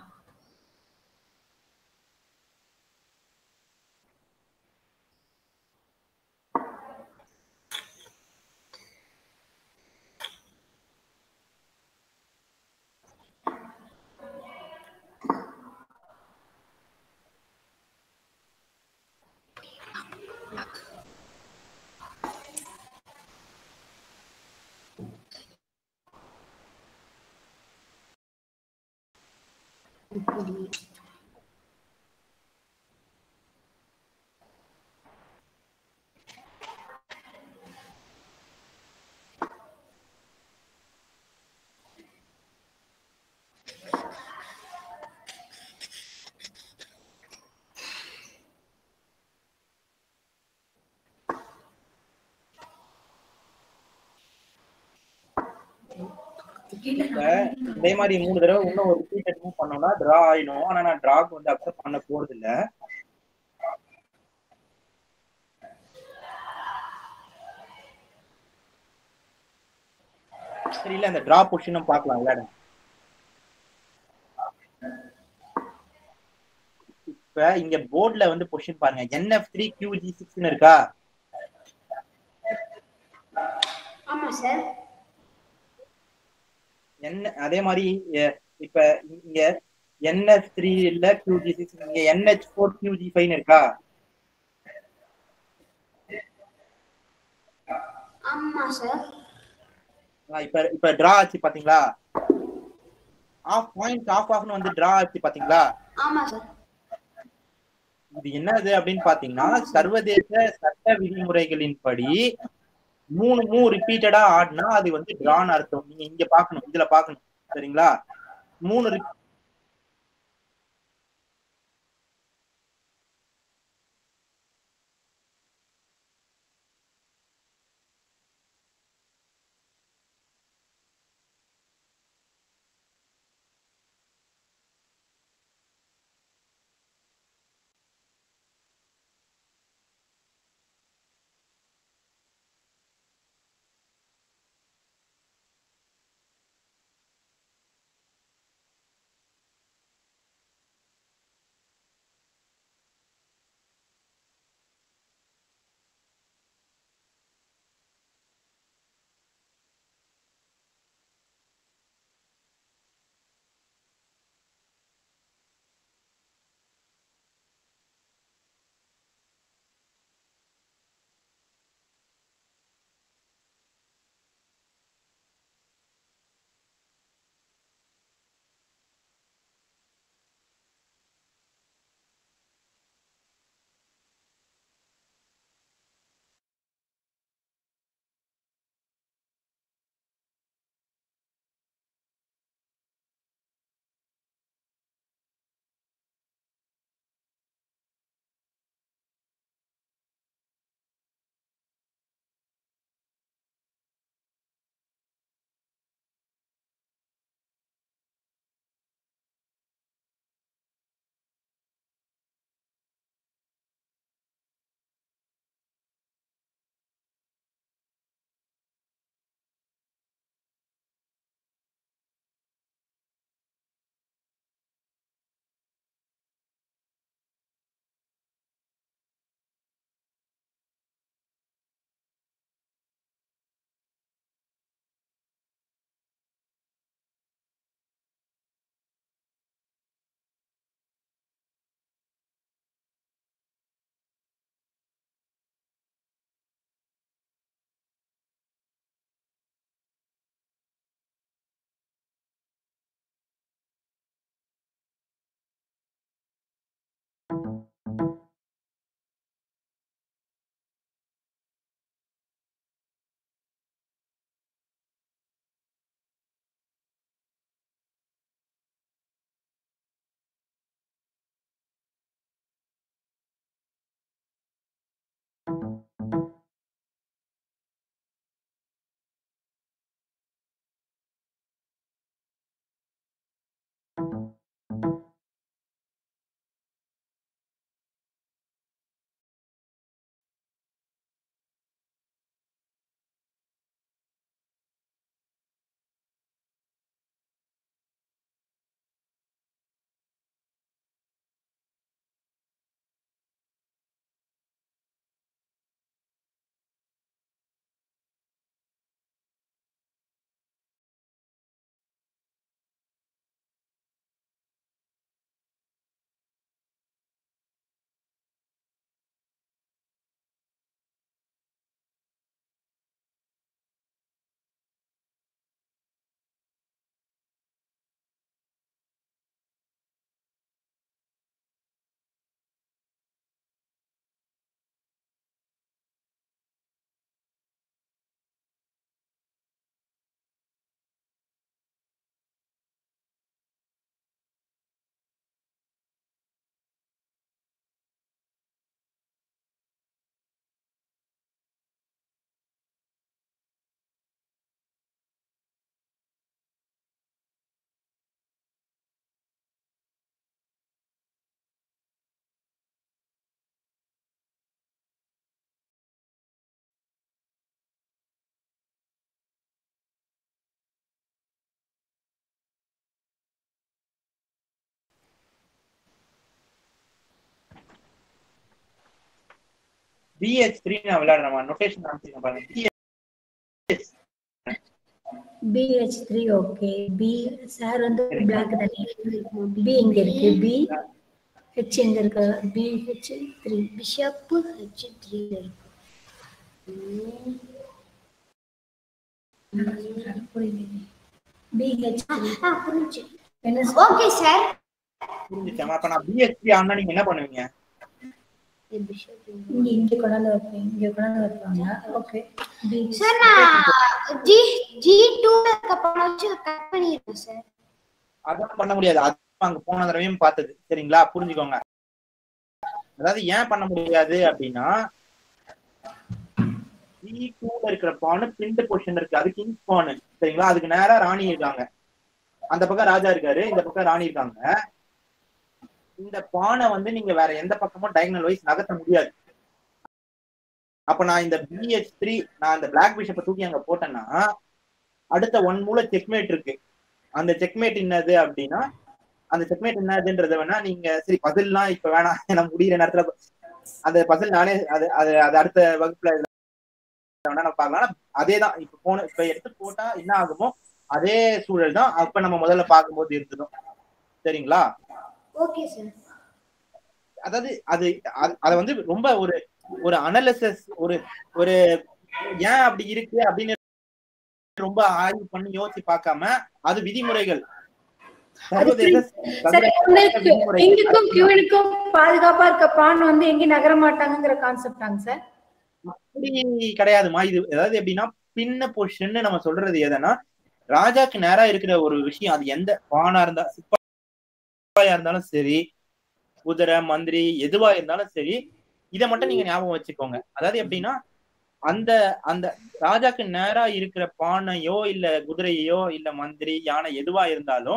இப்ப இதே மாதிரி மூணு தடவை இன்னும் ஒரு ரிப்பீட்டட் மூவ் பண்ணோம்னா டிரா ஆயிடும் ஆனா நான் டிராக் வந்து அக்செப்ட் பண்ண போறது இல்ல சரி இல்ல அந்த டிரா பொசிஷனும் பார்க்கலாம் விளையாட இப்ப இங்க போர்ட்ல வந்து பொசிஷன் பாருங்க என்எஃப் த்ரீ கியூஜி சிக்ஸ்னு இருக்கா
ஆமா சார்
என்ன அதே மாதிரி எ- இப்ப இங்க என்எஃப் த்ரீ இல்ல கியூஜி சிக்ஸ் இங்க என்ஹெச் ஃபோர் கியூஜி ஃபைவ் இருக்கா
ஆமா சார்
ஆ, இப்ப இப்ப டிரா ஆச்சு பாத்தீங்களா ஆஃப் பாயிண்ட் ஆஃப் ஆஃப்னு வந்து டிரா ஆச்சு பாத்தீங்களா
ஆமா சார்
இது என்னது அப்படின்னு பாத்தீங்கன்னா சர்வதேச சட்ட விதிமுறைகளின்படி மூணு மூணு ரிப்பீட்டடா ஆடினா அது வந்து டிரான்னு அர்த்தம் நீங்க இங்க பாக்கணும் இதுல பாக்கணும் சரிங்களா மூணு re- பிஹெச் த்ரீ நான் விளையாடுறேன் நொட்டேஷன் காமிச்சிருக்கேன் பாருங்க
B H three okay B sir வந்து பிளாக் தானே பி எங்க இருக்கு பி ஹெச் எங்க இருக்கு B H three
bishop H three இருக்கு
பி ஹெச்
ஆ புரிஞ்சு
என்ன
ஓகே சார்
புரிஞ்சுச்சேம்மா அப்ப நான் பிஹெச் த்ரீ ஆனா நீங்க என்ன பண்ணுவீங்க
பிஷப்
இங்க இங்க கொண்டாந்து வைப்பேன் இங்க கொண்டாந்து வைப்பாங்க ஓகே பி
சார் நான் ஜி ஜி டூ இருக்க பணம் வச்சு கட் பண்ணிடுறேன் சார்
அதான் பண்ண முடியாது அது அங்க போன தடவையும் பார்த்தது சரிங்களா புரிஞ்சுக்கோங்க அதாவது ஏன் பண்ண முடியாது அப்படின்னா ஜி டூல இருக்கிற பானு பிண்ட் பொசிஷன் இருக்கு அது கிங்ஸ் பானு சரிங்களா அதுக்கு நேரா ராணி இருக்காங்க அந்த பக்கம் ராஜா இருக்காரு இந்த பக்கம் ராணி இருக்காங்க இந்த பானை வந்து நீங்க வேற எந்த பக்கமும் டயகனல் வைஸ் நகர்த்த முடியாது அப்ப நான் இந்த பிஹெச் த்ரீ நான் இந்த பிளாக் பிஷப்பை தூக்கி அங்க போட்டேன்னா அடுத்த ஒன் மூல செக்மேட் இருக்கு அந்த செக்மேட் என்னது அப்படின்னா அந்த செக்மேட் என்னதுன்றத வேணா நீங்க சரி பசில்லாம் இப்ப வேணாம் ஏன்னா முடியிற நேரத்துல அந்த பசில் நானே அது அது அது அடுத்த வகுப்புல இதுல வேணா நம்ம பார்க்கலாம் ஆனா அதேதான் இப்ப போன இப்ப எடுத்து போட்டா என்ன ஆகுமோ அதே சூழல் தான் அப்ப நம்ம முதல்ல பார்க்கும்போது இருந்ததும் சரிங்களா
ஓகே சார்
அதாவது அது அது- அதை வந்து ரொம்ப ஒரு ஒரு அனலிசிஸ் ஒரு ஒரு ஏன் அப்படி இருக்கு அப்படின்னு ரொம்ப ஆய்வு பண்ணி யோசிச்சு பார்க்காம அது விதிமுறைகள் சர்வதேச
சரி உங்களுக்கு
விதிமுறைகள்.
கிங்குக்கும் கியூனுக்கும் பாதுகாப்பா இருக்க பான் வந்து எங்கேயும் நகர மாட்டாங்கங்கிற கான்செப்டாங்க சார்
அப்படி கிடையாதுமா இது அதாவது எப்படின்னா பின்ன பொசிஷன் நம்ம சொல்றது எதனா ராஜாக்கு நேரா இருக்கிற ஒரு விஷயம் அது எந்த பானா இருந்தா சிப்பாயா இருந்தாலும் சரி குதிரை மந்திரி எதுவா இருந்தாலும் சரி இதை மட்டும் நீங்க ஞாபகம் வச்சுக்கோங்க அதாவது எப்படின்னா அந்த அந்த ராஜாக்கு நேரா இருக்கிற பானையோ இல்ல குதிரையோ இல்ல மந்திரி யானை எதுவா இருந்தாலும்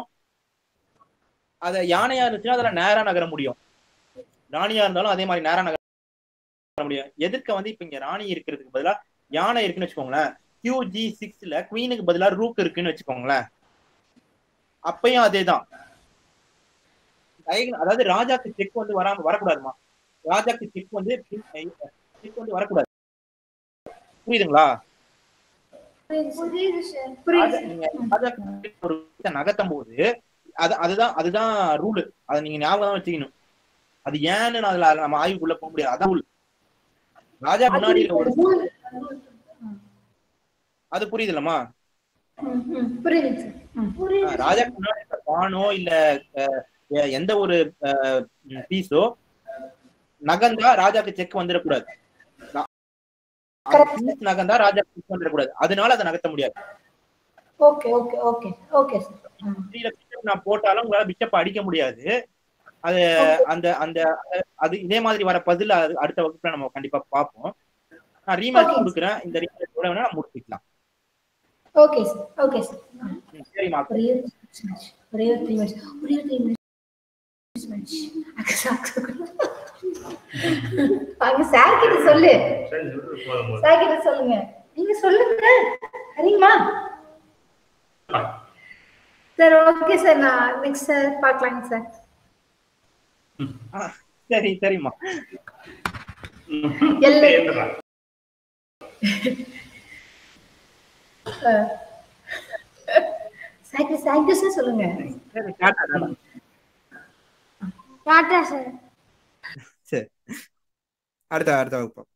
அத யானையா இருந்துச்சுன்னா அதுல நேரா நகர முடியும் ராணியா இருந்தாலும் அதே மாதிரி நேரா நகர முடியும் எதிர்க்க வந்து இப்ப இங்க ராணி இருக்கிறதுக்கு பதிலா யானை இருக்குன்னு வச்சுக்கோங்களேன் கியூ ஜி சிக்ஸ்ல குவீனுக்கு பதிலா ரூக் இருக்குன்னு வச்சுக்கோங்களேன் அப்பயும் அதேதான் diagonal- அதாவது ராஜாக்கு செக் வந்து வராம வரக்கூடாதுமா ராஜாக்கு செக் வந்து செக் வந்து வரக்கூடாது புரியுதுங்களா
புரியுது சார்
ராஜா- நீங்க ராஜாக்கு check ஒரு விஷயத்தை நகர்த்தும் போது அது அதுதான் அதுதான் ரூல் அதை நீங்க ஞாபகம் தான் வச்சுக்கணும் அது ஏன்னு நான் அதுல நம்ம ஆய்வுக்குள்ள போக முடியாது அதான் ரூல் ராஜா முன்னாடி இருக்க ஒரு அது புரியுதுல்லம்மா
ம், ம், புரியுதுங்க சார் ம்.
ஆஹ் ராஜாக்கு முன்னாடி இருக்க பானோ இல்ல அஹ், எ- எந்த ஒரு பீஸோ நகர்ந்தா ராஜாக்கு செக் வந்துடக்கூடாது நா- அந்த piece நகர்ந்தா ராஜாக்கு செக் வந்துடக்கூடாது அதனால அதை நகர்த்த முடியாது
okay okay okay okay sir ம்.
த்ரீல பிஷப் நான் போட்டாலும் உங்களால பிஷப் அடிக்க முடியாது அது அந்த அந்த அது இதே மாதிரி வர பதில் அடுத்த வகுப்புல நம்ம கண்டிப்பா பார்ப்போம் நான் ரீமேட்ச்
Okay.
கொடுக்குறேன் இந்த ரீமேட்ச் கூட வேணா முடிச்சுக்கலாம்
ஓகே சார் ஓகே சார் ம்.
ம், சரிம்மா
ஒரே ஒரு match. ஒரே ஒரு த்ரீ மினிட்ஸ் ஒரே ஒரு த்ரீ மினிட்ஸ் மேட்ச் அங்க சார் கிட்ட சொல்லு
சரி, சொல்லு, போதும், போதும்.
சார் கிட்ட சொல்லுங்க நீங்க சொல்லுங்க சரிங்களா சார் ஓகே சார் நான் நெக்ஸ்ட் சார் பார்க்கலாங்க சார்
ஆ, சரி சரிம்மா
எல்லை.
ஏந்துடா.
சார் தேங்க்யூ சார் சொல்லுங்க
சரி டாடா டாடா
டாட்டா சார்
சரி அடுத்த அடுத்த வகுப்பு